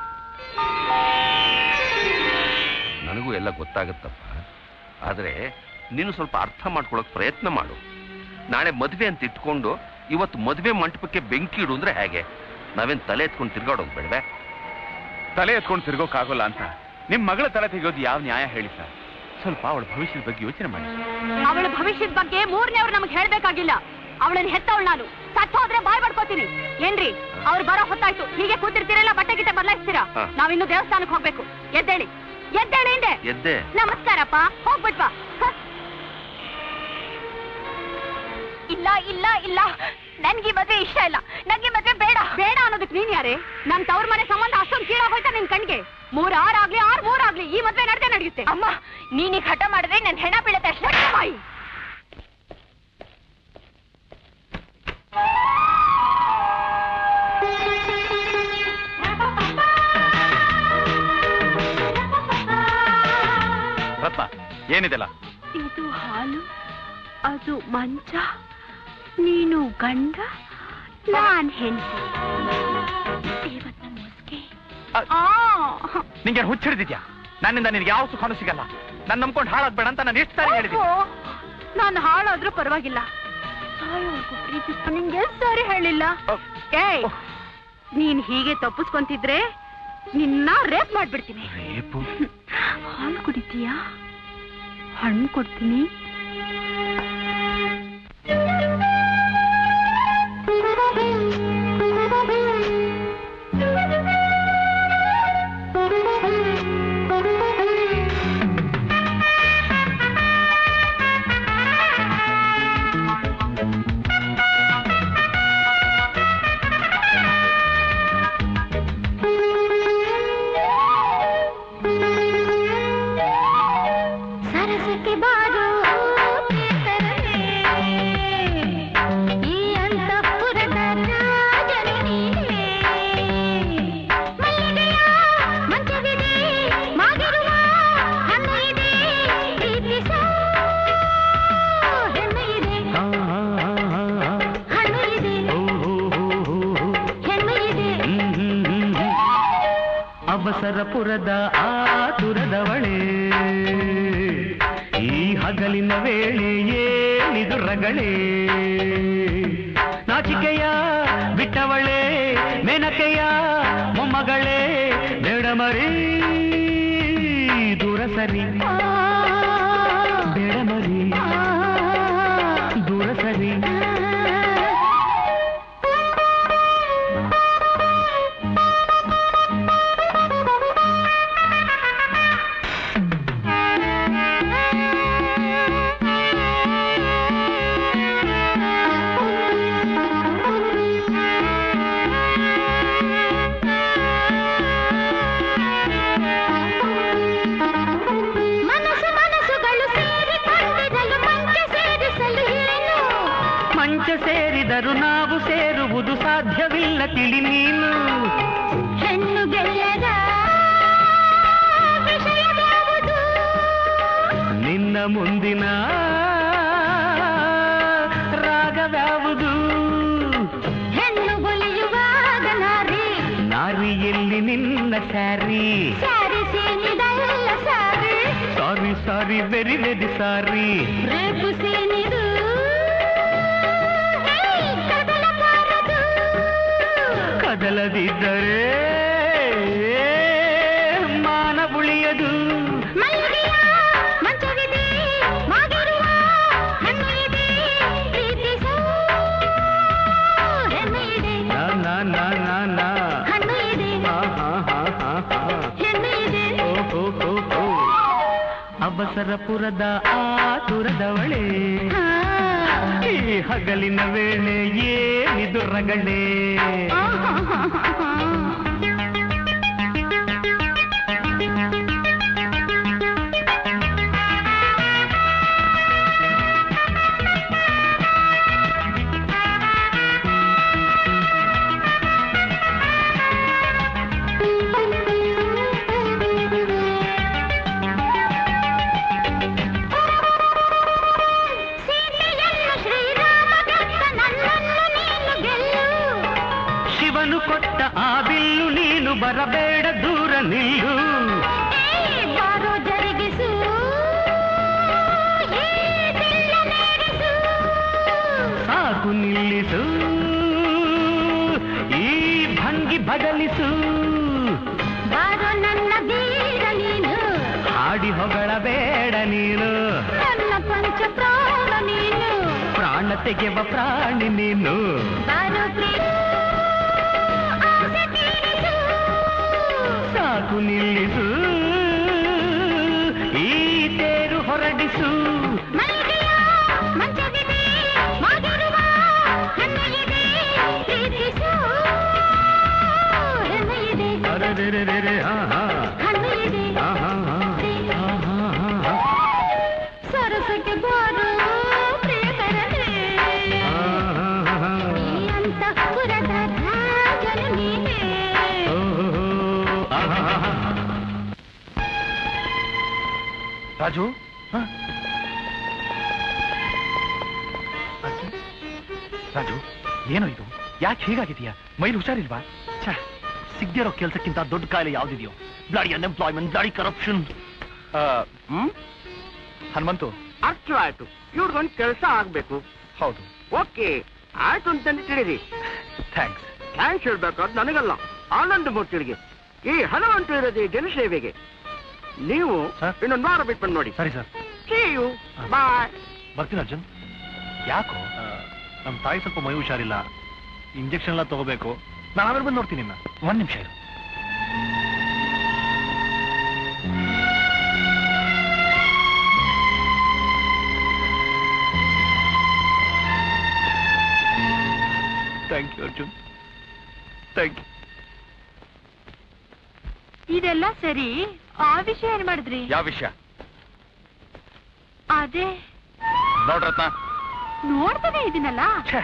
ನನಗೂ ಎಲ್ಲ ಗೊತ್ತಾಗುತ್ತಪ್ಪ ಆದ್ರೆ ನೀನು ಸ್ವಲ್ಪ ಅರ್ಥ ಮಾಡ್ಕೊಳಕ್ ಪ್ರಯತ್ನ ಮಾಡು ನಾಳೆ ಮದ್ವೆ ಅಂತ ಇಟ್ಕೊಂಡು ಇವತ್ತು ಮದ್ವೆ ಮಂಟಪಕ್ಕೆ ಬೆಂಕಿ ಇಡು ಅಂದ್ರೆ ಹೇಗೆ ನಾವೇನ್ ತಲೆ ಎತ್ಕೊಂಡು ತಿರ್ಗಾಡೋದು ಬೇಡವೆ ತಲೆ ಎತ್ಕೊಂಡು ತಿರ್ಗೋಕ್ಕಾಗೋಲ್ಲ ಅಂತ ನಿಮ್ ಮಗಳ ತಲೆ ತೆಗೆಯೋದು ಯಾವ ನ್ಯಾಯ ಹೇಳಿ ಸರ್ ಸ್ವಲ್ಪ ಅವಳ ಭವಿಷ್ಯದ ಬಗ್ಗೆ ಯೋಚನೆ ಮಾಡಿ ಅವಳ ಭವಿಷ್ಯದ ಬಗ್ಗೆ ಮೂರನೇವ್ರು ನಮ್ಗೆ ಹೇಳ್ಬೇಕಾಗಿಲ್ಲ ಅವಳನ್ನ ಹೆತ್ತವಳು ನಾನು ಸತ್ತು ಹೋದ್ರೆ ಬಾಯ್ ಮಾಡ್ಕೋತೀನಿ ಏನ್ರಿ ಅವ್ರು ಬರೋ ಹೊತ್ತಾಯ್ತು ಹೀಗೆ ಕೂತಿರ್ತೀರಲ್ಲ ಬಟ್ಟೆ ಗಿಟ್ಟೆ ಬದಲಾಯಿಸ್ತೀರಾ ಹಾ. ನಾವಿನ್ನು ದೇವಸ್ಥಾನಕ್ಕೆ ಹೋಗ್ಬೇಕು ಎದ್ದೇಳಿ ಎದ್ದೇಳಿ ಹಿಂದೆ ಎದ್ದೆ ನಮಸ್ಕಾರಪ್ಪ ಹೋಗ್ಬಿಟ್ವಾ ಹ. ಇಲ್ಲ ಇಲ್ಲ ಇಲ್ಲ ನನ್ಗೆ ಈ ಮದ್ವೆ ಇಷ್ಟ ಇಲ್ಲ ನನ್ಗೆ ಈ ಮದ್ವೆ ಬೇಡ ಬೇಡ ಅನ್ನೋದಕ್ಕೆ ನೀನ್ ಯಾರೇ ನನ್ ತವ್ರ ಮನೆ ಸಂಬಂಧ ಅಷ್ಟೊಂದು ಕೀಳ ಹೋಯ್ತಾ ನಿನ್ ಕಣ್ಗೆ ಮೂರ್ ಆರ್ ಆಗ್ಲಿ ಆರ್ ಮೂರ್ ಆಗ್ಲಿ ಈ ಮದ್ವೆ ನಡೆದೇ ನಡೆಯುತ್ತೆ ಅಮ್ಮ ನೀನೀಗ ಹಠ ಮಾಡಿದ್ರೆ ನನ್ ಹೆಣ ಬೀಳತ್ತೆ ಅಷ್ಟೇ ಬಾಯಿ ರತ್ನ ಏನಿದೆಲ್ಲ ಇದು ಹಾಲು ಅದು ಮಂಚ ನೀನು ಗಂಡ ನಾನ್ ಹೆಂಡತಿ ಇವತ್ತು ಮೋಸ್ಗೆ ನಿಂಗೆ ಹುಚ್ಚಿಡ್ದಿದ್ಯಾ ನನ್ನಿಂದ ನಿನ್ಗೆ ಯಾವ ಸುಖಾನು ಸಿಗಲ್ಲ ನಾನು ನಂಬ್ಕೊಂಡು ಹಾಳಾಗ್ಬೇಡ ಅಂತ ನಾನು ಎಷ್ಟು ಸಾರಿ ಹೇಳಿದ್ದೀನಿ ನಾನು ಹಾಳಾದ್ರೂ ಪರವಾಗಿಲ್ಲ ಸಾಯೋವರೆಗೂ ಪ್ರೀತಿಸ್ತಾ ನಿಂಗೆ ಎಷ್ಟ್ ಸಾರಿ ಹೇಳಿಲ್ಲ ಏಯ್ ನೀನ್ ಹೀಗೆ ತಪ್ಪಿಸ್ಕೊಂತಿದ್ರೆ ನಿನ್ನ ರೇಪ್ ಮಾಡ್ಬಿಡ್ತೀನಿ ಹಾಲು ಕುಡಿತೀಯಾ ಹಣ್ಣು ಕೊಡ್ತೀನಿ ಸರಸಕ್ಕೆ ಬಾರೋ ಪ್ರಿಯತರನೇ. ಈ ಅಂತಃಪುರದ ರಾಜನು ನೀನೇ. ಮಲ್ಲಿಗೆಯ ಮಂಚವಿದೆ, ಮಾಗಿರುವ ಹಣ್ಣು ಇದೆ, ಪ್ರೀತಿಸೋ ಹೆಣ್ಣು ಇದೆ. ಹಣ್ಣು ಇದೆ, ಹೆಣ್ಣು ಇದೆ. ಅವಸರಪುರದ ಆತುರದವಳೆ ಈ ಹಗಲಿನ ವೇಳೆ ಏನಿದು ರಗಳೆ ನಾಚಿಕೆಯ ಬಿಟ್ಟವಳೆ ಮೆನಕೆಯ ಮೊಮ್ಮಗಳೇ ಬೇಡ ಬೇಡಮರಿ ದೂರ ಸರಿ ಬೇಡಮರಿ ದೂರ ಸರಿ ಮನಸ್ಸು ಮನಸ್ಸುಗಳು ಸೇರಿಕೊಂಡಿರಲು ಮಂಚ ಸೇರಿಸಲು ಏನು ಮಂಚ ಸೇರಿದರು ನಾವು ಸೇರುವುದು ಸಾಧ್ಯವಿಲ್ಲ ತಿಳಿ ನೀನು ಹೆಣ್ಣು ಗೆಲ್ಲದ ವಿಷಯವ್ಯಾವುದು ನಿನ್ನ ಮುಂದಿನ ರಾಗವ್ಯಾವುದು ಹೆಣ್ಣು ಒಲಿಯುವಾಗ ನಾರಿ ನಾರಿಯಲ್ಲಿ ನಿನ್ನ ಸ್ಯಾರಿ ಸಾರಿ ಸೇನಿದಲ್ಲ sorry sorry sorry very very sorry ರೇಪು ಸೇನಿದು ಏಯ್, ಕದಲಬಾರದು. ಕದಲದಿದ್ದರೆ ಮಾನ ಉಳಿಯದು ಮಲ್ಲಿಗೆಯ ಮಂಚವಿದೆ ಮಾಗಿರುವ ಹಣ್ಣು ಇದೆ ಪ್ರೀತಿಸು ಹೆಣ್ಣು ಇದೆ ನಾ ನಾ ನಾ ನಾ ನಾ ಹಣ್ಣು ಇದೆ ಹಾ ಹಾ ಹಾ ಹಾ ಹಾ ಹೆಣ್ಣು ಇದೆ ಓ ಹೋ ಹೋ ಹೋ ಅವಸರಪುರದ ಆತುರದವಳೆ ಹಾ. ಈ ಹಗಲಿನ ವೇಳೆ ಏನಿದು ರಗಳೆ ಆಹಾಹಾಹಾ. ಸೀತೆಯನ್ನು ಶ್ರೀರಾಮ ಗೆದ್ದ ನನ್ನನ್ನು ನೀನು ಗೆಲ್ಲು ಶಿವನು ಕೊಟ್ಟ ಆ ಬಿಲ್ಲು ನೀನು ಬರಬೇಡ ದೂರ ನಿಲ್ಲು ಏ, ಬಾರೋ ಜರುಗಿಸು ಈ ಬಿಲ್ಲ ನೀಡಿಸು. ಸಾಕು ನಿಲ್ಲಿಸು ಈ ಭಂಗಿ ಬದಲಿಸು ಬಾರೋ ನನ್ನ ಬೀರ ನೀನು ಹಾಡಿ ಹೊಗಳಬೇಡ ನೀನು ನನ್ನ ಪಂಚ ಪ್ರಾಣ ನೀನು ಪ್ರಾಣ ತೆಗೆವ ಪ್ರಾಣಿ ನೀನು ಬಾರೋ ಪ್ರಿಯ ಆಸೆ ತೀರಿಸು. ಸಾಕು ನಿಲ್ಲಿಸು ಈ ತೇರು ಹೊರಡಿಸು ಮಲ್ಲಿಗೆಯ ಮಂಚವಿದೆ ಮಾಗಿರುವ ಹಣ್ಣು ಇದೆ ಪ್ರೀತಿಸು ಹೆಣ್ಣು ಇದೆ ಅರೆರೆರೆರೆ, ಹಾ ಹಾ ಹಣ್ಣು ಇದೆ ಹಾ ಹಾ ಹಾ ಹಾ ಹಾ ಹಾ ಹಾ ಸರಸಕ್ಕೆ ಬಾರೋ ಪ್ರಿಯಕರನೇ ಈ ಅಂತಃಪುರದ ರಾಜನು ನೀನೇ ರಾಜು ರಾಜು ಏನು ಇದು ಯಾಕೆ ಹೀಗಾಗಿದೆಯಾ ಮೈಲಿ ಹುಷಾರಿಲ್ವಾ ಛೆ, ಸಿಗ್ದಿರೋ ಕೆಲಸಕ್ಕಿಂತ ದೊಡ್ಡ ಕಾಯಿಲೆ ಯಾವ್ದಿದೆಯೋ bloody unemployment bloody corruption hmm Hanumanthu ಅರ್ಥ ಆಯ್ತು ಇವ್ರಿಗೊಂದು ಕೆಲಸ ಆಗ್ಬೇಕು ಹೌದು ಓಕೆ ಆಯ್ತು ಅಂತಂದು ತಿಳಿರಿ ಥ್ಯಾಂಕ್ಸ್ ಥ್ಯಾಂಕ್ಸ್ ಹೇಳ್ಬೇಕಾದ್ ನನಗಲ್ಲ ಆನಂದ ಮೂರ್ತಿಗಳಿಗೆ ಈ ಹಣವಂತೂ ಇರೋದು ಜನಸೇವೆಗೆ ನೀವು ಸರ್? ಇನ್ನೊಂದು ವಾರ ಬಿಟ್ಟು ಬಂದು ನೋಡಿ ಸರಿ ಸರ್ See you. ಬಾಯ್ ಬರ್ತೀನಿ ಅರ್ಜುನ್ ಯಾಕೋ ನಮ್ಮ ತಾಯಿ ಸ್ವಲ್ಪ ಮೈ ಹುಷಾರಿಲ್ಲ ಇಂಜೆಕ್ಷನ್ ಎಲ್ಲ ತಗೋಬೇಕು ನಾನು ಆಮೇಲೆ ಬಂದು ನೋಡ್ತೀನಿ ನಿನ್ನ ಒಂದ್ ನಿಮಿಷ ಇರು thank you Arjun thank you ಇದೆಲ್ಲ ಸರಿ ಆ ವಿಷಯ ಏನ್ ಮಾಡಿದ್ರಿ ಯಾವ ವಿಷಯ ಅದೇ ನೋಡ್ರತ್ನ ನೋಡ್ತಾನೆ ಇದೀನಲ್ಲ ಛೇ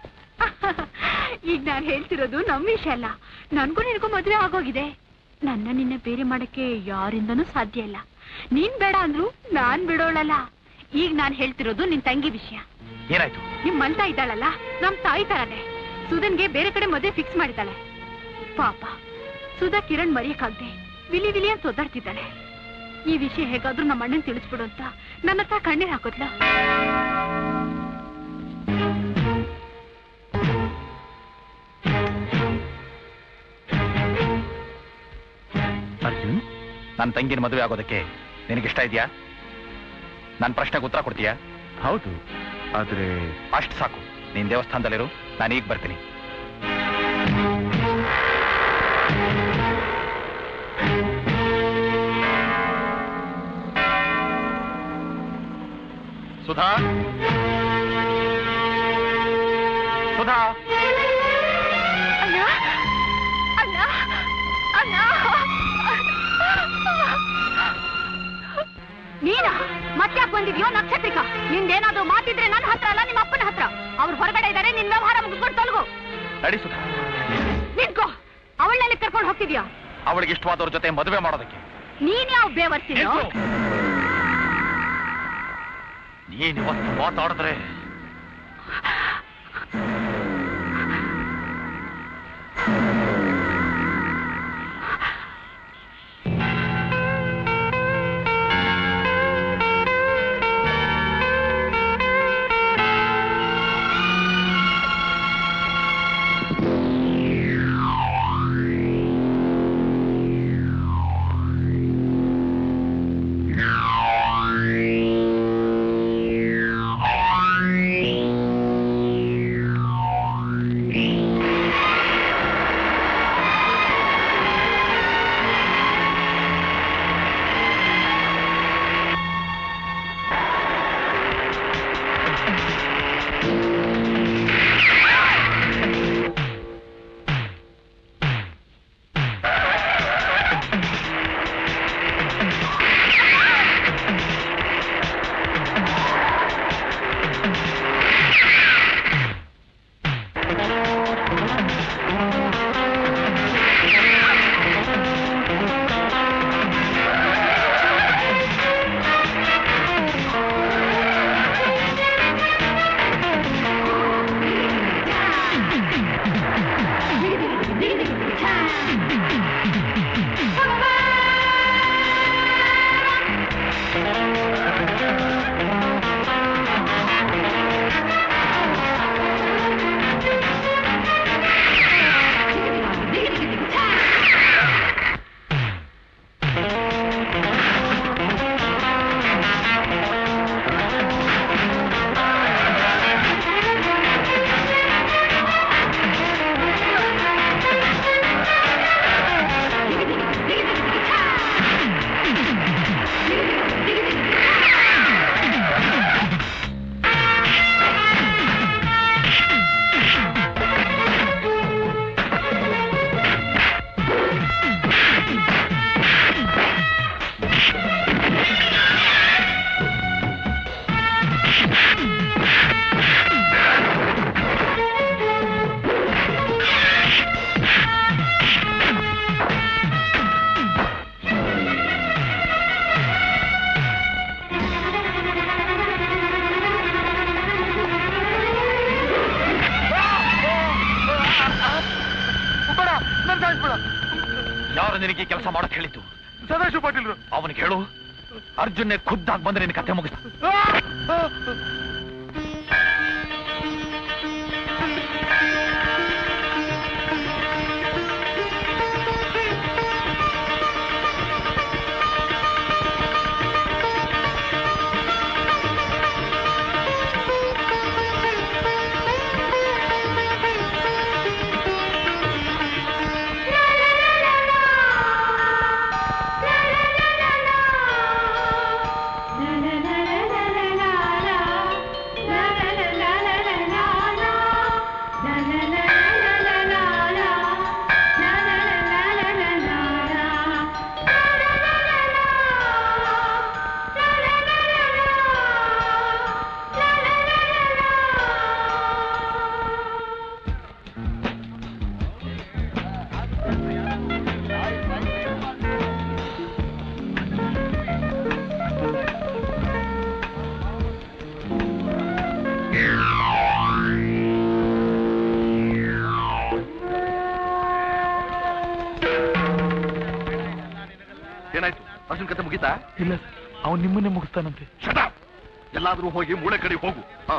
ಈಗ ನಾನ್ ಹೇಳ್ತಿರೋದು ನಮ್ ವಿಷಯ ಅಲ್ಲ ನನ್ಗೂ ನಿನ್ಗೂ ಮದ್ವೆ ಆಗೋಗಿದೆ ನನ್ನ ನಿನ್ನ ಬೇರೆ ಮಾಡಕ್ಕೆ ಯಾರಿಂದನೂ ಸಾಧ್ಯ ಇಲ್ಲ ನೀನ್ ಬೇಡ ಅಂದ್ರು ನಾನ್ ಬಿಡೋಳಲ್ಲ ಈಗ ನಾನ್ ಹೇಳ್ತಿರೋದು ನಿನ್ ತಂಗಿ ವಿಷಯ ಏನಾಯ್ತು ನಿಮ್ ಮಲ್ತಾ ಇದ್ದಾಳಲ್ಲ ನಮ್ ತಾಯಿ ತರನೇ ಸುಧನ್ಗೆ ಬೇರೆ ಕಡೆ ಮದುವೆ ಫಿಕ್ಸ್ ಮಾಡಿದ್ದಾಳೆ ಪಾಪ ಸುಧಾ ಕಿರಣ್ ಮರೆಯಕ್ಕಾಗ್ದೆ ವಿಲಿ ವಿಲಿ ಅಂತ ಒದ್ದಾಡ್ತಿದ್ದಾಳೆ ಈ ವಿಷಯ ಹೇಗಾದ್ರೂ ನಮ್ಮ ಅಣ್ಣನ್ ತಿಳಿಸ್ಬಿಡು ಅಂತ ನನ್ನ ಹತ್ರ ಕಣ್ಣೀರ್ ಹಾಕೋದ್ಲ ನನ್ನ ತಂಗಿನ ಮದುವೆ ಆಗೋದಕ್ಕೆ ನಿನಗಿಷ್ಟ ಇದೆಯಾ ನನ್ನ ಪ್ರಶ್ನೆಗೆ ಉತ್ತರ ಕೊಡ್ತೀಯಾ ಹೌದು ಆದ್ರೆ ಅಷ್ಟು ಸಾಕು ನೀನ್ ದೇವಸ್ಥಾನದಲ್ಲಿರು ನಾನು ಈಗ ಬರ್ತೀನಿ ಸುಧಾ ಸುಧಾ ಅಣ್ಣ ಅಣ್ಣ ಅಣ್ಣ ನೀನ ಮತ್ತ್ಯಾಕ್ ಬಂದಿದ್ಯೋ ನಕ್ಷತ್ರಿಕ ನಿಂದೇನಾದ್ರೂ ಮಾತಿದ್ರೆ ನನ್ನ ಹತ್ರ ಅಲ್ಲ ನಿಮ್ಮ ಅಪ್ಪನ ಹತ್ರ ಅವ್ರು ಹೊರಗಡೆ ಇದ್ದಾರೆ ನಿನ್ ವ್ಯವಹಾರ ಮುಗಿಸ್ಕೊಂಡು ತೊಲಗು ನಡಿ ಸುಧಾ ನಿಂತ್ಕೋ ಅವಳನ್ನೆಲ್ಲಿ ಕರ್ಕೊಂಡು ಹೋಗ್ತಿದ್ಯಾ ಅವಳಿಗೆ ಇಷ್ಟವಾದವ್ರ ಜೊತೆ ಮದುವೆ ಮಾಡೋದಕ್ಕೆ ನೀನ್ ಯಾವ ಬೇವರ್ಸಿನೋ ನೀನ್ ಇವತ್ತು ಮಾತಾಡಿದ್ರೆ ಯಾರು ನಿನಗೆ ಕೆಲಸ ಮಾಡಕ್ ಹೇಳಿದ್ದು ಸದಾಶಿವ ಪಾಟೀಲ್ರು ಅವನಿಗೆ ಹೇಳು ಅರ್ಜುನ್ನೇ ಖುದ್ದಾಗಿ ಬಂದ್ರೆ ನಿನ್ನ ಕತೆ ಮುಗಿಸ್ತ ಏನಾಯ್ತು ಅರ್ಜುನ್ ಕತೆ ಮುಗೀತಾ ಇಲ್ಲ ಅವನು ನಿಮ್ಮನ್ನೇ ಮುಗಿಸ್ತಾನಂತೆ ಶಟ ಎಲ್ಲಾದ್ರೂ ಹೋಗಿ ಮೂಳೆ ಕಡೆ ಹೋಗು ಹಾ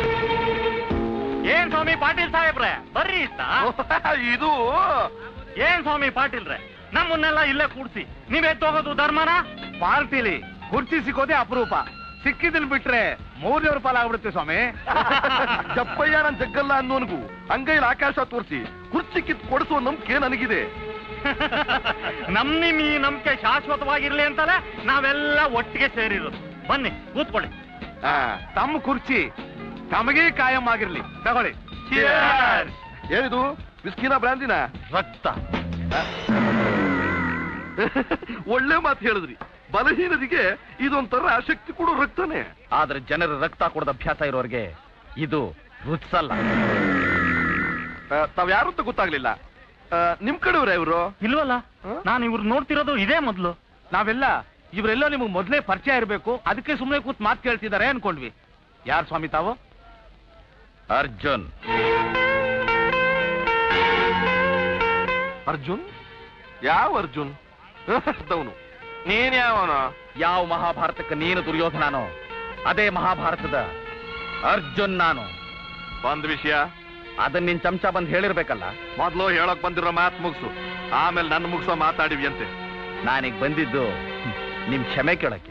ಏನ್ ಸ್ವಾಮಿ ಪಾಟೀಲ್ ಸಾಹೇಬ್ರೆ ಬರ್ರಿ ಇಷ್ಟ ಇದು ಏನ್ ಏನ್ ಸ್ವಾಮಿ ಪಾಟೀಲ್ರೆ ನಮ್ಮನ್ನೆಲ್ಲ ಇಲ್ಲೇ ಕೂಡ್ಸಿ ನೀವೇ ತಗೋದು ಧರ್ಮನ ಪಾರ್ಟಿಲಿ ಕುರ್ಚಿ ಸಿಕ್ಕೋದೇ ಅಪರೂಪ ಸಿಕ್ಕಿದಿಲ್ ಬಿಟ್ರೆ ಮೂರ್ನೂರು ಪಾಲ ಆಗ್ಬಿಡುತ್ತೆ ಸ್ವಾಮಿ ಜಪ್ಪಯ್ಯ ನನ್ ಜಗ್ಗಲ್ಲ ಅನ್ನೋನ್ಗೂ ಅಂಗೈಲಿ ಆಕಾಶ ತೋರಿಸಿ ಕುರ್ಚಿ ಕಿತ್ ಕೊಡಿಸುವ ನಂಬಿಕೆ ನನಗಿದೆ ನಮ್ ನಿಮ್ ಈ ನಂಬಿಕೆ ಶಾಶ್ವತವಾಗಿರ್ಲಿ ಅಂತಲೇ ನಾವೆಲ್ಲ ಒಟ್ಟಿಗೆ ಸೇರಿರೋದು ಬನ್ನಿ ಕೂತ್ಕೊಳ್ಳಿ ಆ, ತಮ್ಮ ಕುರ್ಚಿ ತಮಗೇ ಕಾಯಂ ಆಗಿರ್ಲಿ ತಗೊಳ್ಳಿ Cheers. ಏನಿದು ವಿಸ್ಕಿನ ಬ್ರಾಂದಿನ ರಕ್ತ ಒಳ್ಳೆ ಮಾತು ಹೇಳಿದ್ರಿ ಬಲಹೀನರಿಗೆ ಇದೊಂಥರ ಶಕ್ತಿ ಕೊಡೋ ರಕ್ತನೇ ಆದ್ರೆ ಜನರ ರಕ್ತ ಕೊಡದ ಅಭ್ಯಾಸ ಇರೋರಿಗೆ ಇದು ರುಚ್ಸಲ್ಲ ಆ, ತಾವ್ ಯಾರು ಅಂತ ಗೊತ್ತಾಗ್ಲಿಲ್ಲ ಆ, ನಿಮ್ ಕಡೆಯವ್ರ ಇವರು ಇಲ್ವಲ್ಲ ನಾನು ಇವ್ರು ನೋಡ್ತಿರೋದು ಇದೇ ಮೊದ್ಲು ನಾವೆಲ್ಲ ಇವರೆಲ್ಲ ನಿಮಗೆ ಮೊದಲೇ ಪರಿಚಯ ಇರಬೇಕು ಅದಕ್ಕೆ ಸುಮ್ಮನೆ ಕೂತ್ ಮಾತು ಕೇಳ್ತಿದ್ದಾರೆ ಅನ್ಕೊಂಡ್ವಿ ಯಾರು ಸ್ವಾಮಿ ತಾವು ಅರ್ಜುನ್ ಅರ್ಜುನ್ ಯಾವ ಅರ್ಜುನ್ ಅವನು ನೀನ್ ಯಾವನ ಯಾವ ಮಹಾಭಾರತಕ್ಕೆ ನೀನು ದುರ್ಯೋಧನಾನೋ ಅದೇ ಮಹಾಭಾರತದ ಅರ್ಜುನ್ ನಾನು ಒಂದ್ ವಿಷಯ ಅದನ್ನ ನಿನ್ ಚಮಚ ಬಂದ್ ಹೇಳಿರ್ಬೇಕಲ್ಲ ಮೊದ್ಲು ಹೇಳಕ್ ಬಂದಿರೋ ಮಾತ್ ಮುಗ್ಸು ಆಮೇಲೆ ನನ್ನ ಮುಗ್ಸೋ ಮಾತಾಡಿವಿ ಅಂತೆ ನಾನೀಗ ಬಂದಿದ್ದು ನಿಮ್ ಕ್ಷಮೆ ಕೇಳಕ್ಕೆ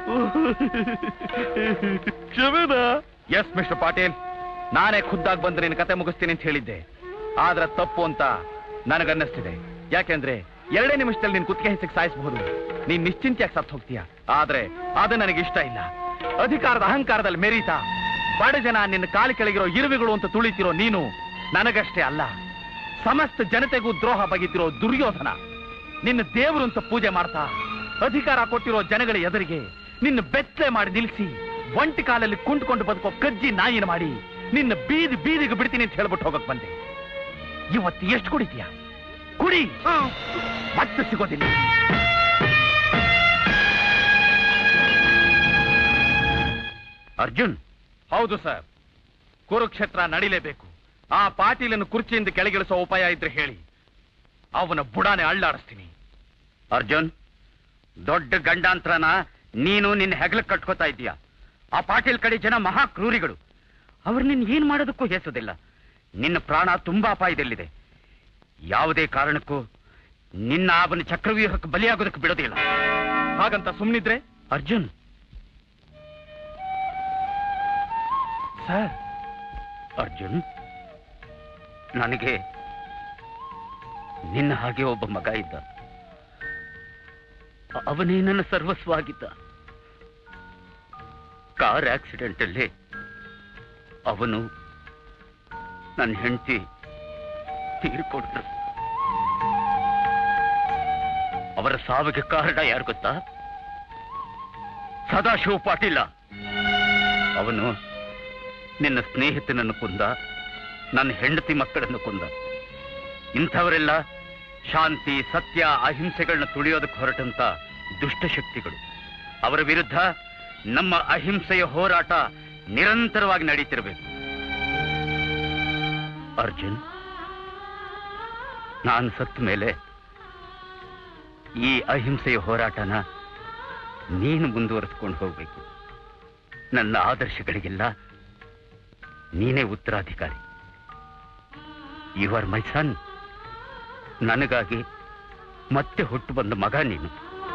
ಕ್ಷಮೆನಾ ಎಸ್ ಮಿಸ್ಟರ್ ಪಾಟೀಲ್ ನಾನೇ ಖುದ್ದಾಗಿ ಬಂದು ನಿನ್ನ ಕತೆ ಮುಗಿಸ್ತೀನಿ ಅಂತ ಹೇಳಿದ್ದೆ ಆದ್ರೆ ತಪ್ಪು ಅಂತ ನನಗನ್ನಿಸ್ತಿದೆ ಯಾಕೆಂದ್ರೆ ಎರಡೇ ನಿಮಿಷದಲ್ಲಿ ನಿನ್ ಕುತ್ತಿಗೆ ಹೆಸರಿಗೆ ಸಾಯಿಸಬಹುದು ನೀನ್ ನಿಶ್ಚಿಂತೆಯಾಗಿ ಸತ್ತು ಹೋಗ್ತೀಯ ಆದ್ರೆ ಅದು ನನಗೆ ಇಷ್ಟ ಇಲ್ಲ ಅಧಿಕಾರದ ಅಹಂಕಾರದಲ್ಲಿ ಮೆರೀತಾ ಬಡ ಜನ ನಿನ್ನ ಕಾಲಿ ಕೆಳಗಿರೋ ಇರುವೆಗಳು ಅಂತ ತುಳಿತಿರೋ ನೀನು ನನಗಷ್ಟೇ ಅಲ್ಲ ಸಮಸ್ತ ಜನತೆಗೂ ದ್ರೋಹ ಬಗೆತಿರೋ ದುರ್ಯೋಧನ ನಿನ್ನ ದೇವರು ಅಂತ ಪೂಜೆ ಮಾಡ್ತಾ ಅಧಿಕಾರ ಕೊಟ್ಟಿರೋ ಜನಗಳ ಎದುರಿಗೆ ನಿನ್ನ ಬೆತ್ತಲೆ ಮಾಡಿ ನಿಲ್ಲಿಸಿ ಒಂಟಿ ಕಾಲಲ್ಲಿ ಕುಂಟ್ಕೊಂಡು ಬದುಕೋ ಕಜ್ಜಿ ನಾಯಿನ ಮಾಡಿ ನಿನ್ನ ಬೀದಿ ಬೀದಿಗೆ ಬಿಡ್ತೀನಿ ಅಂತ ಹೇಳ್ಬಿಟ್ಟು ಹೋಗಕ್ ಬಂದೆ ಇವತ್ತು ಎಷ್ಟು ಕುಡಿತೀಯ ಕುಡಿ ಮತ್ತೆ ಸಿಗೋದಿಲ್ಲ ಅರ್ಜುನ್ ಹೌದು ಸರ್ ಕುರುಕ್ಷೇತ್ರ ನಡಿಲೇಬೇಕು ಆ ಪಾಟೀಲನ್ನು ಕುರ್ಚಿಯಿಂದ ಕೆಳಗಿಳಿಸೋ ಉಪಾಯ ಇದ್ರೆ ಹೇಳಿ ಅವನ ಬುಡಾನೆ ಅಳ್ಳಾಡಿಸ್ತೀನಿ ಅರ್ಜುನ್ ದೊಡ್ಡ ಗಂಡಾಂತರನ ನೀನು ನಿನ್ನ ಹೆಗಲಕ್ಕೆ ಕಟ್ಕೋತಾ ಇದೀಯ ಆ ಪಾಟೀಲ್ ಕಡೆ ಜನ ಮಹಾ ಕ್ರೂರಿಗಳು ಅವ್ರು ನಿನ್ ಏನ್ ಮಾಡೋದಕ್ಕೂ ಹೆಸೋದಿಲ್ಲ ನಿನ್ನ ಪ್ರಾಣ ತುಂಬಾ ಅಪಾಯದಲ್ಲಿದೆ ಯಾವುದೇ ಕಾರಣಕ್ಕೂ ನಿನ್ನ ಅವನ ಚಕ್ರವ್ಯೂಹಕ್ಕೆ ಬಲಿಯಾಗೋದಕ್ಕೆ ಬಿಡೋದಿಲ್ಲ ಹಾಗಂತ ಸುಮ್ನಿದ್ರೆ ಅರ್ಜುನ್ ಸರ್ ಅರ್ಜುನ್ ನನಗೆ ನಿನ್ನ ಹಾಗೆ ಒಬ್ಬ ಮಗ ಇದ್ದ ಅ- ಅವನೇ ನನ್ನ ಸರ್ವಸ್ವ ಆಗಿದ್ದ ಕಾರ್ ಆಕ್ಸಿಡೆಂಟ್ ಅಲ್ಲಿ ಅವನು ನನ್ನ ಹೆಂಡತಿ ತೀರ್ಕೊಂಡ್ರು ಅವರ ಸಾವಿಗೆ ಕಾರಣ ಯಾರು ಗೊತ್ತಾ ಸದಾಶಿವ ಪಾಟೀಲ ಅವನು ನಿನ್ನ ಸ್ನೇಹಿತನನ್ನು ಕೊಂದ ನನ್ನ ಹೆಂಡತಿ ಮಕ್ಕಳನ್ನು ಕೊಂದ ಇಂಥವರೆಲ್ಲ ಶಾಂತಿ ಸತ್ಯ ಅಹಿಂಸೆಗಳನ್ನ ತುಳಿಯೋದಕ್ಕೆ ಹೊರಟಂತ ದುಷ್ಟಶಕ್ತಿಗಳು ಅವರ ವಿರುದ್ಧ ನಮ್ಮ ಅಹಿಂಸೆಯ ಹೋರಾಟ ನಿರಂತರವಾಗಿ ನಡೀತಿರಬೇಕು ಅರ್ಜುನ್ ನಾನು ಸತ್ತ ಮೇಲೆ ಈ ಅಹಿಂಸೆಯ ಹೋರಾಟನ ನೀನು ಮುಂದುವರೆಸ್ಕೊಂಡು ಹೋಗ್ಬೇಕು ನನ್ನ ಆದರ್ಶಗಳಿಗೆಲ್ಲ ನೀನೇ ಉತ್ತರಾಧಿಕಾರಿ ಯು ಆರ್ ಮೈ ಸನ್ ನನಗಾಗಿ ಮತ್ತೆ ಹುಟ್ಟು ಬಂದ ಮಗ ನೀನು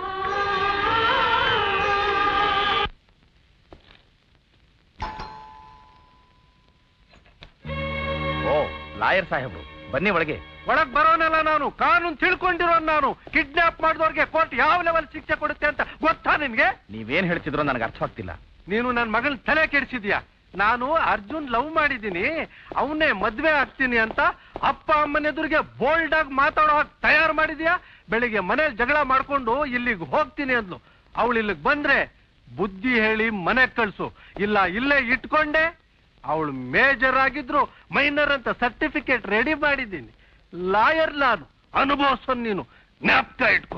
ಓ ಲಾಯರ್ ಸಾಹೇಬ್ರು ಬನ್ನಿ ಒಳಗೆ ಒಳಗ್ ಬರೋನಲ್ಲ ನಾನು ಕಾನೂನು ತಿಳ್ಕೊಂಡಿರೋ ನಾನು ಕಿಡ್ನಾಪ್ ಮಾಡಿದವ್ರಿಗೆ ಕೋರ್ಟ್ ಯಾವ ಲೆವೆಲ್ ಶಿಕ್ಷೆ ಕೊಡುತ್ತೆ ಅಂತ ಗೊತ್ತಾ ನಿನ್ಗೆ ನೀವೇನ್ ಹೇಳ್ತಿದ್ರೋ ನನಗೆ ಅರ್ಥವಾಗ್ತಿಲ್ಲ ನೀನು ನನ್ನ ಮಗನ ತಲೆ ಕೆಡಿಸಿದ್ಯಾ ನಾನು ಅರ್ಜುನ್ ಲವ್ ಮಾಡಿದ್ದೀನಿ ಅವನೇ ಮದ್ವೆ ಆಗ್ತೀನಿ ಅಂತ ಅಪ್ಪ ಅಮ್ಮನ ಎದುರಿಗೆ ಬೋಲ್ಡ್ ಆಗಿ ಮಾತಾಡೋ ಹಾಗೆ ತಯಾರು ಮಾಡಿದ್ಯಾ ಬೆಳಿಗ್ಗೆ ಮನೇಲಿ ಜಗಳ ಮಾಡ್ಕೊಂಡು ಇಲ್ಲಿಗೆ ಹೋಗ್ತೀನಿ ಅಂದ್ಲು ಅವಳು ಇಲ್ಲಿಗೆ ಬಂದ್ರೆ ಬುದ್ಧಿ ಹೇಳಿ ಮನೆ ಕಳ್ಸು ಇಲ್ಲ ಇಲ್ಲೇ ಇಟ್ಕೊಂಡೆ ಅವಳು ಮೇಜರ್ ಆಗಿದ್ರು ಮೈನರ್ ಅಂತ ಸರ್ಟಿಫಿಕೇಟ್ ರೆಡಿ ಮಾಡಿದ್ದೀನಿ ಲಾಯರ್ ನಾನು ಅನುಭವಿಸೋ ನೀನು ಜ್ಞಾಪಕ ಇಟ್ಕೊ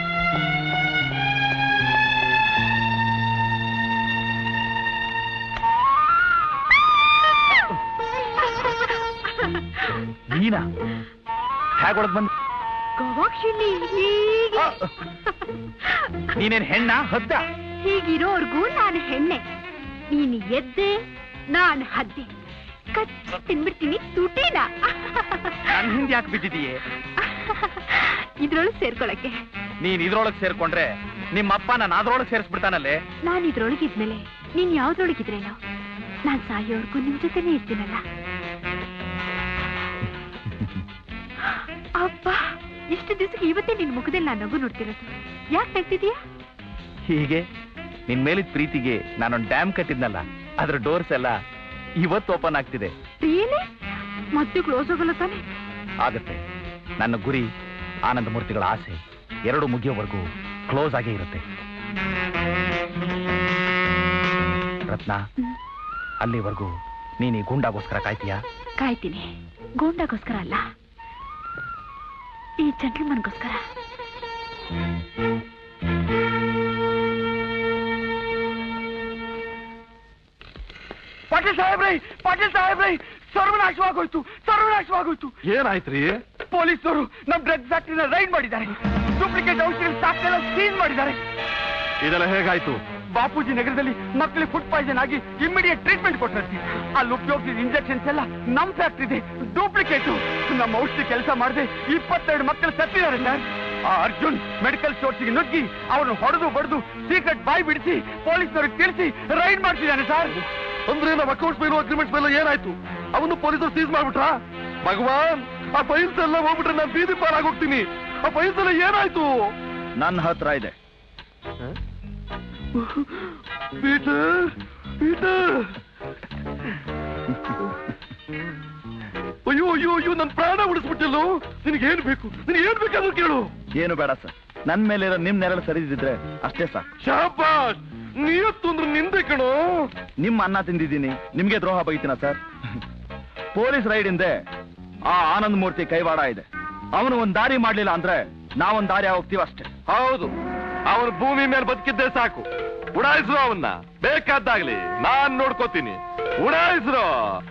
ನೀನಾ ಹೇಗೊಳಗ್ ಬಂದ್ ಗವಾಕ್ಷಿಣಿ ಹೀಗೆ ನೀನೇನ್ ಹೆಣ್ಣ ಹದ್ದ ಹೀಗಿರೋರ್ಗೂ ನಾನು ಹೆಣ್ಣೆ ನೀನು ಎದ್ದೆ ನಾನು ಹದ್ದೆ ಕಚ್ಚಿ ತಿನ್ಬಿಡ್ತೀನಿ ತುಟಿನ ನನ್ ಹಿಂದೆ ಯಾಕೆ ಬಿದ್ದಿದೀಯೇ ಇದ್ರೊಳಗ್ ಸೇರ್ಕೊಳಕ್ಕೆ ನೀನ್ ಇದ್ರೊಳಗ್ ಸೇರ್ಕೊಂಡ್ರೆ ನಿಮ್ಮಪ್ಪ ನಾನು ಅದ್ರೊಳಗ್ ಸೇರಿಸ್ಬಿಡ್ತಾನಲ್ಲೇ ನಾನ್ ಇದ್ರೊಳಗಿದ್ಮೇಲೆ ನೀನ್ ಯಾವ್ದ್ರೊಳಗಿದ್ರೇನೋ ನಾನ್ ಸಾಯೋವರ್ಗೂ ನಿಮ್ ಜೊತೆನೇ ಇರ್ತೀನಲ್ಲ ಅಪ್ಪ ಎಷ್ಟು ದಿವಸಕ್ಕೆ ಇವತ್ತೇ ನಿನ್ ಮುಖದಲ್ಲಿ ನಾನು ನಗು ನೋಡ್ತಿರೋದು ಯಾಕೆ ನಗ್ತಿದ್ಯಾ ಹೀಗೆ ನಿನ್ ಮೇಲಿದ್ ಪ್ರೀತಿಗೆ ನಾನೊಂದ್ ಡ್ಯಾಮ್ ಕಟ್ಟಿದ್ನಲ್ಲ ಅದ್ರ ಡೋರ್ಸ್ ಎಲ್ಲ ಇವತ್ತು ಓಪನ್ ಆಗ್ತಿದೆ ರಿಯಲಿ ಮತ್ತೆ ಕ್ಲೋಸ್ ಆಗಲ್ಲ ತಾನೆ ಆಗತ್ತೆ ನನ್ನ ಗುರಿ ಆನಂದ ಮೂರ್ತಿಗಳ ಆಸೆ ಎರಡು ಮುಗಿಯೋವರೆಗೂ ಕ್ಲೋಸ್ ಆಗೇ ಇರುತ್ತೆ ರತ್ನ ಅಲ್ಲಿವರೆಗೂ ನೀನ್ ಈ ಗುಂಡಾಗೋಸ್ಕರ ಕಾಯ್ತೀಯಾ ಕಾಯ್ತೀನಿ ಗೂಂಡಾಗೋಸ್ಕರ ಅಲ್ಲ ಈ ಜಂಟಲ್ಮನ್ಗೋಸ್ಕರ ಪಾಟೀಲ್ ಸಾಹೇಬ್ರೈ ಪಾಟೀಲ್ ಸಾಹೇಬ್ರೈ ಸರ್ವನಾಶವಾಗೋಯ್ತು ಸರ್ವನಾಶವಾಗೋಯ್ತು ಏನಾಯ್ತ್ರಿ ಪೊಲೀಸರು ನಮ್ ಡ್ರಗ್ ಫ್ಯಾಕ್ಟ್ರಿನ ರೈಡ್ ಮಾಡಿದ್ದಾರೆ ಡೂಪ್ಲಿಕೇಟ್ ಔಷಧಿ ಸ್ಟಾಕ್ ಎಲ್ಲ ಸೀಸ್ ಮಾಡಿದ್ದಾರೆ ಇದೆಲ್ಲ ಹೇಗಾಯ್ತು ಬಾಪೂಜಿ ನಗರದಲ್ಲಿ ಮಕ್ಕಳಿಗೆ ಫುಡ್ ಪಾಯ್ಸನ್ ಆಗಿ ಇಮಿಡಿಯೇಟ್ ಟ್ರೀಟ್ಮೆಂಟ್ ಕೊಟ್ಟಿರ್ತೀವಿ ಅಲ್ಲಿ ಉಪಯೋಗಿಸಿದ ಇಂಜೆಕ್ಷನ್ಸ್ ಎಲ್ಲ ನಮ್ ಫ್ಯಾಕ್ಟ್ರಿ ಡೂಪ್ಲಿಕೇಟ್ ನಮ್ಮ ಔಷಧಿ ಕೆಲಸ ಮಾಡದೆ ಇಪ್ಪತ್ತೆರಡು ಮಕ್ಕಳು ಸತ್ತಿದ್ದಾರೆ ಸರ್ ಆ ಅರ್ಜುನ್ ಮೆಡಿಕಲ್ ಸ್ಟೋರ್ಸ್ಗೆ ನುಗ್ಗಿ ಅವನು ಹೊಡೆದು ಬಡ್ದು ಸೀಕ್ರೆಟ್ ಬಾಯ್ ಬಿಡಿಸಿ ಪೊಲೀಸರಿಗೆ ತಿಳಿಸಿ ರೈಡ್ ಮಾಡ್ತಿದ್ದಾನೆ ಸರ್ ಅಂದ್ರೆ ನಮ್ಮ ಅಕೌಂಟ್ಸ್ ಮೇಲೂ ಅಗ್ರಿಮೆಂಟ್ಸ್ ಮೇಲೂ ಏನಾಯ್ತು ಅವನು ಪೊಲೀಸರು ಸೀಸ್ ಮಾಡ್ಬಿಟ್ರಾ ಭಗವಾನ್ ಆ ಫೈಲ್ಸ್ ಎಲ್ಲ ಹೋಗ್ಬಿಟ್ರೆ ನಾನು ಬೀದಿ ಪಾರಾಗೋಗ್ತೀನಿ ಆ ಫೈಲ್ಸ್ ಎಲ್ಲ ಏನಾಯ್ತು ನನ್ನ ಹತ್ರ ಇದೆ ಪೀಟರ್ ಪೀಟರ್ ಅಯ್ಯೋ ಅಯ್ಯೋ ಅಯ್ಯೋ ನನ್ ಪ್ರಾಣ ಉಳಿಸ್ಬಿಟ್ಟಿಲ್ಲೋ ನಿನಗೆ ಏನ್ ಬೇಕು ನಿನಗೆ ಏನ್ ಬೇಕಾದ್ರೂ ಕೇಳು ಏನು ಬೇಡ ಸರ್ ನನ್ ಮೇಲಿರೋ ನಿಮ್ ನೆರಳು ಸರಿದಿದ್ರೆ ಅಷ್ಟೇ ಸಾಕು ಶಾಬಾಷ್ ನೀಯತ್ತು ಅಂದ್ರೆ ನಿಂದೆ ಕಣೋ ನಿಮ್ಮ ಅನ್ನ ತಿಂದಿದ್ದೀನಿ ನಿಮ್ಗೆ ದ್ರೋಹ ಬೈತೀನ ಸರ್ ಪೊಲೀಸ್ ರೈಡ್ ಹಿಂದೆ ಆ ಆನಂದ್ ಮೂರ್ತಿ ಕೈವಾಡ ಇದೆ ಅವನು ಒಂದ್ ದಾರಿ ಮಾಡ್ಲಿಲ್ಲ ಅಂದ್ರೆ ನಾವೊಂದ್ ದಾರಿ ಹೋಗ್ತೀವಿ ಅಷ್ಟೇ ಹೌದು ಅವನು ಭೂಮಿ ಮೇಲೆ ಬದುಕಿದ್ದೇ ಸಾಕು ಉಡಾಯಿಸ್ರು ಅವನ್ನ ಬೇಕಾದ್ದಾಗ್ಲಿ ನಾನ್ ನೋಡ್ಕೋತೀನಿ ಉಡಾಯಿಸ್ರು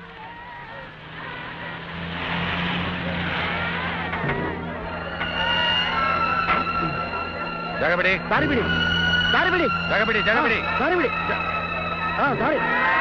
ಜಾಗ ಬಿಡಿ ದಾರಿ ಬಿಡಿ ದಾರಿ ಬಿಡಿ ಜಾಗ ಬಿಡಿ ಜಾಗ ಬಿಡಿ ದಾರಿ ಬಿಡಿ ಹಾ ದಾರಿ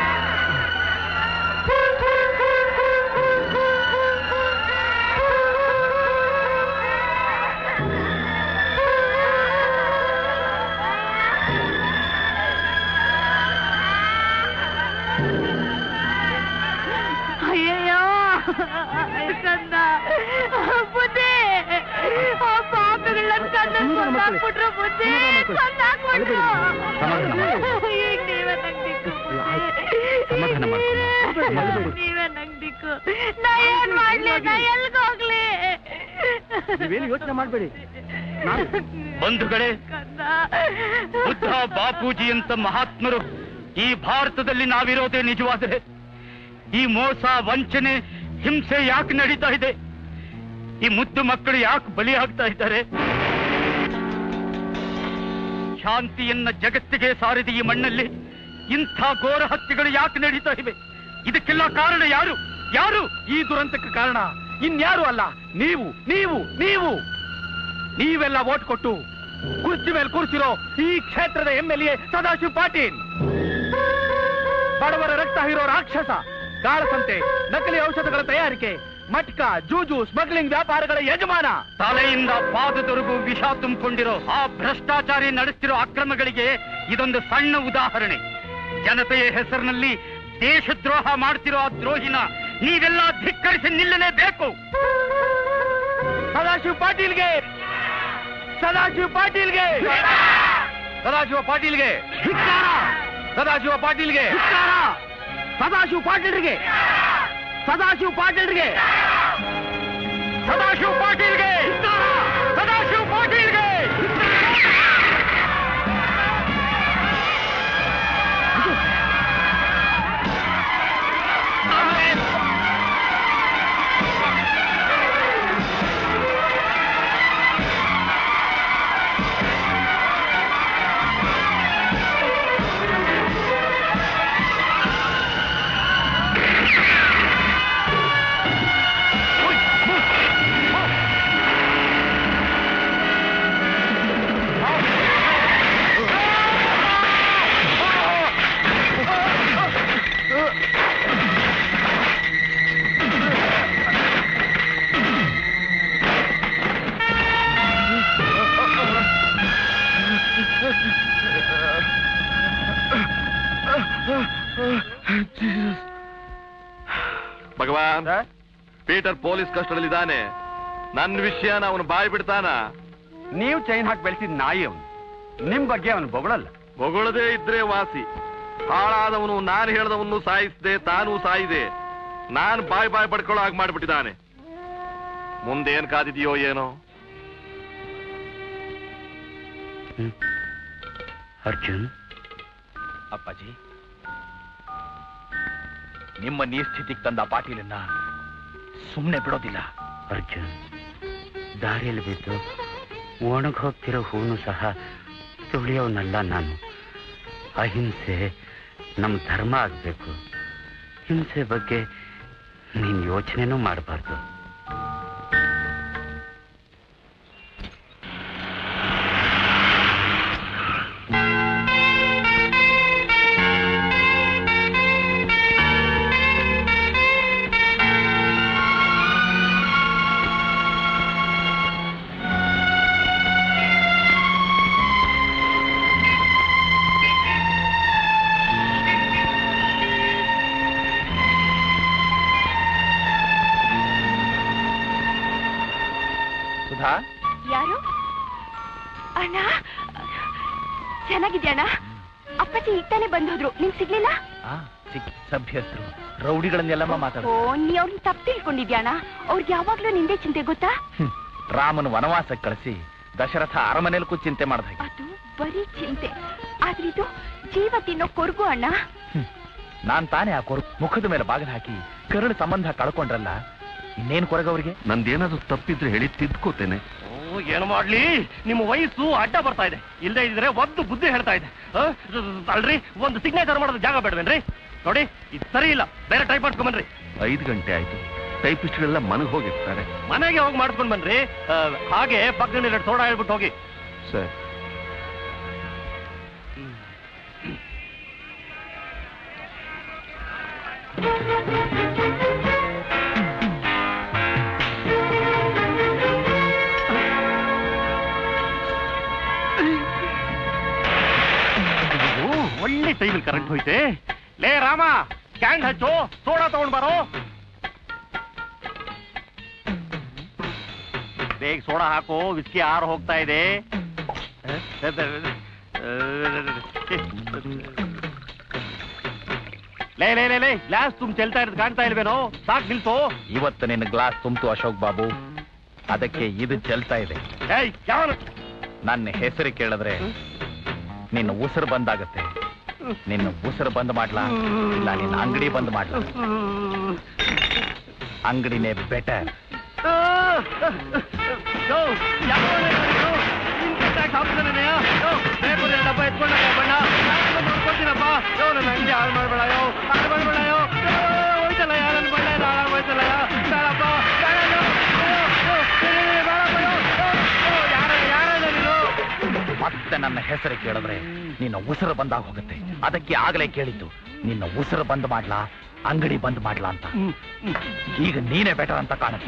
ಅಯ್ಯಯ್ಯೋ ಕಂದ ಬುದ್ಧಿ ಆ ಪಾಪಗಳನ್ನ ಕಂದ ಕೊಂದಾಕ್ಬಿಟ್ರು ಬುದ್ಧಿ ಕೊಂದಾಕ್ಬಿಟ್ರು ಈಗ ನೀವೇ ನಂಗ್ ದಿಕ್ಕು ಸಮಾಧಾನ ಮಾಡ್ಕೊಂಡು ನೀವೇ ನಂಗ್ ದಿಕ್ಕು ನಾ ಏನ್ ಮಾಡ್ಲಿ ನಾ ಎಲ್ಗೋಗ್ಲಿ ನೀವೇನು ಯೋಚನೆ ಮಾಡಬೇಡಿ ಬಂಧುಗಳೇ ಕಂದ ಬುದ್ಧ ಬಾಪೂಜಿ ಅಂತ ಮಹಾತ್ಮರು ಈ ಭಾರತದಲ್ಲಿ ನಾವಿರೋದೇ ನಿಜವಾದರೆ ಈ ಮೋಸ ವಂಚನೆ ಹಿಂಸೆ ಯಾಕೆ ನಡೀತಾ ಇದೆ ಈ ಮುದ್ದು ಮಕ್ಕಳು ಯಾಕೆ ಬಲಿ ಆಗ್ತಾ ಇದ್ದಾರೆ ಶಾಂತಿಯನ್ನ ಜಗತ್ತಿಗೆ ಸಾರಿದ ಈ ಮಣ್ಣಲ್ಲಿ ಇಂಥ ಘೋರ ಹತ್ಯೆಗಳು ಯಾಕೆ ನಡೀತಾ ಇವೆ ಇದಕ್ಕೆಲ್ಲ ಕಾರಣ ಯಾರು ಯಾರು ಈ ದುರಂತಕ್ಕೆ ಕಾರಣ ಇನ್ಯಾರು ಅಲ್ಲ ನೀವು ನೀವು ನೀವು ನೀವೆಲ್ಲ ಓಟ್ ಕೊಟ್ಟು ಕುರ್ಚಿ ಮೇಲೆ ಕೂರ್ಸಿರೋ ಈ ಕ್ಷೇತ್ರದ M L A Sadashiv Patil ಬಡವರ ರಕ್ತ ಹೀರೋ ರಾಕ್ಷಸ ಕಾಳಸಂತೆ ನಕಲಿ ಔಷಧಗಳ ತಯಾರಿಕೆ ಮಟ್ಕ ಜೂಜು ಸ್ಮಗ್ಲಿಂಗ್ ವ್ಯಾಪಾರಗಳ ಯಜಮಾನ ತಲೆಯಿಂದ ಪಾದದವರೆಗೂ ವಿಷ ತುಂಬಿಕೊಂಡಿರೋ ಆ ಭ್ರಷ್ಟಾಚಾರಿ ನಡೆಸ್ತಿರೋ ಅಕ್ರಮಗಳಿಗೆ ಇದೊಂದು ಸಣ್ಣ ಉದಾಹರಣೆ ಜನತೆಯ ಹೆಸರಿನಲ್ಲಿ ದೇಶದ್ರೋಹ ಮಾಡ್ತಿರೋ ಆ ದ್ರೋಹಿನ ನೀವೆಲ್ಲ ಧಿಕ್ಕರಿಸಿ ನಿಲ್ಲಲೇಬೇಕು ಸದಾಶಿವ್ ಪಾಟೀಲ್ಗೆ ಸದಾಶಿವ್ ಪಾಟೀಲ್ಗೆ ಸದಾಶಿವ ಪಾಟೀಲ್ಗೆ ಸದಾಶಿವ ಪಾಟೀಲ್ಗೆ ಸದಾಶಿವ ಪಾಟೀಲ್ರಿಗೆ ಸದಾಶಿವ ಪಾಟೀಲ್ರಿಗೆ ಸದಾಶಿವ್ ಪಾಟೀಲ್ಗೆ ಸದಾಶಿವ್ ಪಾಟೀಲ್ಗೆ ಓಯ್, ಭಗವಾನ್ ಪೀಟರ್ ಪೊಲೀಸ್ ಕಸ್ಟಡಿಯಲ್ಲಿ ಇದ್ದಾನೆ ನನ್ನ ವಿಷಯನ ಅವನು ಬಾಯಿ ಬಿಡ್ತಾನ ನೀವು ಚೈನ್ ಹಾಕಿ ಬೆಳೆಸಿದ ನಾಯಿ ಅವನು ನಿಮ್ ಬಗ್ಗೆ ಅವನು ಬೊಗಳಲ್ಲ ಹೊಗಳದೇ ಇದ್ರೆ ವಾಸಿ ಹಾಳಾದವನು ನಾನು ಹೇಳ್ದವನು ಸಾಯಿಸಿದೆ ತಾನೂ ಸಾಯಿದೆ ನಾನು ಬಾಯ್ ಬಾಯ್ ಪಡ್ಕೊಳ್ಳೋ ಹಾಗೆ ಮಾಡ್ಬಿಟ್ಟಿದ್ದಾನೆ ಮುಂದೇನ್ ಕಾದಿದೆಯೋ ಏನೋ ಅರ್ಜುನ್ ಅಪ್ಪಾಜಿ ನಿಮ್ಮ ನೀಸ್ಥಿತಿಗೆ ತಂದ ಪಾಟೀಲನ್ನ ಸುಮ್ಮನೆ ಬಿಡೋದಿಲ್ಲ ಅರ್ಜುನ್ ದಾರಿಯಲ್ಲಿ ಬಿದ್ದು ಒಣಗ್ ಹೋಗ್ತಿರೋ ಹೂನು ಸಹ ತುಳಿಯೋನಲ್ಲ ನಾನು ಅಹಿಂಸೆ ನಮ್ಮ ಧರ್ಮ ಆಗ್ಬೇಕು ಹಿಂಸೆ ಬಗ್ಗೆ ನೀನ್ ಯೋಚನೆನೂ ಮಾಡಬಾರ್ದು ಸುಧಾ ಯಾರು ಅಣ್ಣ ಚೆನ್ನಾಗಿದ್ಯಣ್ಣ ಅಪ್ಪಾಜಿ ಈಗ ತಾನೇ ಬಂದೋದ್ರು ನಿಂಗ್ ಸಿಗ್ಲಿಲ್ಲ ಆ, ಸಿಕ್ ಸಭ್ಯಸ್ಥರು ರೌಡಿಗಳನ್ನೆಲ್ಲಮ್ಮ ಮಾತಾಡ ಓ ನೀ ಅವ್ರನ್ನ ತಪ್ಪು ತಿಳ್ಕೊಂಡಿದ್ಯಾಣ ಅವ್ರಿಗೆ ಯಾವಾಗ್ಲೂ ನಿಂದೆ ಚಿಂತೆ ಗೊತ್ತಾ ರಾಮನ ವನವಾಸಕ್ಕೆ ಕಳಿಸಿ ದಶರಥ ಅರಮನೆಯಲ್ಲೂ ಚಿಂತೆ ಮಾಡ್ದ ಹಾಗೆ ಅದು ಬರೀ ಚಿಂತೆ ಆದ್ರೆ ಇದು ಜೀವ ತಿನ್ನೋ ಕೊರ್ಗು ಅಣ್ಣ ನಾನ್ ತಾನೇ ಆ ಕೊರ ಮುಖದ ಮೇಲೆ ಬಾಗಿಲು ಹಾಕಿ ಕರಳು ಸಂಬಂಧ ಕಳ್ಕೊಂಡ್ರಲ್ಲ ಇನ್ನೇನ್ ಕೊರಗವ್ರಿಗೆ ನಂದೇನಾದ್ರೂ ತಪ್ಪಿದ್ರೆ ಹೇಳಿ ತಿದ್ಕೋತೇನೆ ಓ, ಏನು ಮಾಡ್ಲಿ ನಿಮ್ಮ ವಯಸ್ಸು ಅಡ್ಡ ಬರ್ತಾ ಇದೆ ಇಲ್ಲದೆ ಇದ್ರೆ ಒಂದು ಬುದ್ಧಿ ಹೇಳ್ತಾ ಇದೆ ಆ? ಅಲ್ರಿ ಒಂದು ಸಿಗ್ನೇಚರ್ ಮಾಡೋದು ಜಾಗ ಬೇಡವೇನ್ರಿ ನೋಡಿ ಇದು ಸರಿ ಇಲ್ಲ ಬೇರೆ ಟೈಪ್ ಮಾಡ್ಕೊಂಬನ್ರಿ ಐದು ಗಂಟೆ ಆಯ್ತು ಟೈಪಿಸ್ಟ್ಗಳೆಲ್ಲ ಮನೆಗೆ ಹೋಗಿರ್ತಾರೆ ಮನೆಗೆ ಹೋಗಿ ಮಾಡಿಸ್ಕೊಂಡ್ ಬನ್ರಿ ಆ, ಹಾಗೆ ಪಕ್ಕದಲ್ಲಿ ಎರಡು ಸೋಡಾ ಹೇಳ್ಬಿಟ್ಟು ಹೋಗಿ ಸರ್ ಓ, ಒಳ್ಳೆ ಟೈಮಲ್ಲಿ ಕರೆಂಟ್ ಹೋಯ್ತೆ ಲೇ ರಾಮ ಕ್ಯಾಂಡ್ ಹಚ್ಚು ಸೋಡಾ ತಗೊಂಡ್ ಬಾರೋ ಬೇಗ ಸೋಡಾ ಹಾಕು ವಿಸ್ಕಿ ಆರು ಹೋಗ್ತಾ ಇದೆ ಲೇ ಲೇ ಲೇ ಲೇ ಗ್ಲಾಸ್ ತುಂಬ ಚೆಲ್ತಾ ಇರೋದು ಕಾಣ್ತಾ ಇಲ್ವೇನೋ ಸಾಕ್ ನಿಲ್ಸು ಇವತ್ತು ನಿನ್ನ ಗ್ಲಾಸ್ ತುಂಬಿತು ಅಶೋಕ್ ಬಾಬು ಅದಕ್ಕೆ ಇದು ಚೆಲ್ತಾ ಇದೆ ಏಯ್ ಯಾವನು ನನ್ನ ಹೆಸರು ಕೇಳಿದ್ರೆ ನಿನ್ನ ಉಸಿರು ಬಂದಾಗತ್ತೆ ನಿನ್ನ ಉಸಿರು ಬಂದ್ ಮಾಡ್ಲಾ ಇಲ್ಲ ನಿನ್ನ ಅಂಗಡಿ ಬಂದ್ ಮಾಡ್ಲಾ ಅಂಗಡಿನೇ ಬೆಟರ್ ಯೋ, ಯಾವನು ನೀನು? ಇಂಥ ಟ್ಯಾಕ್ಸ್ ಹಾಕ್ತಾನೇನೆಯ? ಯೋ, ಬೇಕು ಅಂದ್ರೆ ಡಬ್ಬ ಎತ್ಕೊಂಡ ಬಣ್ಣ ನಾನು ನೋಡ್ಕೊಳ್ತೀನಪ್ಪ ಯೋ ನನ್ನ ಅಂಗಡಿ ಹಾಳು ಮಾಡ್ಬೇಡ ಯೋ ಹಾಳು ಮಾಡ್ಬೇಡ ಯೋ ಯೋ, ಹೋಯ್ತಲ್ಲ ಯಾ ನನ್ನ ಬಣ್ಣ ಎಲ್ಲ ಹಾಳಾಗ್ ಹೋಯ್ತಲ್ಲ ಯಾ ಬೇಡಪ್ಪ ಬೇಡ ಯೋ, ಯೋ, ಯೋ, ಇರಿ, ಇರಿ, ಬೇಡಪ್ಪ ಯೋ, ಯೋ, ಯೋ, ಯಾರ ಯಾರಣ್ಣ ನೀನು ಮತ್ತೆ ನನ್ನ ಹೆಸರು ಕೇಳಿದ್ರೆ ನಿನ್ನ ಉಸಿರು ಬಂದಾಗ ಹೋಗುತ್ತೆ ಅದಕ್ಕೆ ಆಗಲೇ ಕೇಳಿದ್ದು ನಿನ್ನ ಉಸಿರು ಬಂದ್ ಮಾಡ್ಲಾ ಅಂಗಡಿ ಬಂದ್ ಮಾಡ್ಲಾ ಅಂತ ಈಗ ನೀನೇ ಬೆಟರ್ ಅಂತ ಕಾಣುತ್ತೆ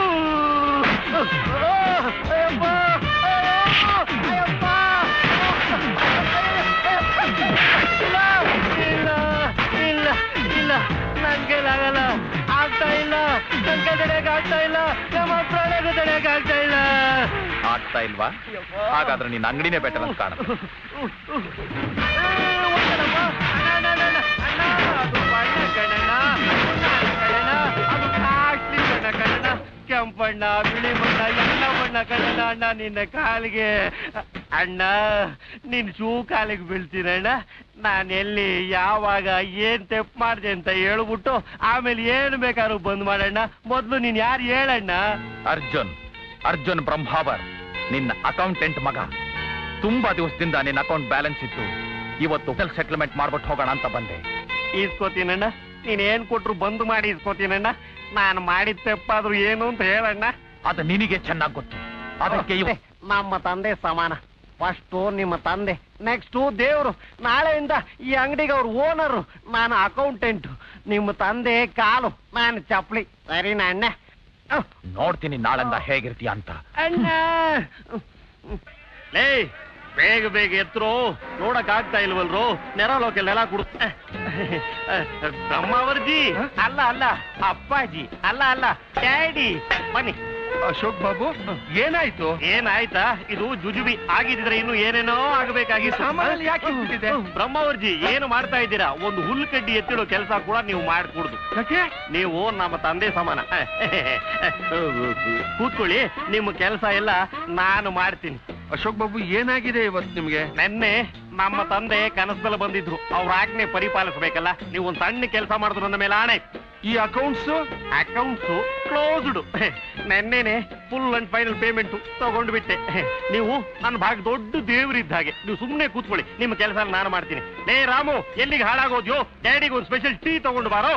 ಇಲ್ಲ ಇಲ್ಲ ಇಲ್ಲ ನನ್ ಕೈಲಾಗಲ್ಲ ಆಗ್ತಾ ಇಲ್ಲ ನನ್ ಕೈ ತಡೆಯಕ್ ಆಗ್ತಾ ಇಲ್ಲ ನಮ್ಮ ಪ್ರಾಣಕ್ಕೂ ತಡೆಯಕ್ ಆಗ್ತಾ ಇಲ್ಲ ಆಗ್ತಾ ಇಲ್ವಾ ಹಾಗಾದ್ರೆ ನಿನ್ನ ಅಂಗಡಿನೇ ಬೆಟರ್ ಅಂತ ಕಾಣುತ್ತೆ ಕೆಂಪಣ್ಣ ಬಿಳಿ ಬಣ್ಣ ಎಲ್ಲ ಬಣ್ಣ ಕಣ್ಣಣ್ಣ ಅಣ್ಣ ನಿನ್ನ ಕಾಲಿಗೆ ಅಣ್ಣ ನಿನ್ ಶೂ ಕಾಲಿಗೆ ಬೀಳ್ತೀನಣ್ಣ ನಾನು ಎಲ್ಲಿ ಯಾವಾಗ ಏನ್ ತೆಪ್ಪು ಮಾಡಿದೆ ಅಂತ ಹೇಳ್ಬಿಟ್ಟು ಆಮೇಲೆ ಏನು ಬೇಕಾದ್ರೂ ಬಂದ್ ಮಾಡೋಣ ಮೊದ್ಲು ನೀನ್ ಯಾರು ಹೇಳಣ್ಣ ಅರ್ಜುನ್ ಅರ್ಜುನ್ ಬ್ರಹ್ಮಾವರ್ ನಿನ್ನ ಅಕೌಂಟೆಂಟ್ ಮಗ ತುಂಬಾ ದಿವಸದಿಂದ ನಿನ್ನ ಅಕೌಂಟ್ ಬ್ಯಾಲೆನ್ಸ್ ಇತ್ತು ಇವತ್ತು ಸೆಟಲ್ಮೆಂಟ್ ಮಾಡ್ಬಿಟ್ಟು ಹೋಗೋಣ ಅಂತ ಬಂದೆ ಇಸ್ಕೋತೀನಣ್ಣ ನೀನ್ ಏನ್ ಕೊಟ್ರು ಬಂದ್ ಮಾಡಿ ಇಸ್ಕೋತೀನಣ್ಣ ನಾನು ಮಾಡಿದ ತೆಪ್ಪಾದ್ರೂ ಏನು ಅಂತ ಹೇಳಣ್ಣ ಅದು ನಿನಗೆ ಚೆನ್ನಾಗಿ ಗೊತ್ತು ಅದಕ್ಕೆ ಇವ ನಮ್ಮ ತಂದೆ ಸಮಾನ ಫಸ್ಟು ನಿಮ್ಮ ತಂದೆ ನೆಕ್ಸ್ಟು ದೇವ್ರು ನಾಳೆಯಿಂದ ಈ ಅಂಗಡಿಗೆ ಅವ್ರು ಓನರು ನಾನು ಅಕೌಂಟೆಂಟ್ ನಿಮ್ಮ ತಂದೆ ಕಾಲು ನಾನು ಚಪ್ಪಲಿ ಸರಿನಾ ಅಣ್ಣ ಅಹ್, ನೋಡ್ತೀನಿ ನಾಳೆಂದ ಹೇಗಿರ್ತೀಯ ಅಂತ ಅಣ್ಣ ಲೇ ಬೇಗ ಬೇಗ ಎತ್ತರು ನೋಡಕ್ ಆಗ್ತಾ ಇಲ್ವಲ್ರು ನೆರಲೋಕೆ ನೆಲ ಕುಡು ಬ್ರಹ್ಮಾವರ್ಜಿ ಅಲ್ಲ ಅಲ್ಲ ಅಪ್ಪಾಜಿ ಅಲ್ಲ ಅಲ್ಲ ಡ್ಯಾಡಿ ಬನ್ನಿ ಅಶೋಕ್ ಬಾಬು ಏನಾಯ್ತು ಏನಾಯ್ತಾ ಇದು ಜುಜುಬಿ ಆಗಿದ್ರೆ ಇನ್ನು ಏನೇನೋ ಆಗಬೇಕಾಗಿತ್ತು ಸಾಮಾನಲ್ಲಿ ಯಾಕೆ ಹುಟ್ಟಿದೆ? ಬ್ರಹ್ಮಾವರ್ಜಿ ಏನು ಮಾಡ್ತಾ ಇದ್ದೀರಾ ಒಂದು ಹುಲ್ಲು ಕಡ್ಡಿ ಎತ್ತಿಡೋ ಕೆಲಸ ಕೂಡ ನೀವು ಮಾಡ್ಕೊಡುದು ಯಾಕೆ ನೀವು ನಮ್ಮ ತಂದೆ ಸಮಾನ ಕೂತ್ಕೊಳ್ಳಿ ನಿಮ್ಮ ಕೆಲಸ ಎಲ್ಲ ನಾನು ಮಾಡ್ತೀನಿ ಅಶೋಕ್ ಬಾಬು ಏನಾಗಿದೆ ಇವತ್ತು ನಿಮ್ಗೆ ನೆನ್ನೆ ನಮ್ಮ ತಂದೆ ಕನಸದಲ್ಲಿ ಬಂದಿದ್ರು ಅವ್ರ ಆಜ್ಞೆ ಪರಿಪಾಲಿಸಬೇಕಲ್ಲ ನೀವು ಒಂದು ಸಣ್ಣ ಕೆಲಸ ಮಾಡಿದ್ರು ನನ್ನ ಮೇಲೆ ಆಣೆ ಈ ಅಕೌಂಟ್ಸ್ ಅಕೌಂಟ್ಸು ಕ್ಲೋಸ್ಡ್ ನೆನ್ನೆನೆ ಫುಲ್ ಅಂಡ್ ಫೈನಲ್ ಪೇಮೆಂಟ್ ತಗೊಂಡು ಬಿಟ್ಟೆ ನೀವು ನನ್ನ ಭಾಗ ದೊಡ್ಡ ದೇವ್ರಿದ್ದ ಹಾಗೆ ನೀವು ಸುಮ್ಮನೆ ಕೂತ್ಕೊಳ್ಳಿ ನಿಮ್ಮ ಕೆಲಸ ನಾನು ಮಾಡ್ತೀನಿ ಲೇ ರಾಮು ಎಲ್ಲಿಗೆ ಹಾಳಾಗೋದ್ಯೋ ಡ್ಯಾಡಿಗೆ ಒಂದು ಸ್ಪೆಷಲ್ ಟೀ ತಗೊಂಡು ಬಾರೋ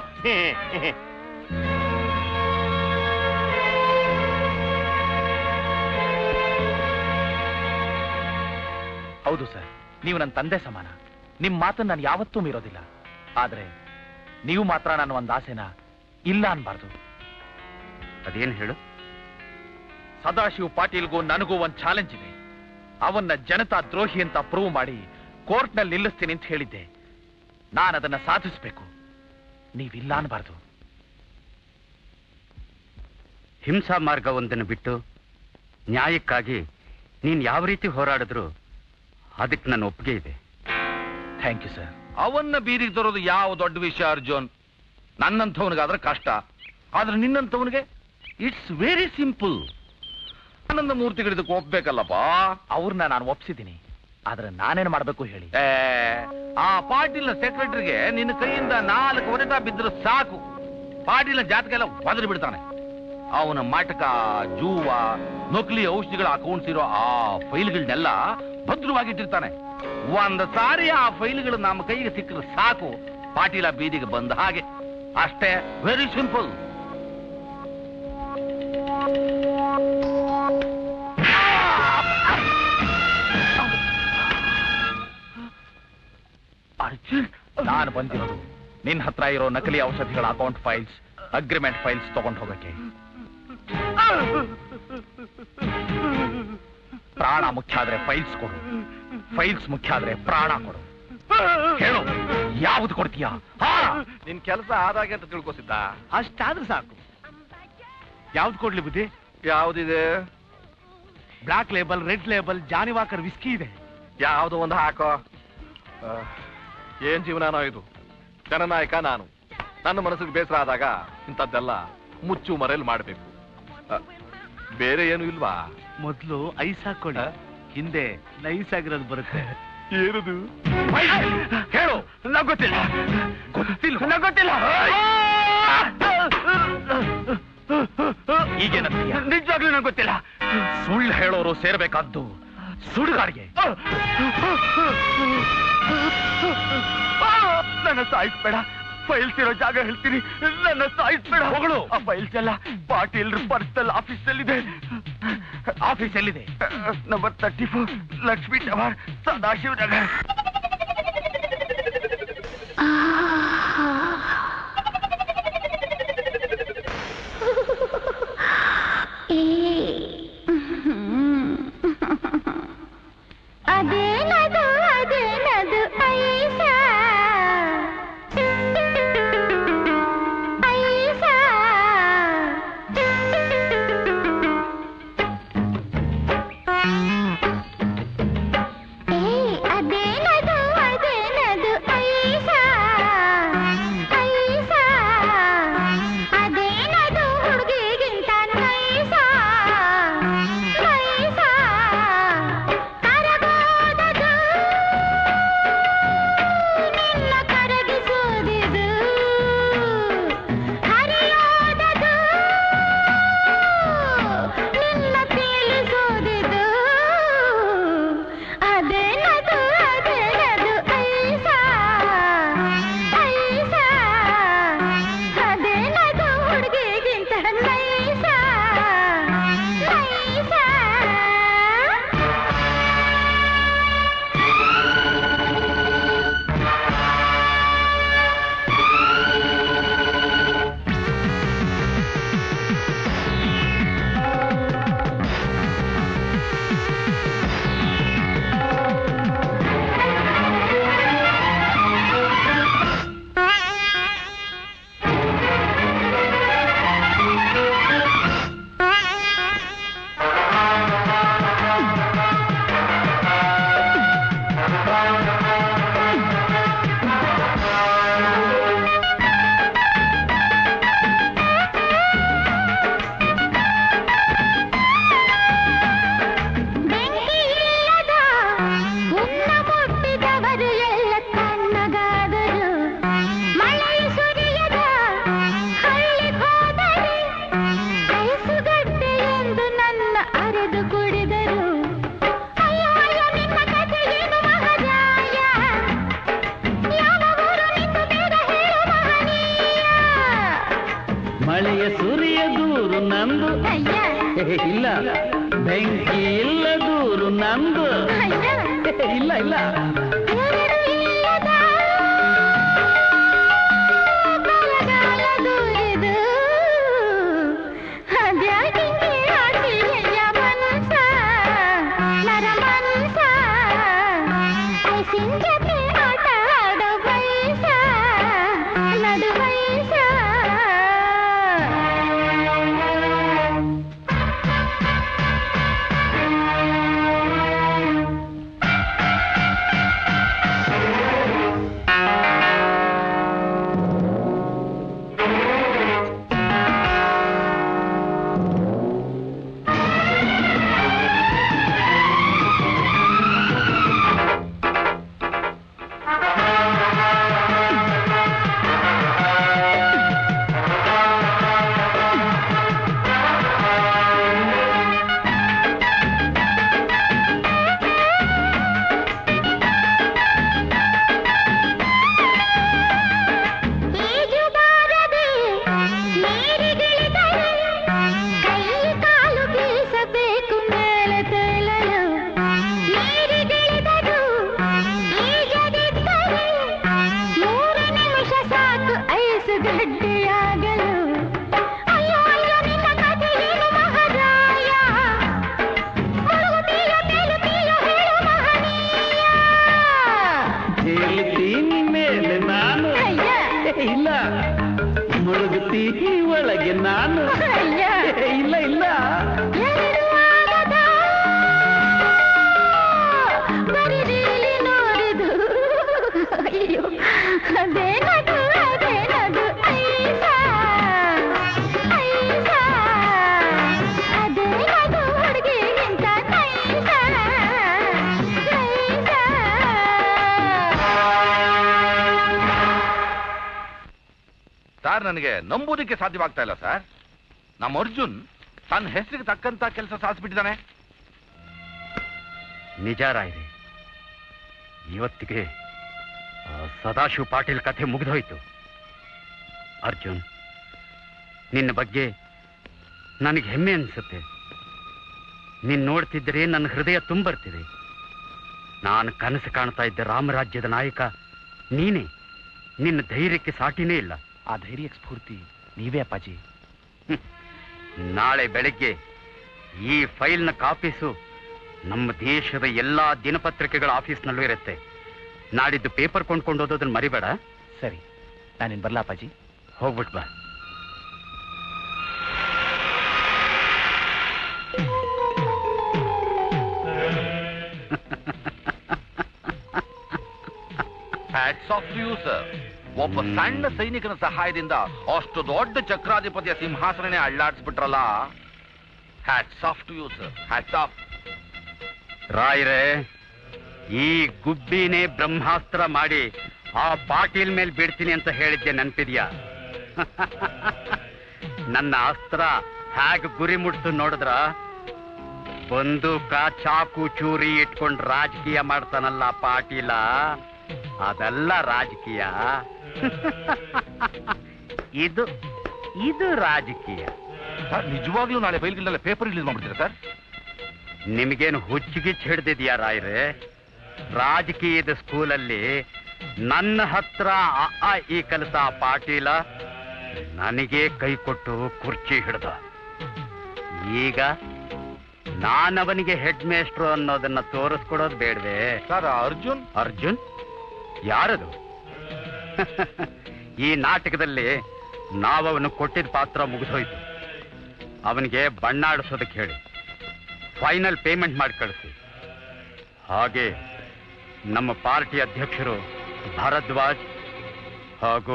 ಹೌದು ಸರ್ ನೀವು ನನ್ನ ತಂದೆ ಸಮಾನ ನಿಮ್ ಮಾತನ್ನ ನಾನು ಯಾವತ್ತೂ ಮೀರೋದಿಲ್ಲ ಆದ್ರೆ ನೀವು ಮಾತ್ರ ನನ್ನ ಒಂದು ಆಸೆನ ಇಲ್ಲ ಅನ್ಬಾರ್ದು ಅದೇನು ಹೇಳು ಸದಾಶಿವ್ ಪಾಟೀಲ್ಗೂ ನನಗೂ ಒಂದು ಚಾಲೆಂಜ್ ಇದೆ ಅವನ್ನ ಜನತಾ ದ್ರೋಹಿ ಅಂತ ಪ್ರೂವ್ ಮಾಡಿ ಕೋರ್ಟ್ನಲ್ಲಿ ನಿಲ್ಲಿಸ್ತೀನಿ ಅಂತ ಹೇಳಿದ್ದೆ ನಾನು ಅದನ್ನ ಸಾಧಿಸ್ಬೇಕು ನೀವಿಲ್ಲ ಅನ್ಬಾರ್ದು ಹಿಂಸಾ ಮಾರ್ಗವೊಂದನ್ನು ಬಿಟ್ಟು ನ್ಯಾಯಕ್ಕಾಗಿ ನೀನು ಯಾವ ರೀತಿ ಹೋರಾಡಿದ್ರು ಅದಕ್ಕೆ ನನ್ನ ಒಪ್ಪಿಗೆ ಇದೆ ಥ್ಯಾಂಕ್ ಯು ಸರ್ ಅವನ್ನ ಬೀದಿಗೆ ತರೋದು ಯಾವ ದೊಡ್ಡ ವಿಷಯ ಅರ್ಜುನ್ ನನ್ನಂಥವನಿಗಾದ್ರೆ ಕಷ್ಟ ಆದ್ರೆ ನಿನ್ನಂಥವನಿಗೆ ಇಟ್ಸ್ ವೆರಿ ಸಿಂಪಲ್ ಆನಂದ ಮೂರ್ತಿಗಳಿದಕ್ಕೆ ಒಪ್ಬೇಕಲ್ಲಪ್ಪ ಅವ್ರನ್ನ ನಾನು ಒಪ್ಸಿದ್ದೀನಿ ಆದ್ರೆ ನಾನೇನ್ ಮಾಡ್ಬೇಕು ಹೇಳಿ ಏ, ಆ ಪಾಟೀಲ್ ಸೆಕ್ರೆಟರಿಗೆ ನಿನ್ನ ಕೈಯಿಂದ ನಾಲ್ಕು ಹೊಡೆತ ಬಿದ್ದರೆ ಸಾಕು ಪಾಟೀಲ್ ಜಾತಕ ಎಲ್ಲ ಒದರಿ ಬಿಡ್ತಾನೆ ಅವನ ಮಟಕ ಜೂವ ನಕಲಿ ಔಷಧಿಗಳ ಅಕೌಂಟ್ಸ್ ಇರೋ ಆ ಫೈಲ್ಗಳನ್ನೆಲ್ಲ ಭದ್ರವಾಗಿಟ್ಟಿರ್ತಾನೆ ಒಂದ್ ಸಾರಿ ಆ ಫೈಲ್ಗಳು ನಮ್ಮ ಕೈಗೆ ಸಿಕ್ಕರೆ ಸಾಕು ಪಾಟೀಲ ಬೀದಿಗೆ ಬಂದ ಹಾಗೆ ಅಷ್ಟೇ ವೆರಿ ಸಿಂಪಲ್ ಅರ್ಜುನ್ ನಾನು ಬಂದಿರೋದು ನಿನ್ ಹತ್ರ ಇರೋ ನಕಲಿ ಔಷಧಿಗಳ ಅಕೌಂಟ್ ಫೈಲ್ಸ್ ಅಗ್ರಿಮೆಂಟ್ ಫೈಲ್ಸ್ ತಗೊಂಡು ಹೋಗಕ್ಕೆ ಪ್ರಾಣ ಮುಖ್ಯ ಆದ್ರೆ ಫೈಲ್ಸ್ ಕೊಡು ಫೈಲ್ಸ್ ಮುಖ್ಯ ಆದ್ರೆ ಪ್ರಾಣ ಕೊಡು ಹೇಳು ಯಾವ್ದು ಕೊಡ್ತೀಯಾ ಹಾ ನಿನ್ ಕೆಲಸ ಆದಾಗೆ ಅಂತ ತಿಳ್ಕೊಸಿದ್ದ ಅಷ್ಟಾದ್ರೂ ಸಾಕು ಯಾವ್ದು ಕೊಡ್ಲಿ ಬುದ್ಧಿ ಯಾವ್ದಿದೆ black label red label Johnnie Walker whisky ಇದೆ ಯಾವ್ದು ಒಂದು ಹಾಕೋ ಆ, ಏನ್ ಜೀವನಾನೋ ಇದು ಜನನಾಯಕ ನಾನು ನನ್ನ ಮನಸ್ಸಿಗೆ ಬೇಸರ ಆದಾಗ ಇಂಥದ್ದೆಲ್ಲ ಮುಚ್ಚು ಮರೆಯಲ್ಲಿ ಮಾಡ್ಬೇಕು ಆ, ಬೇರೆ ಏನು ಇಲ್ವಾ ಮೊದ್ಲು ಐಸ್ ಹಾಕೊಳ್ಳಿ ಹಿಂದೆ ನೈಸ್ ಆಗಿರೋದು ಬರುತ್ತೆ ಏನದು ಹೇಳು ನಂಗ್ ಗೊತ್ತಿಲ್ಲ ಗೊತ್ತಿಲ್ಲ ನಂಗ್ ಗೊತ್ತಿಲ್ಲ ಈಗೇನಂತೀಯ ನಿಜವಾಗ್ಲೂ ನಂಗೆ ಗೊತ್ತಿಲ್ಲ ಸುಳ್ಳು ಹೇಳೋರು ಸೇರ್ಬೇಕಾದ್ದು ಸುಡುಗಾಡಿಗೆ ನನ್ನ ಸಾಯಿಸ್ಬೇಡ ಫೈಲ್ಸ್ ಇರೋ ಜಾಗ ಹೇಳ್ತೀನಿ ನನ್ನ ಸಾಯಿಸ್ಬೇಡ ಹೊಗಳು ಆ ಫೈಲ್ಸ್ ಎಲ್ಲ ಪಾಟೀಲ್ ಪರ್ಸನಲ್ ಆಫೀಸ್ ಅಲ್ಲಿದೆ ಆಫೀಸ್ ಎಲ್ಲಿದೆ number thirty four Lakshmi tower Sadashiva Nagar ಅದೇನದು ಅದೇನದು ಐಸಾ ಐಸಾ ಏ ಅದೇನದು ಬೆಂಕಿ ಇಲ್ಲ ದೂರು ನಂದು ಇಲ್ಲ ಇಲ್ಲ ಬೀಸಬೇಕು ಮೇಲೆ ತೇಲಲು ನೀರಿಗಿಳಿದದು ಈಜದಿದ್ದರೆ ಮೂರು ನಿಮಿಷ ಸಾಕು ಐಸು ಗಡ್ಡೆಯಾಗಲು ಅಯ್ಯೋ ಅಯ್ಯೋ ನಿನ್ನ ಕಥೆ ಏನು ಮಹಾರಾಯ ಮುಳುಗುತ್ತೀಯ ತೇಲುತ್ತೀಯ ಹೇಳು ಮಹನೀಯ ತೇಲ್ತೀನಿ ಮೇಲೆ ನಾನು ಅಯ್ಯ ಇಲ್ಲ ಮುಳುಗುತ್ತೀನಿ ಒಳಗೆ ನಾನು ಅಯ್ಯ ಇಲ್ಲ ಇಲ್ಲ ಎರಡು ಆಗದ ಬರಿದೀಲಿ ನೋಡಿದು ಅಯ್ಯೋ ಅದೇನದು ಅದೇನದು ಐಸ ಐಸ ಅದೇನದು ಹುಡುಗಿಗಿಂತ ನೈಸ ಸರ್ ನನಗೆ ನಂಬುವುದಕ್ಕೆ ಸಾಧ್ಯವಾಗ್ತಾ ಇಲ್ಲ ಸರ್ ನಮ್ಮ ಅರ್ಜುನ್ ತನ್ನ ಹೆಸರಿಗೆ ತಕ್ಕಂತ ಕೆಲಸ ಸಾಧಿಸ್ಬಿಟ್ಟಿದ್ದಾನೆ ನಿಜ ರಾಯ್ರೆ ಇವತ್ತಿಗೆ ಆ ಸದಾಶಿವ ಪಾಟೀಲ್ ಕಥೆ ಮುಗಿದೋಯ್ತು ಅರ್ಜುನ್ ನಿನ್ನ ಬಗ್ಗೆ ನನಗೆ ಹೆಮ್ಮೆ ಅನಿಸುತ್ತೆ ನೀನ್ ನೋಡ್ತಿದ್ದರೆ ನನ್ನ ಹೃದಯ ತುಂಬರ್ತಿದೆ ನಾನು ಕನಸು ಕಾಣ್ತಾ ಇದ್ದ ರಾಮರಾಜ್ಯದ ನಾಯಕ ನೀನೇ ನಿನ್ನ ಧೈರ್ಯಕ್ಕೆ ಸಾಟಿನೇ ಇಲ್ಲ ಆ ಧೈರ್ಯಕ್ಕೆ ಸ್ಫೂರ್ತಿ ನೀವೇ ಅಪ್ಪಾಜಿ ನಾಳೆ ಬೆಳಗ್ಗೆ ಈ ಫೈಲ್ನ ಕಾಪೀಸು ನಮ್ಮ ದೇಶದ ಎಲ್ಲಾ ದಿನಪತ್ರಿಕೆಗಳ ಆಫೀಸ್ನಲ್ಲೂ ಇರುತ್ತೆ ನಾಡಿದ್ದು ಪೇಪರ್ ಕೊಂಡ್ಕೊಂಡು ಓದೋದನ್ನ ಮರಿಬೇಡ ಸರಿ ನಾನಿನ್ ಬರ್ಲಾ ಅಪ್ಪಾಜಿ ಹೋಗ್ಬಿಟ್ ಬಾ ಹ್ಯಾಟ್ಸ್ ಆಫ್ ಯು ಸರ್ ಒಬ್ಬ ಸಣ್ಣ ಸೈನಿಕನ ಸಹಾಯದಿಂದ ಅಷ್ಟು ದೊಡ್ಡ ಚಕ್ರಾಧಿಪತಿಯ ಸಿಂಹಾಸನನೇ ಅಳ್ಳಾಡಿಸ್ಬಿಟ್ರಲ್ಲ hats off to you sir hats off ರಾಯ್ರೆ ಈ ಗುಬ್ಬಿನೇ ಬ್ರಹ್ಮಾಸ್ತ್ರ ಮಾಡಿ ಆ ಪಾಟೀಲ್ ಮೇಲೆ ಬಿಡ್ತೀನಿ ಅಂತ ಹೇಳಿದ್ದೆ ನೆನ್ಪಿದ್ಯಾ ನನ್ನ ಅಸ್ತ್ರ ಹೇಗ್ ಗುರಿ ಮುಟ್ತು ನೋಡಿದ್ರ ಬಂದೂಕ ಚಾಕು ಚೂರಿ ಇಟ್ಕೊಂಡು ರಾಜಕೀಯ ಮಾಡ್ತಾನಲ್ಲ ಪಾಟೀಲ ಅದೆಲ್ಲ ರಾಜಕೀಯ ಇದು ಇದು ರಾಜಕೀಯ ಸರ್ ನಿಜವಾಗ್ಲೂ ನಾಳೆ ಬೈಲ್ಗಿಲ್ಲ ಪೇಪರ್ ರಿಲೀಸ್ ಮಾಡ್ಬಿಡ್ತೀರಾ ಸರ್ ನಿಮಗೇನು ಹುಚ್ಚಿಗಿಚ್ಚು ಹಿಡ್ದಿದ್ಯಾ ರಾಯ್ರೆ ರಾಜಕೀಯದ ಸ್ಕೂಲಲ್ಲಿ ನನ್ನ ಹತ್ರ ಅ ಆ ಈ ಕಲಿತ ಆ ಪಾಟೀಲ ನನಗೆ ಕೈ ಕೊಟ್ಟು ಕುರ್ಚಿ ಹಿಡ್ದ ಈಗ ನಾನವನಿಗೆ ಹೆಡ್ ಮೇಸ್ಟ್ರು ಅನ್ನೋದನ್ನ ತೋರಿಸ್ಕೊಡೋದು ಬೇಡವೆ ಸರ್ ಅರ್ಜುನ್ ಅರ್ಜುನ್ ಯಾರದು ಈ ನಾಟಕದಲ್ಲಿ ನಾವವನು ಕೊಟ್ಟಿದ್ದ ಪಾತ್ರ ಮುಗಿದೋಯ್ತು ಅವನಿಗೆ ಬಣ್ಣಾಡಿಸೋದಕ್ಕೆ ಹೇಳಿ ಫೈನಲ್ ಪೇಮೆಂಟ್ ಮಾಡಿ ಕಳಿಸಿ ಹಾಗೆ ನಮ್ಮ ಪಾರ್ಟಿ ಅಧ್ಯಕ್ಷರು ಭರದ್ವಾಜ್ ಹಾಗೂ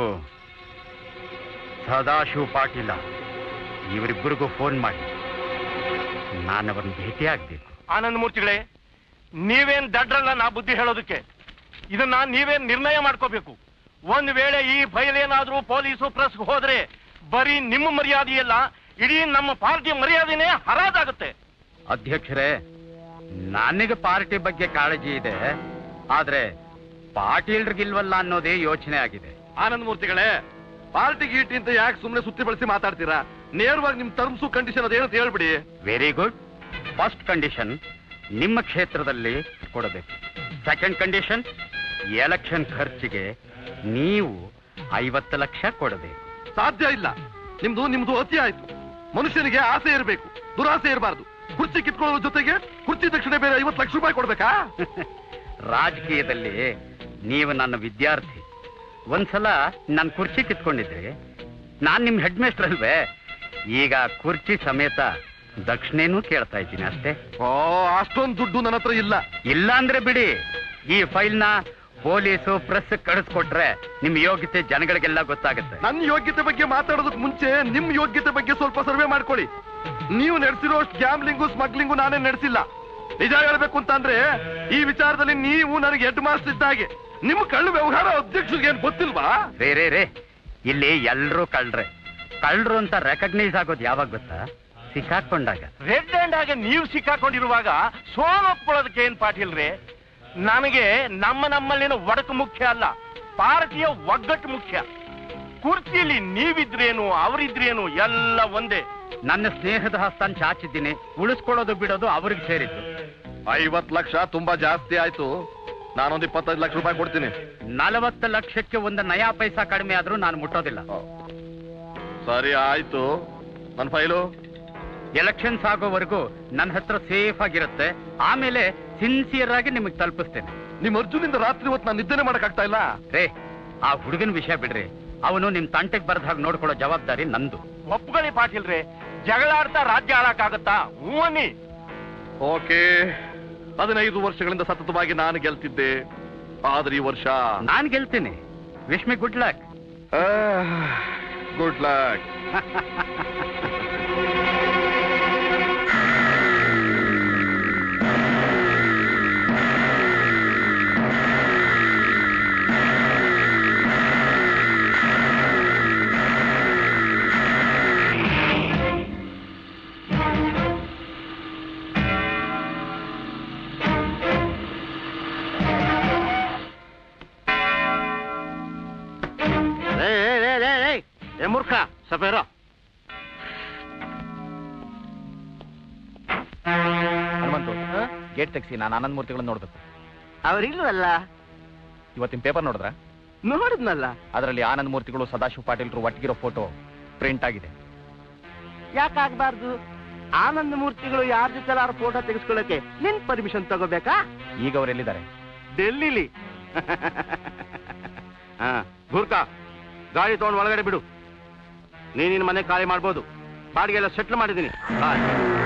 ಸದಾಶಿವ ಪಾಟೀಲ ಇವರಿಬ್ಬರಿಗೂ ಫೋನ್ ಮಾಡಿ ನಾನವರನ್ನು ಭೇಟಿ ಆಗ್ಬೇಕು ಆನಂದ ಮೂರ್ತಿಗಳೇ ನೀವೇನ್ ದಡ್ರಲ್ಲ ನಾ ಬುದ್ಧಿ ಹೇಳೋದಕ್ಕೆ ಇದನ್ನ ನೀವೇನ್ ನಿರ್ಣಯ ಮಾಡ್ಕೋಬೇಕು ಒಂದ್ ವೇಳೆ ಈ ಫೈಲ್ ಏನಾದ್ರೂ ಪೊಲೀಸು ಪ್ರೆಸ್ ಹೋದ್ರೆ ಬರೀ ನಿಮ್ಮ ಮರ್ಯಾದೆಯಲ್ಲ ಇಡೀ ನಮ್ಮ ಪಾರ್ಟಿ ಮರ್ಯಾದೆನೇ ಹರಾಜಾಗುತ್ತೆ ಅಧ್ಯಕ್ಷರೇ ನನಗೆ ಪಾರ್ಟಿ ಬಗ್ಗೆ ಕಾಳಜಿ ಇದೆ ಆದ್ರೆ ಪಾಟೀಲ್ರಿಗಿಲ್ವಲ್ಲ ಅನ್ನೋದೇ ಯೋಚನೆ ಆಗಿದೆ ಆನಂದ್ ಮೂರ್ತಿಗಳೇ ಪಾರ್ಟಿ ಗೀಟಿ ಅಂತ ಯಾಕೆ ಸುಮ್ಮನೆ ಸುತ್ತಿ ಬಳಸಿ ಮಾತಾಡ್ತೀರಾ ನೇರವಾಗಿ ನಿಮ್ ಟರ್ಮ್ಸು ಕಂಡೀಷನ್ ಅದೇನಂತ ಹೇಳ್ಬಿಡಿ ವೆರಿ ಗುಡ್ ಫಸ್ಟ್ ಕಂಡೀಷನ್ ನಿಮ್ಮ ಕ್ಷೇತ್ರದಲ್ಲಿ ಕೊಡಬೇಕು ಸೆಕೆಂಡ್ ಕಂಡೀಷನ್ ಎಲೆಕ್ಷನ್ ಖರ್ಚಿಗೆ ನೀವು ಐವತ್ತು ಲಕ್ಷ ಕೊಡಬೇಕು ಸಾಧ್ಯ ಇಲ್ಲ ನಿಮ್ದು ನಿಮ್ದು ಅತಿ ಆಯ್ತು ಮನುಷ್ಯನಿಗೆ ಆಸೆ ಇರಬೇಕು ದುರಾಸೆ ಇರಬಾರ್ದು ಕುರ್ಚಿ ಕಿತ್ಕೊಳ್ಳೋ ಜೊತೆಗೆ ಕುರ್ಚಿ ದಕ್ಷಿಣೆ ಬೇರೆ ಐವತ್ತು ಲಕ್ಷ ರೂಪಾಯಿ ಕೊಡ್ಬೇಕಾ ರಾಜಕೀಯದಲ್ಲಿ ನೀವು ನನ್ನ ವಿದ್ಯಾರ್ಥಿ ಒಂದ್ಸಲ ನಾನು ಕುರ್ಚಿ ಕಿತ್ಕೊಂಡಿದ್ರಿ ನಾನ್ ನಿಮ್ ಹೆಡ್ ಮಾಸ್ಟರ್ ಅಲ್ವೇ ಈಗ ಕುರ್ಚಿ ಸಮೇತ ದಕ್ಷಿಣೆನೂ ಕೇಳ್ತಾ ಇದ್ದೀನಿ ಅಷ್ಟೇ ಓ ಅಷ್ಟೊಂದು ದುಡ್ಡು ನನ್ನ ಹತ್ರ ಇಲ್ಲ ಇಲ್ಲ ಅಂದ್ರೆ ಬಿಡಿ ಈ ಫೈಲ್ನ ಪೊಲೀಸು ಪ್ರೆಸ್ ಕಳಿಸ್ಕೊಟ್ರೆ ನಿಮ್ ಯೋಗ್ಯತೆ ಜನಗಳಿಗೆಲ್ಲ ಗೊತ್ತಾಗುತ್ತೆ ನನ್ನ ಯೋಗ್ಯತೆ ಬಗ್ಗೆ ಮಾತಾಡೋದಕ್ ಮುಂಚೆ ನಿಮ್ ಯೋಗ್ಯತೆ ಬಗ್ಗೆ ಸ್ವಲ್ಪ ಸರ್ವೆ ಮಾಡ್ಕೊಳ್ಳಿ ನೀವು ನಡೆಸಿರೋ ಅಷ್ಟು ಗ್ಯಾಮ್ಲಿಂಗು ಸ್ಮಗ್ಲಿಂಗು ನಾನೇ ನಡೆಸಿಲ್ಲ ನಿಜ ಹೇಳ್ಬೇಕು ಅಂತಂದ್ರೆ ಈ ವಿಚಾರದಲ್ಲಿ ನೀವು ನನಗೆ ಹೆಡ್ ಮಾಸ್ಟರ್ ಇದ್ದ ಹಾಗೆ ನಿಮ್ ಕಳ್ಳು ವ್ಯವಹಾರ ಅಧ್ಯಕ್ಷರಿಗೆ ಏನ್ ಗೊತ್ತಿಲ್ವಾ ರೇ ರೇ ರೇ ಇಲ್ಲಿ ಎಲ್ರೂ ಕಳ್ರೆ ಕಳ್ರು ಅಂತ ರೆಕಗ್ನೈಸ್ ಆಗೋದು ಯಾವಾಗ ಗೊತ್ತಾ ಸಿಕ್ಕಾಕೊಂಡಾಗ ರೆಡ್ ಹ್ಯಾಂಡ್ ಆಗಿ ನೀವು ಸಿಕ್ಕಾಕೊಂಡಿರುವಾಗ ಸೋಲು ಒಪ್ಕೊಳ್ಳೋದಕ್ಕೆ ಏನ್ ಪಾಟೀಲ್ ರೀ ನನಗೆ ನಮ್ಮ ನಮ್ಮಲ್ಲಿನ ಒಡಕು ಮುಖ್ಯ ಅಲ್ಲ ಪಾರ್ಟಿಯ ಒಗ್ಗಟ್ಟು ಮುಖ್ಯ ಕುರ್ಚಿಯಲ್ಲಿ ನೀವಿದ್ರೇನು ಅವರಿದ್ರೇನು ಎಲ್ಲ ಒಂದೇ ನನ್ನ ಸ್ನೇಹದ ಹಸ್ತಾನ್ ಚಾಚಿದ್ದೀನಿ ಉಳಿಸ್ಕೊಳ್ಳೋದು ಬಿಡೋದು ಅವ್ರಿಗೆ ಸೇರಿದ್ದು ಐವತ್ ಲಕ್ಷ ತುಂಬಾ ಜಾಸ್ತಿ ಆಯ್ತು ನಾನೊಂದು ಇಪ್ಪತ್ತೈದು ಲಕ್ಷ ರೂಪಾಯಿ ಕೊಡ್ತೀನಿ ನಲವತ್ತು ಲಕ್ಷಕ್ಕೆ ಒಂದು ನಯಾ ಪೈಸಾ ಕಡಿಮೆ ಆದ್ರೂ ನಾನು ಮುಟ್ಟೋದಿಲ್ಲ ಸರಿ ಆಯ್ತು ನನ್ನ ಫೈಲು ಎಲೆಕ್ಷನ್ಸ್ ಆಗೋವರೆಗೂ ನನ್ನ ಹತ್ರ ಸೇಫ್ ಆಗಿರುತ್ತೆ ಆಮೇಲೆ ಸಿನ್ಸಿಯರ್ ಆಗಿ ನಿಮಗೆ ತಲುಪಿಸ್ತೇನೆ ನಿಮ್ ಅರ್ಜುನಿಂದ ರಾತ್ರಿ ಹೊತ್ತು ನಾನು ನಿದ್ದೆನೆ ಮಾಡಕ್ ಆಗ್ತಾ ಇಲ್ಲ ರೇ ಆ ಹುಡುಗನ ವಿಷಯ ಬಿಡ್ರಿ ಅವನು ನಿಮ್ ತಂಟೆಗೆ ಬರದ ಹಾಗೆ ನೋಡ್ಕೊಳ್ಳೋ ಜವಾಬ್ದಾರಿ ನಂದು ಒಪ್ಕೊಳ್ಳಿ ಪಾಟೀಲ್ ರೀ ಜಗಳ ಆಡ್ತಾ ರಾಜ್ಯ ಆಳಕ್ಕಾಗತ್ತಾ ಹ್ಞೂ ಅನ್ನಿ ಓಕೆ ಹದಿನೈದು ವರ್ಷಗಳಿಂದ ಸತತವಾಗಿ ನಾನು ಗೆಲ್ತಿದ್ದೆ ಆದ್ರೆ ಈ ವರ್ಷ ನಾನ್ ಗೆಲ್ತೀನಿ wish me good luck good luck ಏ ಮೂರ್ಖ ಸಫೇರ ಹನುಮಂತು ಗೇಟ್ ತೆಗ್ಸಿ ನಾನು ಆನಂದ್ ಮೂರ್ತಿಗಳನ್ನ ನೋಡ್ಬೇಕು ಅವರಿಲ್ವಲ್ಲ ಇವತ್ತಿನ ಪೇಪರ್ ನೋಡಿದ್ರ ನೋಡಿದ್ನಲ್ಲ ಅದರಲ್ಲಿ ಆನಂದ್ ಮೂರ್ತಿಗಳು ಸದಾಶಿವ ಪಾಟೀಲ್ರು ಒಟ್ಟಿಗಿರೋ ಫೋಟೋ ಪ್ರಿಂಟ್ ಆಗಿದೆ ಯಾಕಾಗ್ಬಾರ್ದು ಆನಂದ ಮೂರ್ತಿಗಳು ಯಾರ ಜೊತೆ ಫೋಟೋ ತೆಗೆಸ್ಕೊಳ್ಳಕ್ಕೆ ನಿನ್ ಪರ್ಮಿಷನ್ ತಗೋಬೇಕಾ ಈಗ ಅವ್ರು ಎಲ್ಲಿದ್ದಾರೆ ಡೆಲ್ಲಿಲಿ ಹಾ ಗೂರ್ಖ ಗಾಡಿ ತಗೊಂಡು ಒಳಗಡೆ ಬಿಡು ನೀನ್ ನಿನ್ ಮನೆ ಖಾಲಿ ಮಾಡ್ಬೋದು ಬಾಡಿಗೆ ಎಲ್ಲ ಸೆಟ್ಲ್ ಮಾಡಿದ್ದೀನಿ ಬಾಯ್.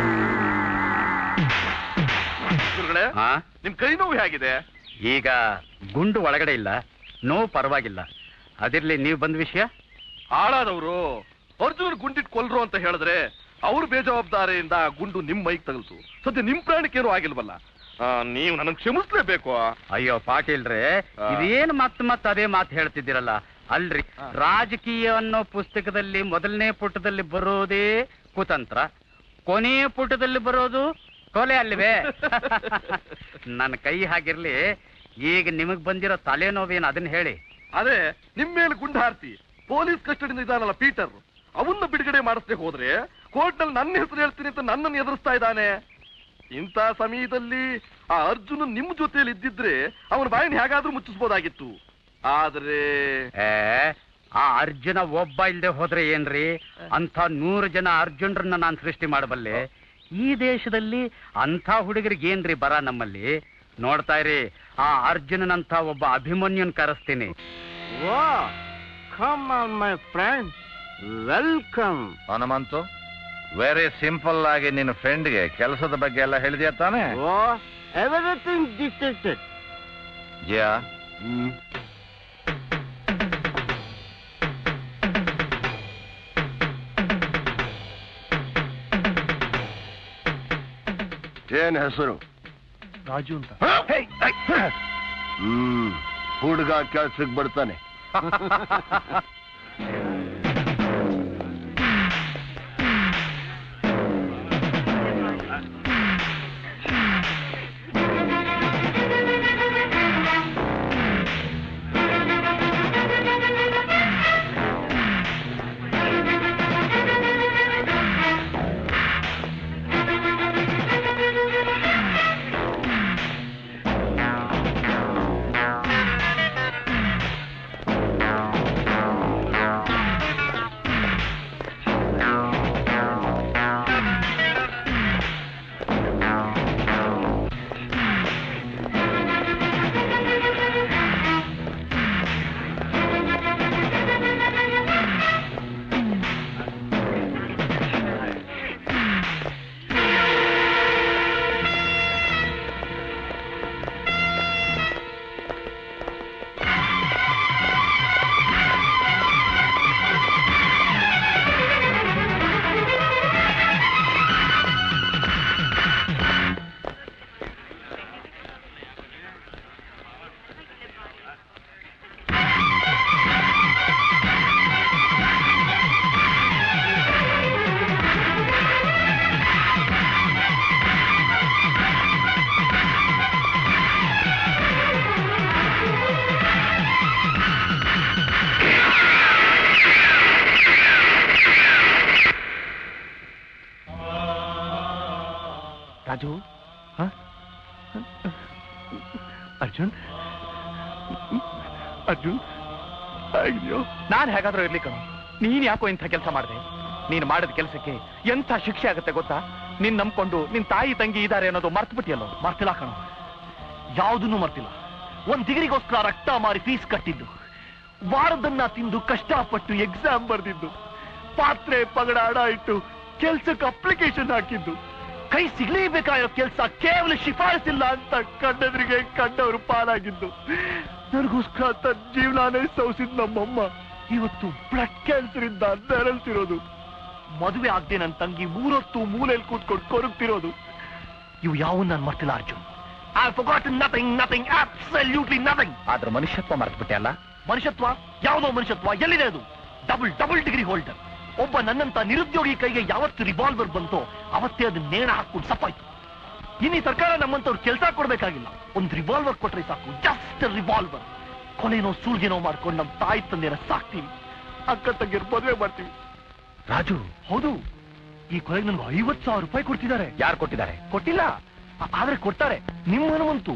ಗುರುಗಳೇ ಹಾ ನಿಮ್ ಕೈ ನೋವು ಹೇಗಿದೆ ಈಗ ಗುಂಡು ಒಳಗಡೆ ಇಲ್ಲ ನೋ ಪರವಾಗಿಲ್ಲ ಅದಿರ್ಲಿ ನೀವು ಬಂದ ವಿಷಯ ಹಾಳಾದವರು ಅರ್ಜುನ್ ಗುಂಡಿಟ್ ಕೊಲ್ರು ಅಂತ ಹೇಳಿದ್ರೆ ಅವ್ರು ಬೇಜವಾಬ್ದಾರಿಯಿಂದ ಗುಂಡು ನಿಮ್ ಮೈಗ್ ತಗಲ್ತು ಸದ್ಯ ನಿಮ್ ಪ್ರಾಣಕ್ಕೇನು ಆಗಿಲ್ವಲ್ಲ ಆ, ನೀವು ನನಗೆ ಕ್ಷಮಿಸ್ಲೇಬೇಕು ಅಯ್ಯೋ ಪಾಟೀಲ್ರೆ ಆ. ಇದೇನು ಮತ್ ಮತ್ ಅದೇ ಮಾತು ಹೇಳ್ತಿದ್ದೀರಲ್ಲ ಅಲ್ರಿ ರಾಜಕೀಯ ಅನ್ನೋ ಪುಸ್ತಕದಲ್ಲಿ ಮೊದಲನೇ ಪುಟದಲ್ಲಿ ಬರೋದೇ ಕುತಂತ್ರ ಕೊನೆಯ ಪುಟದಲ್ಲಿ ಬರೋದು ಕೊಲೆ ಅಲ್ವೇ ನನ್ನ ಕೈ ಹಾಗಿರ್ಲಿ ಈಗ ನಿಮಗ್ ಬಂದಿರೋ ತಲೆನೋವೇನು ಅದನ್ನ ಹೇಳಿ ಅದೇ ನಿಮ್ ಮೇಲೆ ಗುಂಡು ಹಾರಿಸಿ ಪೊಲೀಸ್ ಕಸ್ಟಡಿಯಿಂದ ಇದ್ದಾನಲ್ಲ ಪೀಟರ್ ಅವನ್ನ ಬಿಡುಗಡೆ ಮಾಡಿಸ್ದೆ ಹೋದ್ರೆ ಕೋರ್ಟ್ ನಲ್ಲಿ ನನ್ನ ಹೆಸರು ಹೇಳ್ತೀನಿ ಅಂತ ನನ್ನನ್ನು ಎದುರಿಸ್ತಾ ಇದ್ದಾನೆ ಇಂಥ ಸಮಯದಲ್ಲಿ ಆ ಅರ್ಜುನ್ ನಿಮ್ ಜೊತೆಯಲ್ಲಿ ಇದ್ದಿದ್ರೆ ಅವನ ಬಾಯಿನ ಹೇಗಾದ್ರೂ ಮುಚ್ಚಿಸ್ಬೋದಾಗಿತ್ತು ಆದ್ರೆ ಏ ಆ ಅರ್ಜುನ ಒಬ್ಬ ಇಲ್ದೆ ಹೋದ್ರೆ ಏನ್ರಿ ಅಂತ ನೂರು ಜನ ಅರ್ಜುನರನ್ನ ನಾನು ಸೃಷ್ಟಿ ಮಾಡಬಲ್ಲೆ ಈ ದೇಶದಲ್ಲಿ ಅಂಥ ಹುಡುಗರಿಗೆ ಏನ್ರಿ ಬರ ನಮ್ಮಲ್ಲಿ ನೋಡ್ತಾ ಇರಿ ಆ ಅರ್ಜುನನಂತ ಒಬ್ಬ ಅಭಿಮನ್ಯುನ್ ಕರೆಸ್ತೀನಿ oh come on my friend welcome Hanumanthu very simple ಆಗಿ ನಿನ್ನ ಫ್ರೆಂಡ್ಗೆ ಕೆಲಸದ ಬಗ್ಗೆ ಎಲ್ಲ ಹೇಳಿದ್ಯಾ ತಾನೆ ಓ ಎವ್ರಿಥಿಂಗ್ ಡಿಟೆಕ್ಟೆಡ್ ಜಿಯಾ ಏನ್ ಹೆಸರು ರಾಜು ಅಂತ ಹ್ಮ್ ಹುಡುಗ ಕೆಲ್ಸಕ್ಕೆ ಬರ್ತಾನೆ ಆ ರಾಜು ಹ? ಅರ್ಜುನ್ ಅರ್ಜುನ್ ಅಯ್ಯೋ ನಾನ್ ಹೇಗಾದ್ರೂ ಇರ್ಲಿ ಕಣೋ ನೀನ್ ಯಾಕೋ ಇಂಥ ಕೆಲಸ ಮಾಡಿದೆ ನೀನ್ ಮಾಡಿದ ಕೆಲಸಕ್ಕೆ ಎಂಥ ಶಿಕ್ಷೆ ಆಗುತ್ತೆ ಗೊತ್ತಾ ನಿನ್ ನಂಬ್ಕೊಂಡು ನಿನ್ ತಾಯಿ ತಂಗಿ ಇದಾರೆ ಅನ್ನೋದು ಮರ್ತು ಬಿಟ್ಟಿಯಲ್ಲೋ ಮರ್ತಿಲ್ಲ ಕಣೋ ಯಾವುದನ್ನು ಮರ್ತಿಲ್ಲ ಒಂದ್ ಡಿಗ್ರಿಗೋಸ್ಕರ ರಕ್ತ ಮಾರಿ ಫೀಸ್ ಕಟ್ಟಿದ್ದು ವಾರದನ್ನ ತಿಂದು ಕಷ್ಟಪಟ್ಟು ಎಕ್ಸಾಮ್ ಬರ್ದಿದ್ದು ಪಾತ್ರೆ ಪಗಡ ಅಡ ಇಟ್ಟು ಕೆಲ್ಸಕ್ಕೆ ಅಪ್ಲಿಕೇಶನ್ ಹಾಕಿದ್ದು ಕೈ ಸಿಗ್ಲೇಬೇಕಾಗಿರೋ ಕೆಲಸ ಕೇವಲ ಶಿಫಾರಸಿಲ್ಲ ಅಂತ ಕಣ್ಣೆದ್ರಿಗೆ ಕಂಡವರು ಪಾಲಾಗಿದ್ದು ನನಗೋಸ್ಕರ ತನ್ನ ಜೀವನಾನೇ ಸೌಸಿದ್ ನಮ್ಮಮ್ಮ ಇವತ್ತು ಬ್ಲಡ್ ಕ್ಯಾನ್ಸರ್ ಇಂದ ನೆರಳ್ತಿರೋದು ಮದುವೆ ಆಗದೆ ನನ್ನ ತಂಗಿ ಮೂರೊತ್ತು ಮೂಲೆಯಲ್ಲಿ ಕೂತ್ಕೊಂಡು ಕೊರಗ್ತಿರೋದು ಇವು ಯಾವ ನಾನು ಮರ್ತಿಲ್ಲ Arjun I fought nothing nothing absolutely nothing ಆದ್ರ ಮನುಷ್ಯತ್ವ ಮರ್ತು ಬಿಟ್ಟೆ ಅಲ್ಲ ಮನುಷ್ಯತ್ವ ಯಾವುದೋ ಮನುಷ್ಯತ್ವ ಎಲ್ಲಿದೆ ಅದು ಡಬಲ್ ಡಬಲ್ ಡಿಗ್ರಿ ಹೋಲ್ಡರ್ ಒಬ್ಬ ನನ್ನಂತ ನಿರುದ್ಯೋಗಿ ಕೈಗೆ ಯಾವತ್ತು ರಿವಾಲ್ವರ್ ಬಂತೋ ಅವತ್ತೇ ಅದನ್ನ ನೇಣ ಹಾಕೊಂಡು ಸಪ್ಪಾಯ್ತು ಇನ್ನು ಈ ಸರ್ಕಾರ ನಮ್ಮಂತವ್ರು ಕೆಲಸ ಕೊಡ್ಬೇಕಾಗಿಲ್ಲ ಒಂದು ರಿವಾಲ್ವರ್ ಕೊಟ್ರೆ ಸಾಕು ಜಸ್ಟ್ ರಿವಾಲ್ವರ್ ಕೊಲೆನೋ ಸೂರ್ಯನೋ ಮಾಡ್ಕೊಂಡು ನಮ್ಮ ತಾಯಿ ತಂದೆನ ಸಾಕ್ತೀವಿ ಅಕ್ಕ ತಂಗಿಯರ್ ಮದುವೆ ಮಾಡ್ತೀವಿ ರಾಜು ಹೌದು ಈ ಕೊಲೆಗೆ ನನ್ಗೆ ಐವತ್ತು ಸಾವಿರ ರೂಪಾಯಿ ಕೊಡ್ತಿದ್ದಾರೆ ಯಾರು ಕೊಟ್ಟಿದ್ದಾರೆ ಕೊಟ್ಟಿಲ್ಲ ಆ- ಆದ್ರೆ ಕೊಡ್ತಾರೆ ನಿಮ್ಮ ಹನುಮಂತು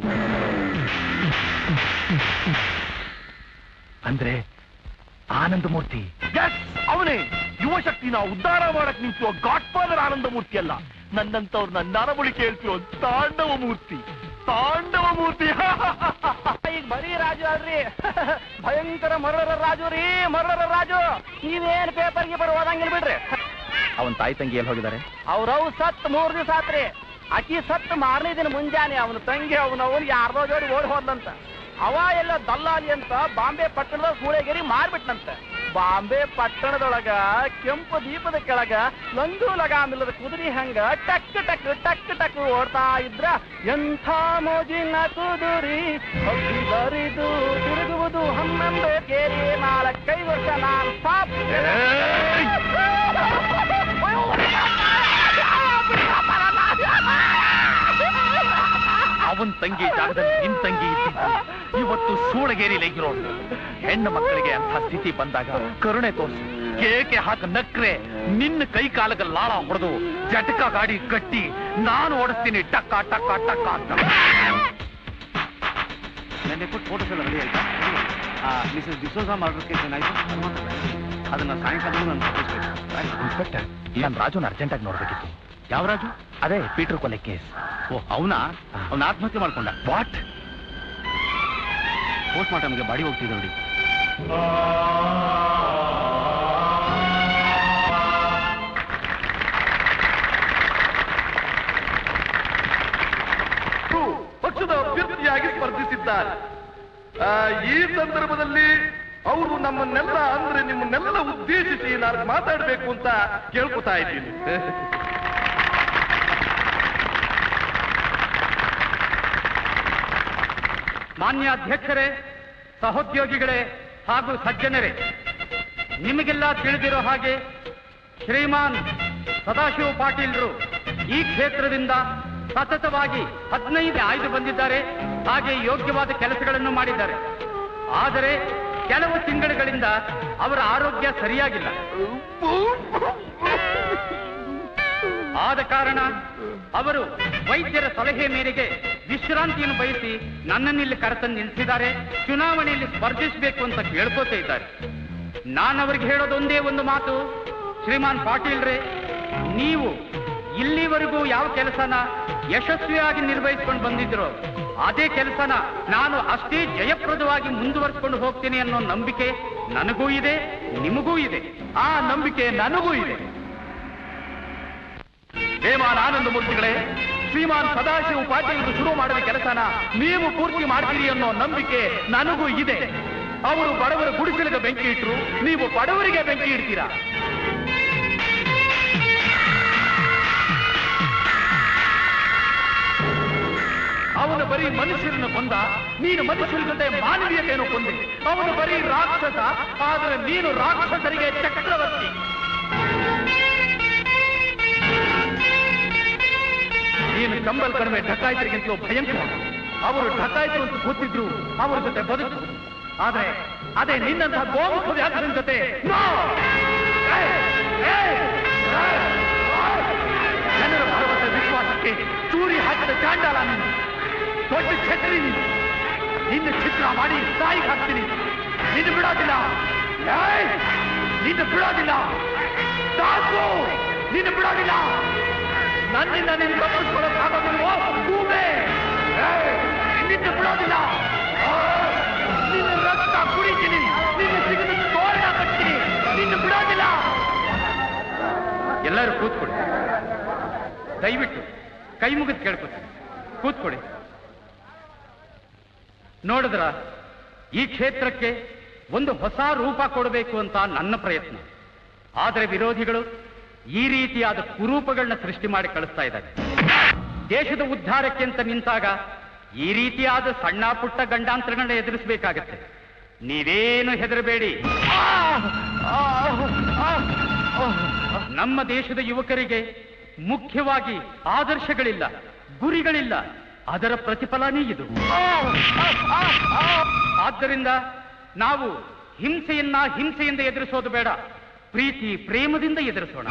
ಅಂದ್ರೆ ಆನಂದ ಮೂರ್ತಿ Yes, ಅವನೇ ಯುವ ಶಕ್ತಿನ ಉದ್ಧಾರ ಮಾಡಕ್ ನಿಂತಿರೋ ಗಾಡ್ ಫಾದರ್ ಆನಂದ ಮೂರ್ತಿ ಅಲ್ಲ ನನ್ನಂತವ್ರನ್ನ ನರಬಳಿ ಕೇಳ್ತಿರೋ ತಾಂಡವ ಮೂರ್ತಿ ತಾಂಡವ ಮೂರ್ತಿ ಈಗ ಬರೀ ರಾಜು ಅಲ್ರಿ ಭಯಂಕರ ಮರಳರ ರಾಜು ರೀ ಮರಳರ ರಾಜು ನೀವೇನ್ ಪೇಪರ್ಗೆ ಬರೋ ಓದಂಗಿಲ್ಲ ಬಿಡ್ರಿ ಅವನ್ ತಾಯಿ ತಂಗಿ ಎಲ್ಲಿ ಹೋಗಿದ್ದಾರೆ ಅವ್ರವ್ ಸತ್ ಮೂರ್ ದಿವಸ ಆತ್ರಿ ಅಕ್ಕಿ ಸತ್ ಮಾರನೇ ದಿನ ಮುಂಜಾನೆ ಅವನ ತಂಗಿ ಅವನವನ್ ಯಾರ್ದೋ ಜೋಡಿ ಓಡಿ ಹೋದ್ಲಂತ ಅವ ಎಲ್ಲ ದಲ್ಲಾಲಿ ಅಂತ ಬಾಂಬೆ ಪಟ್ಟಣದ ಸೂಳೆಗೇರಿ ಮಾರ್ಬಿಟ್ನಂತ ಬಾಂಬೆ ಪಟ್ಟಣದೊಳಗ ಕೆಂಪು ದೀಪದ ಕೆಳಗ ಲಂದು ಲಗಾಮಿಲ್ಲದ ಕುದುರೆ ಹಂಗ ಟಕ್ ಟಕ್ ಟಕ್ ಟಕ್ ಓಡ್ತಾ ಇದ್ರ ಎಂಥ ಮೋಜಿನ ಕುದುರಿ ಹಕ್ಕಿ ಬರಿದು ತಿರುಗುವುದು ಹನ್ನೊಂದು ಕೇರಿ ನಾಲ್ಕೈದು ವರ್ಷ ನಾನ್ ಸಾಪ್ ಅವನ್ ತಂಗಿ ಜಾಗದಲ್ಲಿ ನಿನ್ ತಂಗಿ ಇದ್ದಿದ್ದು ಇವತ್ತು ಸೂಳಗೇರಿ ಲೆಗಿರೋದು ಹೆಣ್ಣು ಮಕ್ಕಳಿಗೆ ಅಂತ ಸ್ಥಿತಿ ಬಂದಾಗ ಕರುಣೆ ತೋರಿಸು ಕೇಕೆ ಹಾಕ ನಕ್ರೆ ನಿನ್ನ ಕೈ ಕಾಲಗ ಲಾಳ ಹೊಡೆದು ಜಟಕ ಗಾಡಿ ಕಟ್ಟಿ ನಾನು ಓಡಿಸ್ತೀನಿ ಟಕ್ಕ ಟಕ್ಕ ಟಕ್ಕ ಅಂತ ನೆನ್ನೆ ಕೊಟ್ಟು ಫೋಟೋಸ್ ಎಲ್ಲ ರೆಡಿ ಆಯ್ತಾ ಮಿಸಸ್ ಡಿಸೋಜಾ ಮರ್ಡರ್ ಕೇಸ್ ಏನಾಯ್ತು ಅದನ್ನ ಸಾಯಂಕಾಲ ನಾನು ತಪ್ಪಿಸ್ಬೇಕು ಇನ್ಸ್ಪೆಕ್ಟರ್ ನಾನು ರಾಜುನ ಅರ್ಜೆಂಟ್ ಆಗಿ ನೋಡ್ಬೇಕಿತ್ತು ಯಾವ ರಾಜು ಅದೇ ಪೀಟರ್ ಕೊಲೆ ಕೇಸ್ ಓ ಅವನಾ ಅವನ ಆತ್ಮಹತ್ಯೆ ಮಾಡ್ಕೊಂಡ ವಾಟ್ ಪೋಸ್ಟ್ ಮಾರ್ಟಮ್ಗೆ ಬಾಡಿ ಹೋಗ್ತಿದ್ದೆ ನೋಡಿ ಪಕ್ಷದ ಅಭ್ಯರ್ಥಿಯಾಗಿ ಸ್ಪರ್ಧಿಸಿದ್ದಾರೆ ಆ, ಈ ಸಂದರ್ಭದಲ್ಲಿ ಅವರು ನಮ್ಮನ್ನೆಲ್ಲ ಅಂದ್ರೆ ನಿಮ್ಮನ್ನೆಲ್ಲ ಉದ್ದೇಶಿಸಿ ನಾನು ಮಾತಾಡಬೇಕು ಅಂತ ಕೇಳ್ಕೊತಾ ಇದ್ದೀನಿ ಮಾನ್ಯ ಅಧ್ಯಕ್ಷರೇ ಸಹೋದ್ಯೋಗಿಗಳೇ ಹಾಗೂ ಸಜ್ಜನರೇ ನಿಮಗೆಲ್ಲ ತಿಳಿದಿರೋ ಹಾಗೆ ಶ್ರೀಮಾನ್ ಸದಾಶಿವ ಪಾಟೀಲ್ರು ಈ ಕ್ಷೇತ್ರದಿಂದ ಸತತವಾಗಿ ಹದಿನೈದು ಆಯ್ದು ಬಂದಿದ್ದಾರೆ ಹಾಗೆ ಯೋಗ್ಯವಾದ ಕೆಲಸಗಳನ್ನು ಮಾಡಿದ್ದಾರೆ ಆದರೆ ಕೆಲವು ತಿಂಗಳುಗಳಿಂದ ಅವರ ಆರೋಗ್ಯ ಸರಿಯಾಗಿಲ್ಲ ಆದ ಕಾರಣ ಅವರು ವೈದ್ಯರ ಸಲಹೆ ಮೇರೆಗೆ ವಿಶ್ರಾಂತಿಯನ್ನು ಬಯಸಿ ನನ್ನನ್ನಿಲ್ಲಿ ಕರೆತಂದು ನಿಲ್ಲಿಸಿದ್ದಾರೆ ಚುನಾವಣೆಯಲ್ಲಿ ಸ್ಪರ್ಧಿಸಬೇಕು ಅಂತ ಕೇಳ್ಕೋತಾ ಇದ್ದಾರೆ ನಾನು ಅವರಿಗೆ ಹೇಳೋದೊಂದೇ ಒಂದು ಮಾತು ಶ್ರೀಮಾನ್ ಪಾಟೀಲ್ರೇ ನೀವು ಇಲ್ಲಿವರೆಗೂ ಯಾವ ಕೆಲಸನ ಯಶಸ್ವಿಯಾಗಿ ನಿರ್ವಹಿಸ್ಕೊಂಡು ಬಂದಿದ್ರು ಅದೇ ಕೆಲಸನ ನಾನು ಅಷ್ಟೇ ಜಯಪ್ರದವಾಗಿ ಮುಂದುವರಿಸ್ಕೊಂಡು ಹೋಗ್ತೀನಿ ಅನ್ನೋ ನಂಬಿಕೆ ನನಗೂ ಇದೆ ನಿಮಗೂ ಇದೆ ಆ ನಂಬಿಕೆ ನನಗೂ ಇದೆ ಹೇಮಾನ್ ಆನಂದ ಮೂರ್ತಿಗಳೇ ಶ್ರೀಮಾನ್ ಸದಾಶಿವ ಪಾಟೀಲ್ ಶುರು ಮಾಡಿದ ಕೆಲಸನ ನೀವು ಪೂರ್ತಿ ಮಾಡ್ತೀರಿ ಅನ್ನೋ ನಂಬಿಕೆ ನನಗೂ ಇದೆ ಅವರು ಬಡವರ ಗುಡಿಸಲಿಗೆ ಬೆಂಕಿ ಇಟ್ರು ನೀವು ಬಡವರಿಗೆ ಬೆಂಕಿ ಇಡ್ತೀರಾ ಅವನು ಬರೀ ಮನುಷ್ಯರನ್ನು ಕೊಂದ ನೀನು ಮನುಷ್ಯರ ಜೊತೆ ಮಾನವೀಯತೆಯನ್ನು ಕೊಂದೆ ಅವನು ಬರೀ ರಾಕ್ಷಸ ಆದರೆ ನೀನು ರಾಕ್ಷಸರಿಗೆ ಚಕ್ರವರ್ತಿ ನೀನು ಕಂಬಲ್ ಕಡಿಮೆ ಡಕಾಯಿತರಿಗಿಂತಲೂ ಭಯಂಕರ ಅವರು ಡಕಾಯಿತರು ಅಂತ ಗೊತ್ತಿದ್ರು ಅವರ ಜೊತೆ ಬದುಕು ಆದ್ರೆ ಅದೇ ನಿನ್ನಂತಹ ಗೋಮುಖ ವ್ಯಾಘ್ರನ ಜೊತೆ No! ಏಯ್! ಏಯ್! ಏಯ್! ಜನರ ಭರವಸೆ ವಿಶ್ವಾಸಕ್ಕೆ ತೂರಿ ಹಾಕಿದ ಚಾಂಡಾಲ ನೀನು ದೊಡ್ಡ ಛತ್ರಿ ನೀನು ನಿನ್ನ ಚಿತ್ರ ಮಾಡಿ ಸಾಯಿಗೆ ಹಾಕ್ತೀನಿ ನಿನ್ನ ಬಿಡೋದಿಲ್ಲ ಏಯ್! ನಿನ್ನ ಬಿಡೋದಿಲ್ಲ ಸಾಕು ನಿನ್ನ ಬಿಡೋದಿಲ್ಲ ನನ್ನಿಂದ ನೀನು ತಪ್ಪಿಸ್ಕೊಳ್ಳೋಕ್ಕಾಗೋದಿಲ್ವೋ ಭೂಮಿ ಏಯ್! ನಿನ್ನ ಬಿಡೋದಿಲ್ಲ ಆ! ನಿನ್ನ ರಕ್ತ ಕುಡಿತೀನಿ ನಿನ್ನ ಸಿಗದ ತೋರಣ ಕಟ್ತೀನಿ ನಿನ್ನ ಬಿಡೋದಿಲ್ಲ ಎಲ್ಲರೂ ಕೂತ್ಕೊಳ್ಳಿ ದಯವಿಟ್ಟು ಕೈ ಮುಗಿದು ಕೇಳ್ಕೊತೀನಿ ಕೂತ್ಕೊಳ್ಳಿ ನೋಡಿದ್ರ ಈ ಕ್ಷೇತ್ರಕ್ಕೆ ಒಂದು ಹೊಸ ರೂಪ ಕೊಡಬೇಕು ಅಂತ ನನ್ನ ಪ್ರಯತ್ನ ಆದರೆ ವಿರೋಧಿಗಳು ಈ ರೀತಿಯಾದ ಕುರೂಪಗಳನ್ನ ಸೃಷ್ಟಿ ಮಾಡಿ ಕಳಿಸ್ತಾ ಇದ್ದಾರೆ ದೇಶದ ಉದ್ಧಾರಕ್ಕೆ ಅಂತ ನಿಂತಾಗ ಈ ರೀತಿಯಾದ ಸಣ್ಣ ಪುಟ್ಟ ಗಂಡಾಂತರಗಳನ್ನ ಎದುರಿಸಬೇಕಾಗತ್ತೆ ನೀವೇನು ಹೆದರಬೇಡಿ ನಮ್ಮ ದೇಶದ ಯುವಕರಿಗೆ ಮುಖ್ಯವಾಗಿ ಆದರ್ಶಗಳಿಲ್ಲ ಗುರಿಗಳಿಲ್ಲ ಅದರ ಪ್ರತಿಫಲನೇ ಇದು ಆದ್ದರಿಂದ ನಾವು ಹಿಂಸೆಯನ್ನ ಹಿಂಸೆಯಿಂದ ಎದುರಿಸೋದು ಬೇಡ ಪ್ರೀತಿ ಪ್ರೇಮದಿಂದ ಎದುರಿಸೋಣ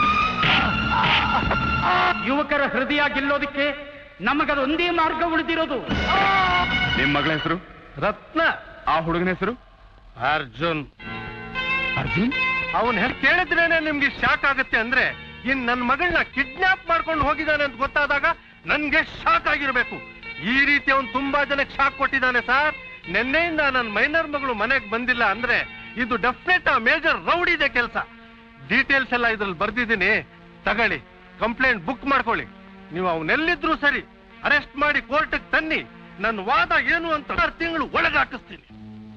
ಯುವಕರ ಹೃದಯ ಗೆಲ್ಲೋದಕ್ಕೆ ನಮಗದೊಂದೇ ಮಾರ್ಗ ಉಳಿದಿರೋದು ನಿಮ್ ಮಗಳ ಹೆಸರು ರತ್ನ ಆ ಹುಡುಗನ ಹೆಸರು ಅರ್ಜುನ್ ಅರ್ಜುನ್ ಅವನ್ ಹೇಳಿ ಕೇಳಿದ್ರೇನೆ ನಿಮ್ಗೆ ಶಾಕ್ ಆಗುತ್ತೆ ಅಂದ್ರೆ ಇನ್ ನನ್ ಮಗಳನ್ನ ಕಿಡ್ನಾಪ್ ಮಾಡ್ಕೊಂಡು ಹೋಗಿದ್ದಾನೆ ಅಂತ ಗೊತ್ತಾದಾಗ ನನ್ಗೆ ಶಾಕ್ ಆಗಿರ್ಬೇಕು ಈ ರೀತಿ ಅವನ್ ತುಂಬಾ ಜನಕ್ಕೆ ಶಾಕ್ ಕೊಟ್ಟಿದ್ದಾನೆ ಸರ್ ನಿನ್ನೆಯಿಂದ ನನ್ನ ಮೈನರ್ ಮಗಳು ಮನೆಗೆ ಬಂದಿಲ್ಲ ಅಂದ್ರೆ ಇದು ಡೆಫಿನೆಟ್ ಮೇಜರ್ ರೌಡ್ ಇದೆ ಕೆಲಸ ಡೀಟೇಲ್ಸ್ ಎಲ್ಲ ಇದ್ರಲ್ಲಿ ಬರ್ದಿದ್ದೀನಿ ತಗೊಳ್ಳಿ ಕಂಪ್ಲೇಂಟ್ ಬುಕ್ ಮಾಡ್ಕೊಳ್ಳಿ ನೀವು ಅವನೆಲ್ಲಿದ್ರು ಸರಿ ಅರೆಸ್ಟ್ ಮಾಡಿ ಕೋರ್ಟ್ಗೆ ತನ್ನಿ ನನ್ನ ವಾದ ಏನು ಅಂತ ಆರು ತಿಂಗಳು ಒಳಗೆ ಹಾಕಿಸ್ತೀನಿ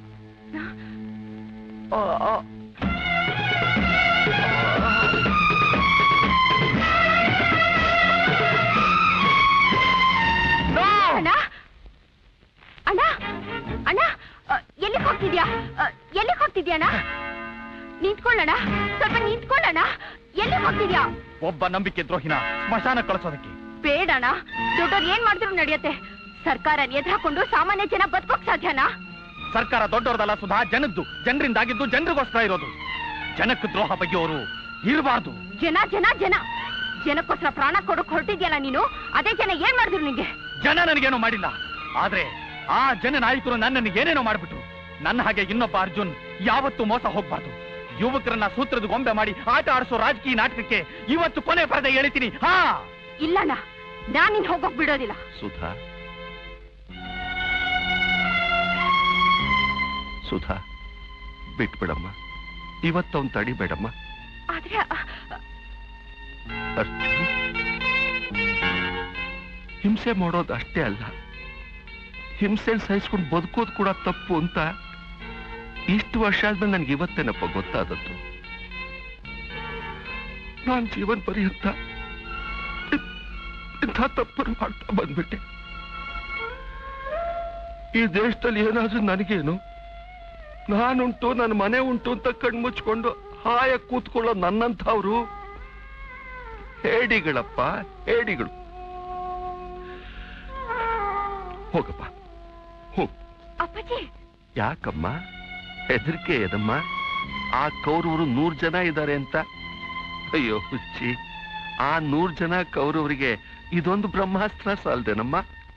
ಅಣ್ಣ ಅಣ್ಣ ಅಣ್ಣ ಅ, ಎಲ್ಲಿಗ್ ಹೋಗ್ತಿದ್ಯಾ ಅ, ಎಲ್ಲಿಗ್ ಹೋಗ್ತಿದ್ಯಾ ಅಣ್ಣ ನಿಂತ್ಕೊಳ್ಳೋಣ ಸ್ವಲ್ಪ ನಿಂತ್ಕೊಳ್ಳೋಣ ಎಲ್ಲಿಗ್ ಹೋಗ್ತಿದ್ಯಾ ಒಬ್ಬ ನಂಬಿಕೆ ದ್ರೋಹಿನ ಸ್ಮಶಾನ ಕಳಿಸೋದಕ್ಕೆ ಬೇಡಣ ದೊಡ್ಡವ್ರು ಏನ್ ಮಾಡಿದ್ರು ನಡೆಯುತ್ತೆ ಸರ್ಕಾರ ಎದುರಾಕೊಂಡು ಸಾಮಾನ್ಯ ಜನ ಬದುಕೋಕ್ ಸಾಧ್ಯನಾ ಸರ್ಕಾರ ದೊಡ್ಡವರದಲ್ಲ ಸುಧಾ ಜನದ್ದು ಜನರಿಂದಾಗಿದ್ದು ಜನರಿಗೋಸ್ಕರ ಇರೋದು ಜನಕ್ಕೆ ದ್ರೋಹ ಬಗೆಯೋರು ಇರಬಾರ್ದು ಜನ ಜನ ಜನ ಜನಕ್ಕೋಸ್ಕರ ಪ್ರಾಣ ಕೊಡಕ್ ಹೊರಟಿದ್ಯಲ್ಲ ನೀನು ಅದೇ ಜನ ಏನ್ ಮಾಡಿದ್ರು ನಿಂಗೆ ಜನ ನನಗೇನೋ ಮಾಡಿಲ್ಲ ಆದ್ರೆ ಆ ಜನ ನಾಯಕರು ನನ್ನನ್ನು ಏನೇನೋ ಮಾಡ್ಬಿಟ್ರು ನನ್ನ ಹಾಗೆ ಇನ್ನೊಬ್ಬ ಅರ್ಜುನ್ ಯಾವತ್ತೂ ಮೋಸ ಹೋಗ್ಬಾರ್ದು ಯುವಕರನ್ನ ಸೂತ್ರದ ಗೊಂಬೆ ಮಾಡಿ ಆಟ ಆಡಿಸೋ ರಾಜಕೀಯ ನಾಟಕಕ್ಕೆ ಇವತ್ತು ಕೊನೆ ಪರದೆ ಎಳಿತೀನಿ ಹಾ ಇಲ್ಲಣ್ಣ ನಾನ್ ನಿನ್ ಹೋಗೋಕ್ ಬಿಡೋದಿಲ್ಲ ಸುಧಾ ಸುಧಾ ಬಿಟ್ಬಿಡಮ್ಮ ಇವತ್ತವನ್ ತಡಿಬೇಡಮ್ಮ ಆದ್ರೆ ಅ, ಅರ್ಜುನ್ ಹಿಂಸೆ ಮಾಡೋದು ಅಷ್ಟೇ ಅಲ್ಲ ಹಿಂಸೆ ಸಹಿಸ್ಕೊಂಡು ಬದುಕೋದು ಕೂಡ ತಪ್ಪು ಅಂತ ಇಷ್ಟು ವರ್ಷ ಆದ್ಮೇಲೆ ನನ್ಗೆ ಇವತ್ತೇನಪ್ಪ ಗೊತ್ತಾದದ್ದು ನಾನ್ ಜೀವನ್ ಪರ್ಯಂತ ಇ- ಇಂಥ ತಪ್ಪನ್ನು ಮಾಡ್ತಾ ಬಂದ್ಬಿಟ್ಟೆ ಈ ದೇಶದಲ್ಲಿ ಏನಾದ್ರೂ ನನಗೇನು ನಾನುಂಟು ನನ್ನ ಮನೆ ಉಂಟು ಅಂತ ಕಣ್ಮುಚ್ಕೊಂಡು ಹಾಯ ಕೂತ್ಕೊಳ್ಳೋ ನನ್ನಂಥವ್ರು ಹೇಡಿಗಳಪ್ಪ ಹೇಡಿಗಳು ಹೋಗಪ್ಪ ಹೋಗ್ ಅಪ್ಪಾಜಿ ಯಾಕಮ್ಮ ಹೆದರಿಕೆ ಏನಮ್ಮ ಆ ಕೌರವರು ನೂರ್ ಜನ ಇದ್ದಾರೆ ಅಂತ ಅಯ್ಯೋ ಹುಚ್ಚಿ ಆ ನೂರ್ ಜನ ಕೌರವರಿಗೆ ಇದೊಂದು ಬ್ರಹ್ಮಾಸ್ತ್ರ ಸಾಲ್ದೇನಮ್ಮ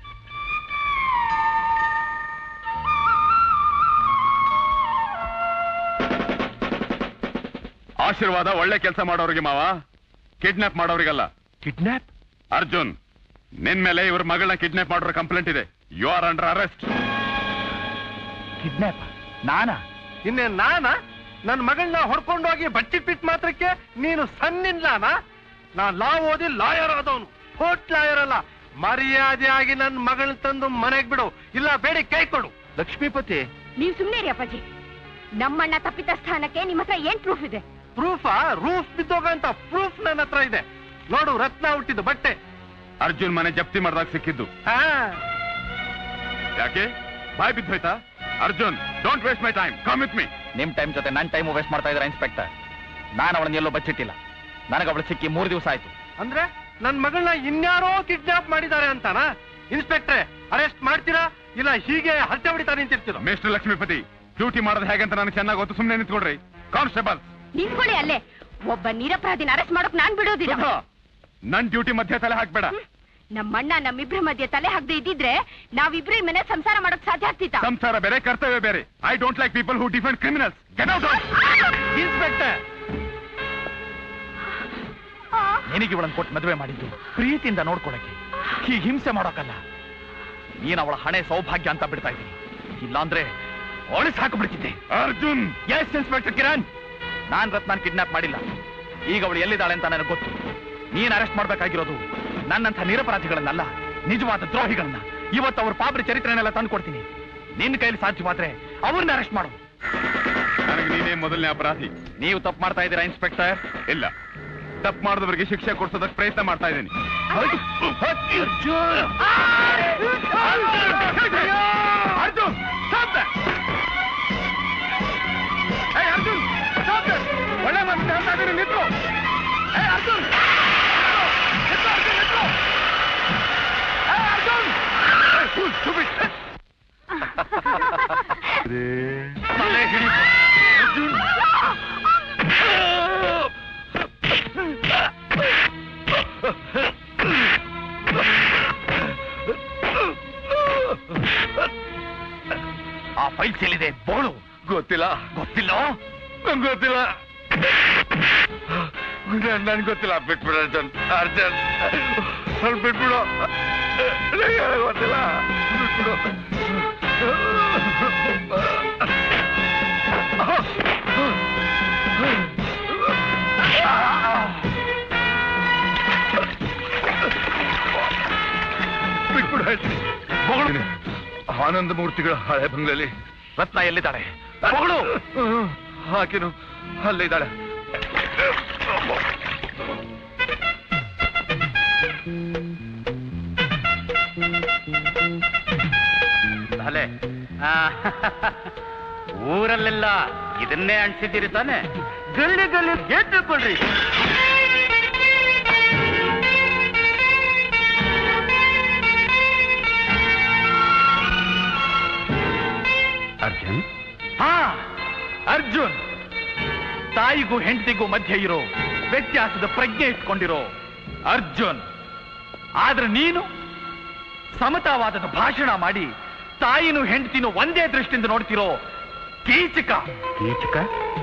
ಆಶೀರ್ವಾದ ಒಳ್ಳೆ ಕೆಲಸ ಮಾಡೋರಿಗೆ ಮಾವ ಕಿಡ್ನಾಪ್ ಮಾಡೋರಿಗಲ್ಲ ಕಿಡ್ನಾಪ್ ಅರ್ಜುನ್ ನಿನ್ ಮೇಲೆ ಇವ್ರ ಮಗಳನ್ನ ಕಿಡ್ನಾಪ್ ಮಾಡೋರ ಕಂಪ್ಲೇಂಟ್ ಇದೆ you are under arrest kidnap ನಾನಾ ಇನ್ನೇ ನಾನ ನನ್ನ ಮಗಳನ್ನ ಹೊಡ್ಕೊಂಡೋಗಿ ಬಟ್ಟಿ ಪಿಟ್ ಮಾತ್ರಕ್ಕೆ ನೀನು ಸನ್ನಿನ್ಲಾನ ನಾನ್ ಲಾ ಓದಿ ಲಾಯರ್ ಆದವನು ಕೋರ್ಟ್ ಲಾಯರ್ ಅಲ್ಲ ಮರ್ಯಾದೆಯಾಗಿ ನನ್ನ ಮಗಳನ್ನ ತಂದು ಮನೆಗ್ ಬಿಡು ಇಲ್ಲ ಬೇಡಿ ಕೈ ಕೊಡು ಲಕ್ಷ್ಮೀಪತಿ ನೀವ್ ಸುಮ್ನೆ ರೀ ಅಪ್ಪಾಜಿ ನಮ್ಮಣ್ಣ ತಪ್ಪಿತ ಸ್ಥಾನಕ್ಕೆ ನಿಮ್ಮ ಹತ್ರ ಏನ್ ಪ್ರೂಫ್ ಇದೆ ಪ್ರೂಫಾ ರೂಫ್ ಬಿದ್ದೋಗಂತ ಪ್ರೂಫ್ ನನ್ನ ಹತ್ರ ಇದೆ ನೋಡು ರತ್ನ ಹುಟ್ಟಿದ್ದು ಬಟ್ಟೆ ಅರ್ಜುನ್ ಮನೆ ಜಪ್ತಿ ಮಾಡಿದಾಗ ಸಿಕ್ಕಿದ್ದು ಆ, ಯಾಕೆ ಬಾಯ್ ಬಿದ್ದೋಯ್ತಾ Arjun don't waste my time come with me ನಿಮ್ ಟೈಮ್ ಜೊತೆ ನನ್ನ ಟೈಮ್ ವೇಸ್ಟ್ ಮಾಡ್ತಾ ಇದ್ದಾರೆ ಇನ್ಸ್ಪೆಕ್ಟರ್ ನಾನು ಅವಳನ್ನ ಎಲ್ಲೋ ಬಚ್ಚಿಟ್ಟಿಲ್ಲ ನನಗೆ ಅವಳು ಸಿಕ್ಕಿ ಮೂರು ದಿವಸ ಆಯ್ತು ಅಂದ್ರೆ ನನ್ ಮಗಳನ್ನ ಇನ್ಯಾರೋ ಕಿಡ್ನಾಪ್ ಮಾಡಿದ್ದಾರೆ ಅಂತಾನ ಇನ್ಸ್ಪೆಕ್ಟ್ರೆ ಅರೆಸ್ಟ್ ಮಾಡ್ತೀರಾ ಇಲ್ಲ ಹೀಗೆ ಹರಟೆ ಹೊಡಿತಾ ನಿಂತಿರ್ತೀರಾ ಮಿಸ್ಟರ್ ಲಕ್ಷ್ಮೀಪತಿ ಡ್ಯೂಟಿ ಮಾಡೋದು ಹೇಗೆ ಅಂತ ನನಗೆ ಚೆನ್ನಾಗಿ ಗೊತ್ತು ಸುಮ್ಮನೆ ನಿಂತ್ಕೊಡ್ರಿ ಕಾನ್ಸ್ಟೇಬಲ್ ನಿಂತ್ಕೊಳ್ಳಿ ಅಲ್ಲೇ ಒಬ್ಬ ನಿರಪರಾಧಿನ ಅರೆಸ್ಟ್ ಮಾಡೋಕ್ ನಾನ್ ಬಿಡೋದಿಲ್ಲ ಸುಧಾ ನನ್ ಡ್ಯೂಟಿ ಮಧ್ಯೆ ತಲೆ ಹಾಕ್ಬೇಡ ನಮ್ಮಣ್ಣ ನಮ್ಮಿಬ್ರ ಮಧ್ಯೆ ತಲೆ ಹಾಕ್ದೆ ಇದ್ದಿದ್ರೆ ನಾವಿಬ್ರು ಈ ಮನೆ ಸಂಸಾರ ಮಾಡಕ್ ಸಾಧ್ಯ ಆಗ್ತಿತ್ತ ಸಂಸಾರ ಬೇರೆ ಕರ್ತವ್ಯ ಬೇರೆ I don't like people who defend criminals inspector ನಿನಗೆ ಇವಳನ್ನು ಕೊಟ್ಟು ಮದುವೆ ಮಾಡಿದ್ದು ಪ್ರೀತಿಯಿಂದ ನೋಡ್ಕೊಳಕ್ಕೆ ಈ ಹಿಂಸೆ ಮಾಡೋಕಲ್ಲ ನೀನ್ ಅವಳ ಹಣೆ ಸೌಭಾಗ್ಯ ಅಂತ ಬಿಡ್ತಾ ಇದ್ದೀನಿ ಇಲ್ಲಾಂದ್ರೆ ಒಳಿಸ್ ಹಾಕಿಬಿಡ್ತಿದ್ದೆ ಅರ್ಜುನ್ ಎಸ್ ಇನ್ಸ್ಪೆಕ್ಟರ್ ಕಿರಣ್ ನಾನ್ ರತ್ನಾನ್ ಕಿಡ್ನಾಪ್ ಮಾಡಿಲ್ಲ ಈಗ ಅವಳು ಎಲ್ಲಿದ್ದಾಳೆ ಅಂತ ನನಗೆ ಗೊತ್ತು ನೀನ್ ಅರೆಸ್ಟ್ ಮಾಡ್ಬೇಕಾಗಿರೋದು ನನ್ನಂಥ ನಿರಪರಾಧಿಗಳನ್ನಲ್ಲ ನಿಜವಾದ ದ್ರೋಹಿಗಳನ್ನ ಇವತ್ತು ಅವ್ರ ಪಾಬ್ರಿ ಚರಿತ್ರೆನೆಲ್ಲ ತಂದು ಕೊಡ್ತೀನಿ ನಿನ್ನ ಕೈಲಿ ಸಾಧ್ಯವಾದ್ರೆ ಅವ್ರನ್ನ ಅರೆಸ್ಟ್ ಮಾಡು ನನಗೆ ನೀನೇ ಮೊದಲನೇ ಅಪರಾಧಿ ನೀವು ತಪ್ಪು ಮಾಡ್ತಾ ಇದ್ದೀರಾ ಇನ್ಸ್ಪೆಕ್ಟರ್ ಇಲ್ಲ ತಪ್ಪು ಮಾಡಿದವರಿಗೆ ಶಿಕ್ಷೆ ಕೊಡ್ಸೋದಕ್ಕೆ ಪ್ರಯತ್ನ ಮಾಡ್ತಾ ಇದ್ದೀನಿ ಅರ್ಜುನ್ stop that! ಏ, ಅರ್ಜುನ್ stop that! ಒಳ್ಳೆ ಮಾತು ಹೇಳ್ತಾ ಇದ್ದೀನಿ ನಿಂತ್ಕೋ ಏ, ಅರ್ಜುನ್ ನಿಂತ್ಕೋ, ಅರ್ಜುನ್, ನಿಂತ್ಕೋ. ಏ, ಅರ್ಜುನ್ ಏ, fool, stupid. ತಲೆ ಹಿಡಿ. ಅರ್ಜುನ್ ಆ ಫೈಲ್ಸ್ ಎಲ್ಲಿದೆ ಬೋಳು ಗೊತ್ತಿಲ್ಲ ಗೊತ್ತಿಲ್ಲ ನಂಗೆ ಗೊತ್ತಿಲ್ಲ ನನ್ಗೆ ಗೊತ್ತಿಲ್ಲ ಬಿಟ್ಬಿಡು ಅರ್ಜುನ್ ಅರ್ಜುನ್ ನಾನು ಬಿಟ್ಬಿಡು ನಂಗೆ ಗೊತ್ತಿಲ್ಲ ಬಿಟ್ಬಿಡು ಬಿಟ್ಬಿಡು ಹೇಳ್ತೀನಿ ಆನಂದ ಮೂರ್ತಿಗಳ ಹಳೆ ಬಂಗ್ಲೆಯಲ್ಲಿ ರತ್ನ ಎಲ್ಲಿದ್ದಾಳೆ ಮಗಳು ಹಾಕಿನು ಅಲ್ಲಿದ್ದಾಳೆ ತಲೆ ಆ, ಊರಲ್ಲೆಲ್ಲ ಇದನ್ನೇ ಅನ್ಸಿದ್ದೀರಿ ತಾನೆ ಗಲ್ಲಿ ಗಲ್ಲಿ ಗೆದ್ದುಕೊಳ್ರಿ ಅರ್ಜುನ್ ಹಾ ಅರ್ಜುನ್ ತಾಯಿಗೂ ಹೆಂಡತಿಗೂ ಮಧ್ಯೆ ಇರೋ ವ್ಯತ್ಯಾಸದ ಪ್ರಜ್ಞೆ ಇಟ್ಕೊಂಡಿರೋ ಅರ್ಜುನ್ ಆದ್ರೆ ನೀನು ಸಮತಾವಾದದ ಭಾಷಣ ಮಾಡಿ ತಾಯಿನೂ ಹೆಂಡತಿನೂ ಒಂದೇ ದೃಷ್ಟಿಯಿಂದ ನೋಡ್ತಿರೋ ಕೀಚಕ ಕೀಚಕ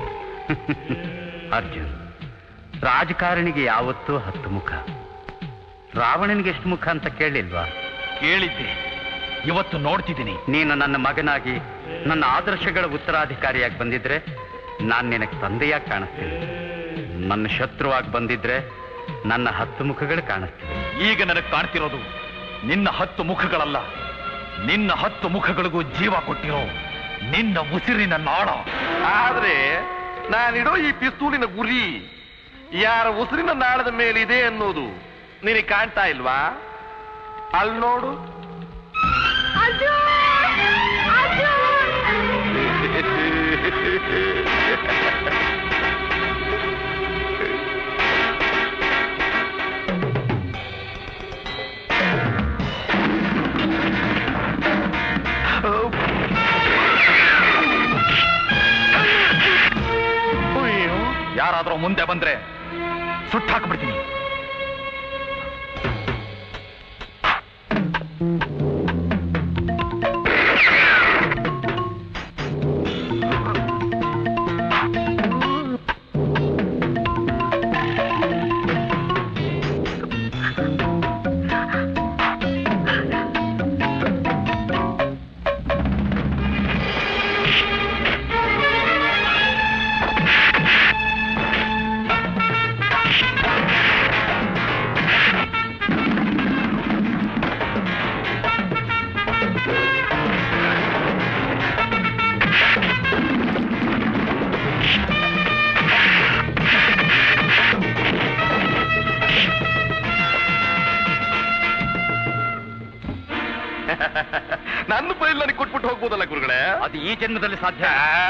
ಅರ್ಜುನ್ ರಾಜಕಾರಣಿಗೆ ಯಾವತ್ತೂ ಹತ್ತು ಮುಖ ರಾವಣನಿಗೆ ಎಷ್ಟು ಮುಖ ಅಂತ ಕೇಳಿಲ್ವಾ ಕೇಳಿದ್ದೆ ಇವತ್ತು ನೋಡ್ತಿದ್ದೀನಿ ನೀನು ನನ್ನ ಮಗನಾಗಿ ನನ್ನ ಆದರ್ಶಗಳ ಉತ್ತರಾಧಿಕಾರಿಯಾಗಿ ಬಂದಿದ್ರೆ ನಾನು ನಿನಗೆ ತಂದೆಯಾಗಿ ಕಾಣಿಸ್ತೀನಿ ನನ್ನ ಶತ್ರುವಾಗಿ ಬಂದಿದ್ರೆ ನನ್ನ ಹತ್ತು ಮುಖಗಳು ಕಾಣಿಸ್ತಿವೆ ಈಗ ನನಗೆ ಕಾಣ್ತಿರೋದು ನಿನ್ನ ಹತ್ತು ಮುಖಗಳಲ್ಲ ನಿನ್ನ ಹತ್ತು ಮುಖಗಳಿಗೂ ಜೀವ ಕೊಟ್ಟಿರೋ ನಿನ್ನ ಉಸಿರಿನ ನಾಳ ಆದ್ರೆ ನಾನಿಡೋ ಈ ಪಿಸ್ತೂಲಿನ ಗುರಿ ಯಾರ ಉಸಿರಿನ ನಾಳದ ಮೇಲಿದೆ ಅನ್ನೋದು ನಿನಗೆ ಕಾಣ್ತಾ ಇಲ್ವಾ ಅಲ್ಲಿ ನೋಡು ಯಾರಾದ್ರೂ ಮುಂದೆ ಬಂದ್ರೆ ಸುಟ್ಟಾಕ್ಬಿಡ್ತೀನಿ ನನ್ನ ಫೈಲ್ ನನಗೆ ಕೊಟ್ಬಿಟ್ಟು ಹೋಗ್ಬೋದಲ್ಲ ಗುರುಗಳೇ ಅದು ಈ ಜನ್ಮದಲ್ಲಿ ಸಾಧ್ಯ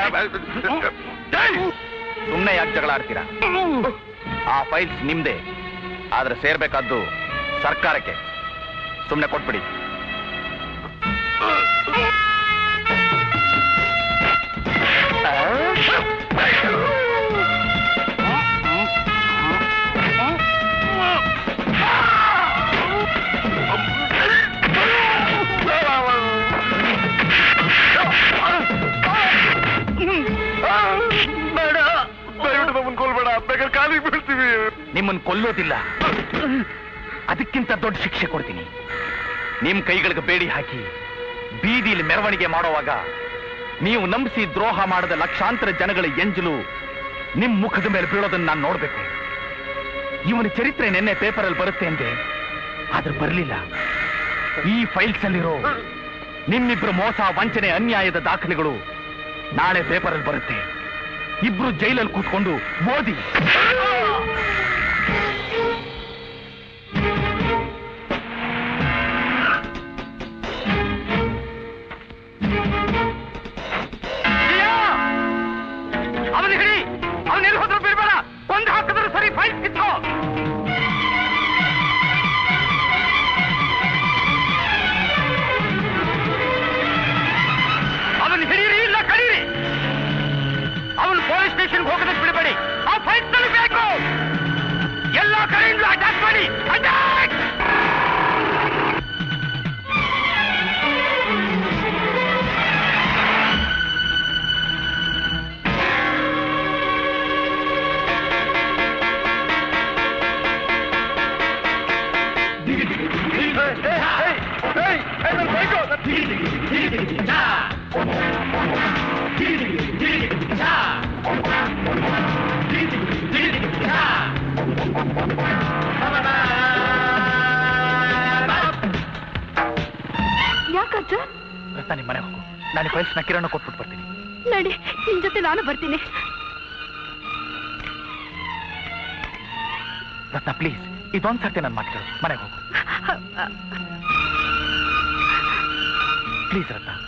ಸುಮ್ಮನೆ ಯಾಕೆ ಜಗಳ ಆಡ್ತೀರಾ ಆ ಫೈಲ್ಸ್ ನಿಮ್ದೆ ಆದ್ರೆ ಸೇರ್ಬೇಕಾದ್ದು ಸರ್ಕಾರಕ್ಕೆ ಸುಮ್ಮನೆ ಕೊಟ್ಬಿಡಿ ನಿಮ್ಮನ್ನು ಕೊಲ್ಲೋದಿಲ್ಲ ಅದಕ್ಕಿಂತ ದೊಡ್ಡ ಶಿಕ್ಷೆ ಕೊಡ್ತೀನಿ ನಿಮ್ ಕೈಗಳಿಗೆ ಬೇಡಿ ಹಾಕಿ ಬೀದಿಲಿ ಮೆರವಣಿಗೆ ಮಾಡುವಾಗ ನೀವು ನಂಬಿಸಿ ದ್ರೋಹ ಮಾಡದ ಲಕ್ಷಾಂತರ ಜನಗಳ ಎಂಜಲು ನಿಮ್ ಮುಖದ ಮೇಲೆ ಬೀಳೋದನ್ನ ನಾನು ನೋಡ್ಬೇಕು ಇವನ ಚರಿತ್ರೆ ನಿನ್ನೆ ಪೇಪರಲ್ಲಿ ಬರುತ್ತೆ ಅಂದೆ ಆದ್ರೆ ಬರಲಿಲ್ಲ ಈ ಫೈಲ್ಸ್ ಅಲ್ಲಿರೋ ನಿಮ್ಮಿಬ್ರು ಮೋಸ ವಂಚನೆ ಅನ್ಯಾಯದ ದಾಖಲೆಗಳು ನಾಳೆ ಪೇಪರಲ್ಲಿ ಬರುತ್ತೆ ಇಬ್ರು ಜೈಲಲ್ಲಿ ಕೂತ್ಕೊಂಡು ಓದಿ ಅವನು ಹಿಡಿ ಅವನು ಎಲ್ಲಿ ಹೋದ್ರು ಬಿಡಬೇಡ ಕೊಂದು ಹಾಕಿದ್ರು ಸರಿ ಫೈಲ್ ಕಿತ್ತೋ ಅವನು ಹಿಡೀರಿ ಇಲ್ಲ ಕಡೀರಿ ಅವನು ಪೊಲೀಸ್ ಸ್ಟೇಷನ್ಗೆ ಹೋಗೋದಕ್ಕೆ ಬಿಡಬೇಡಿ ಆ ಫೈಲ್ ಬೇಕು ಎಲ್ಲ ಕಡೆಯಿಂದ ಅಟ್ಯಾಕ್ ಮಾಡಿ ಅಟ್ಯಾಕ್ ಯಾಕರ್ಜುನ್ ರತ್ನ ನಿಮ್ಮ ಮನೆ ಹೋಗು ನಾನು ಫೈಲ್ಸ್ ನ ಕಿರಣ ಕೊಟ್ಬಿಟ್ಟು ಬರ್ತೀನಿ ನಡಿ ನಿನ್ ಜೊತೆ ನಾನು ಬರ್ತೀನಿ ರತ್ನ ಪ್ಲೀಸ್ ಇದೊಂದ್ ಸರ್ತಿ ನನ್ನ ಮಾತು ಕೇಳು ಮನೆಗೆ ಹೋಗು ಪ್ಲೀಸ್ ರತ್ನ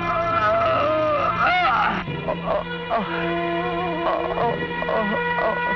Oh,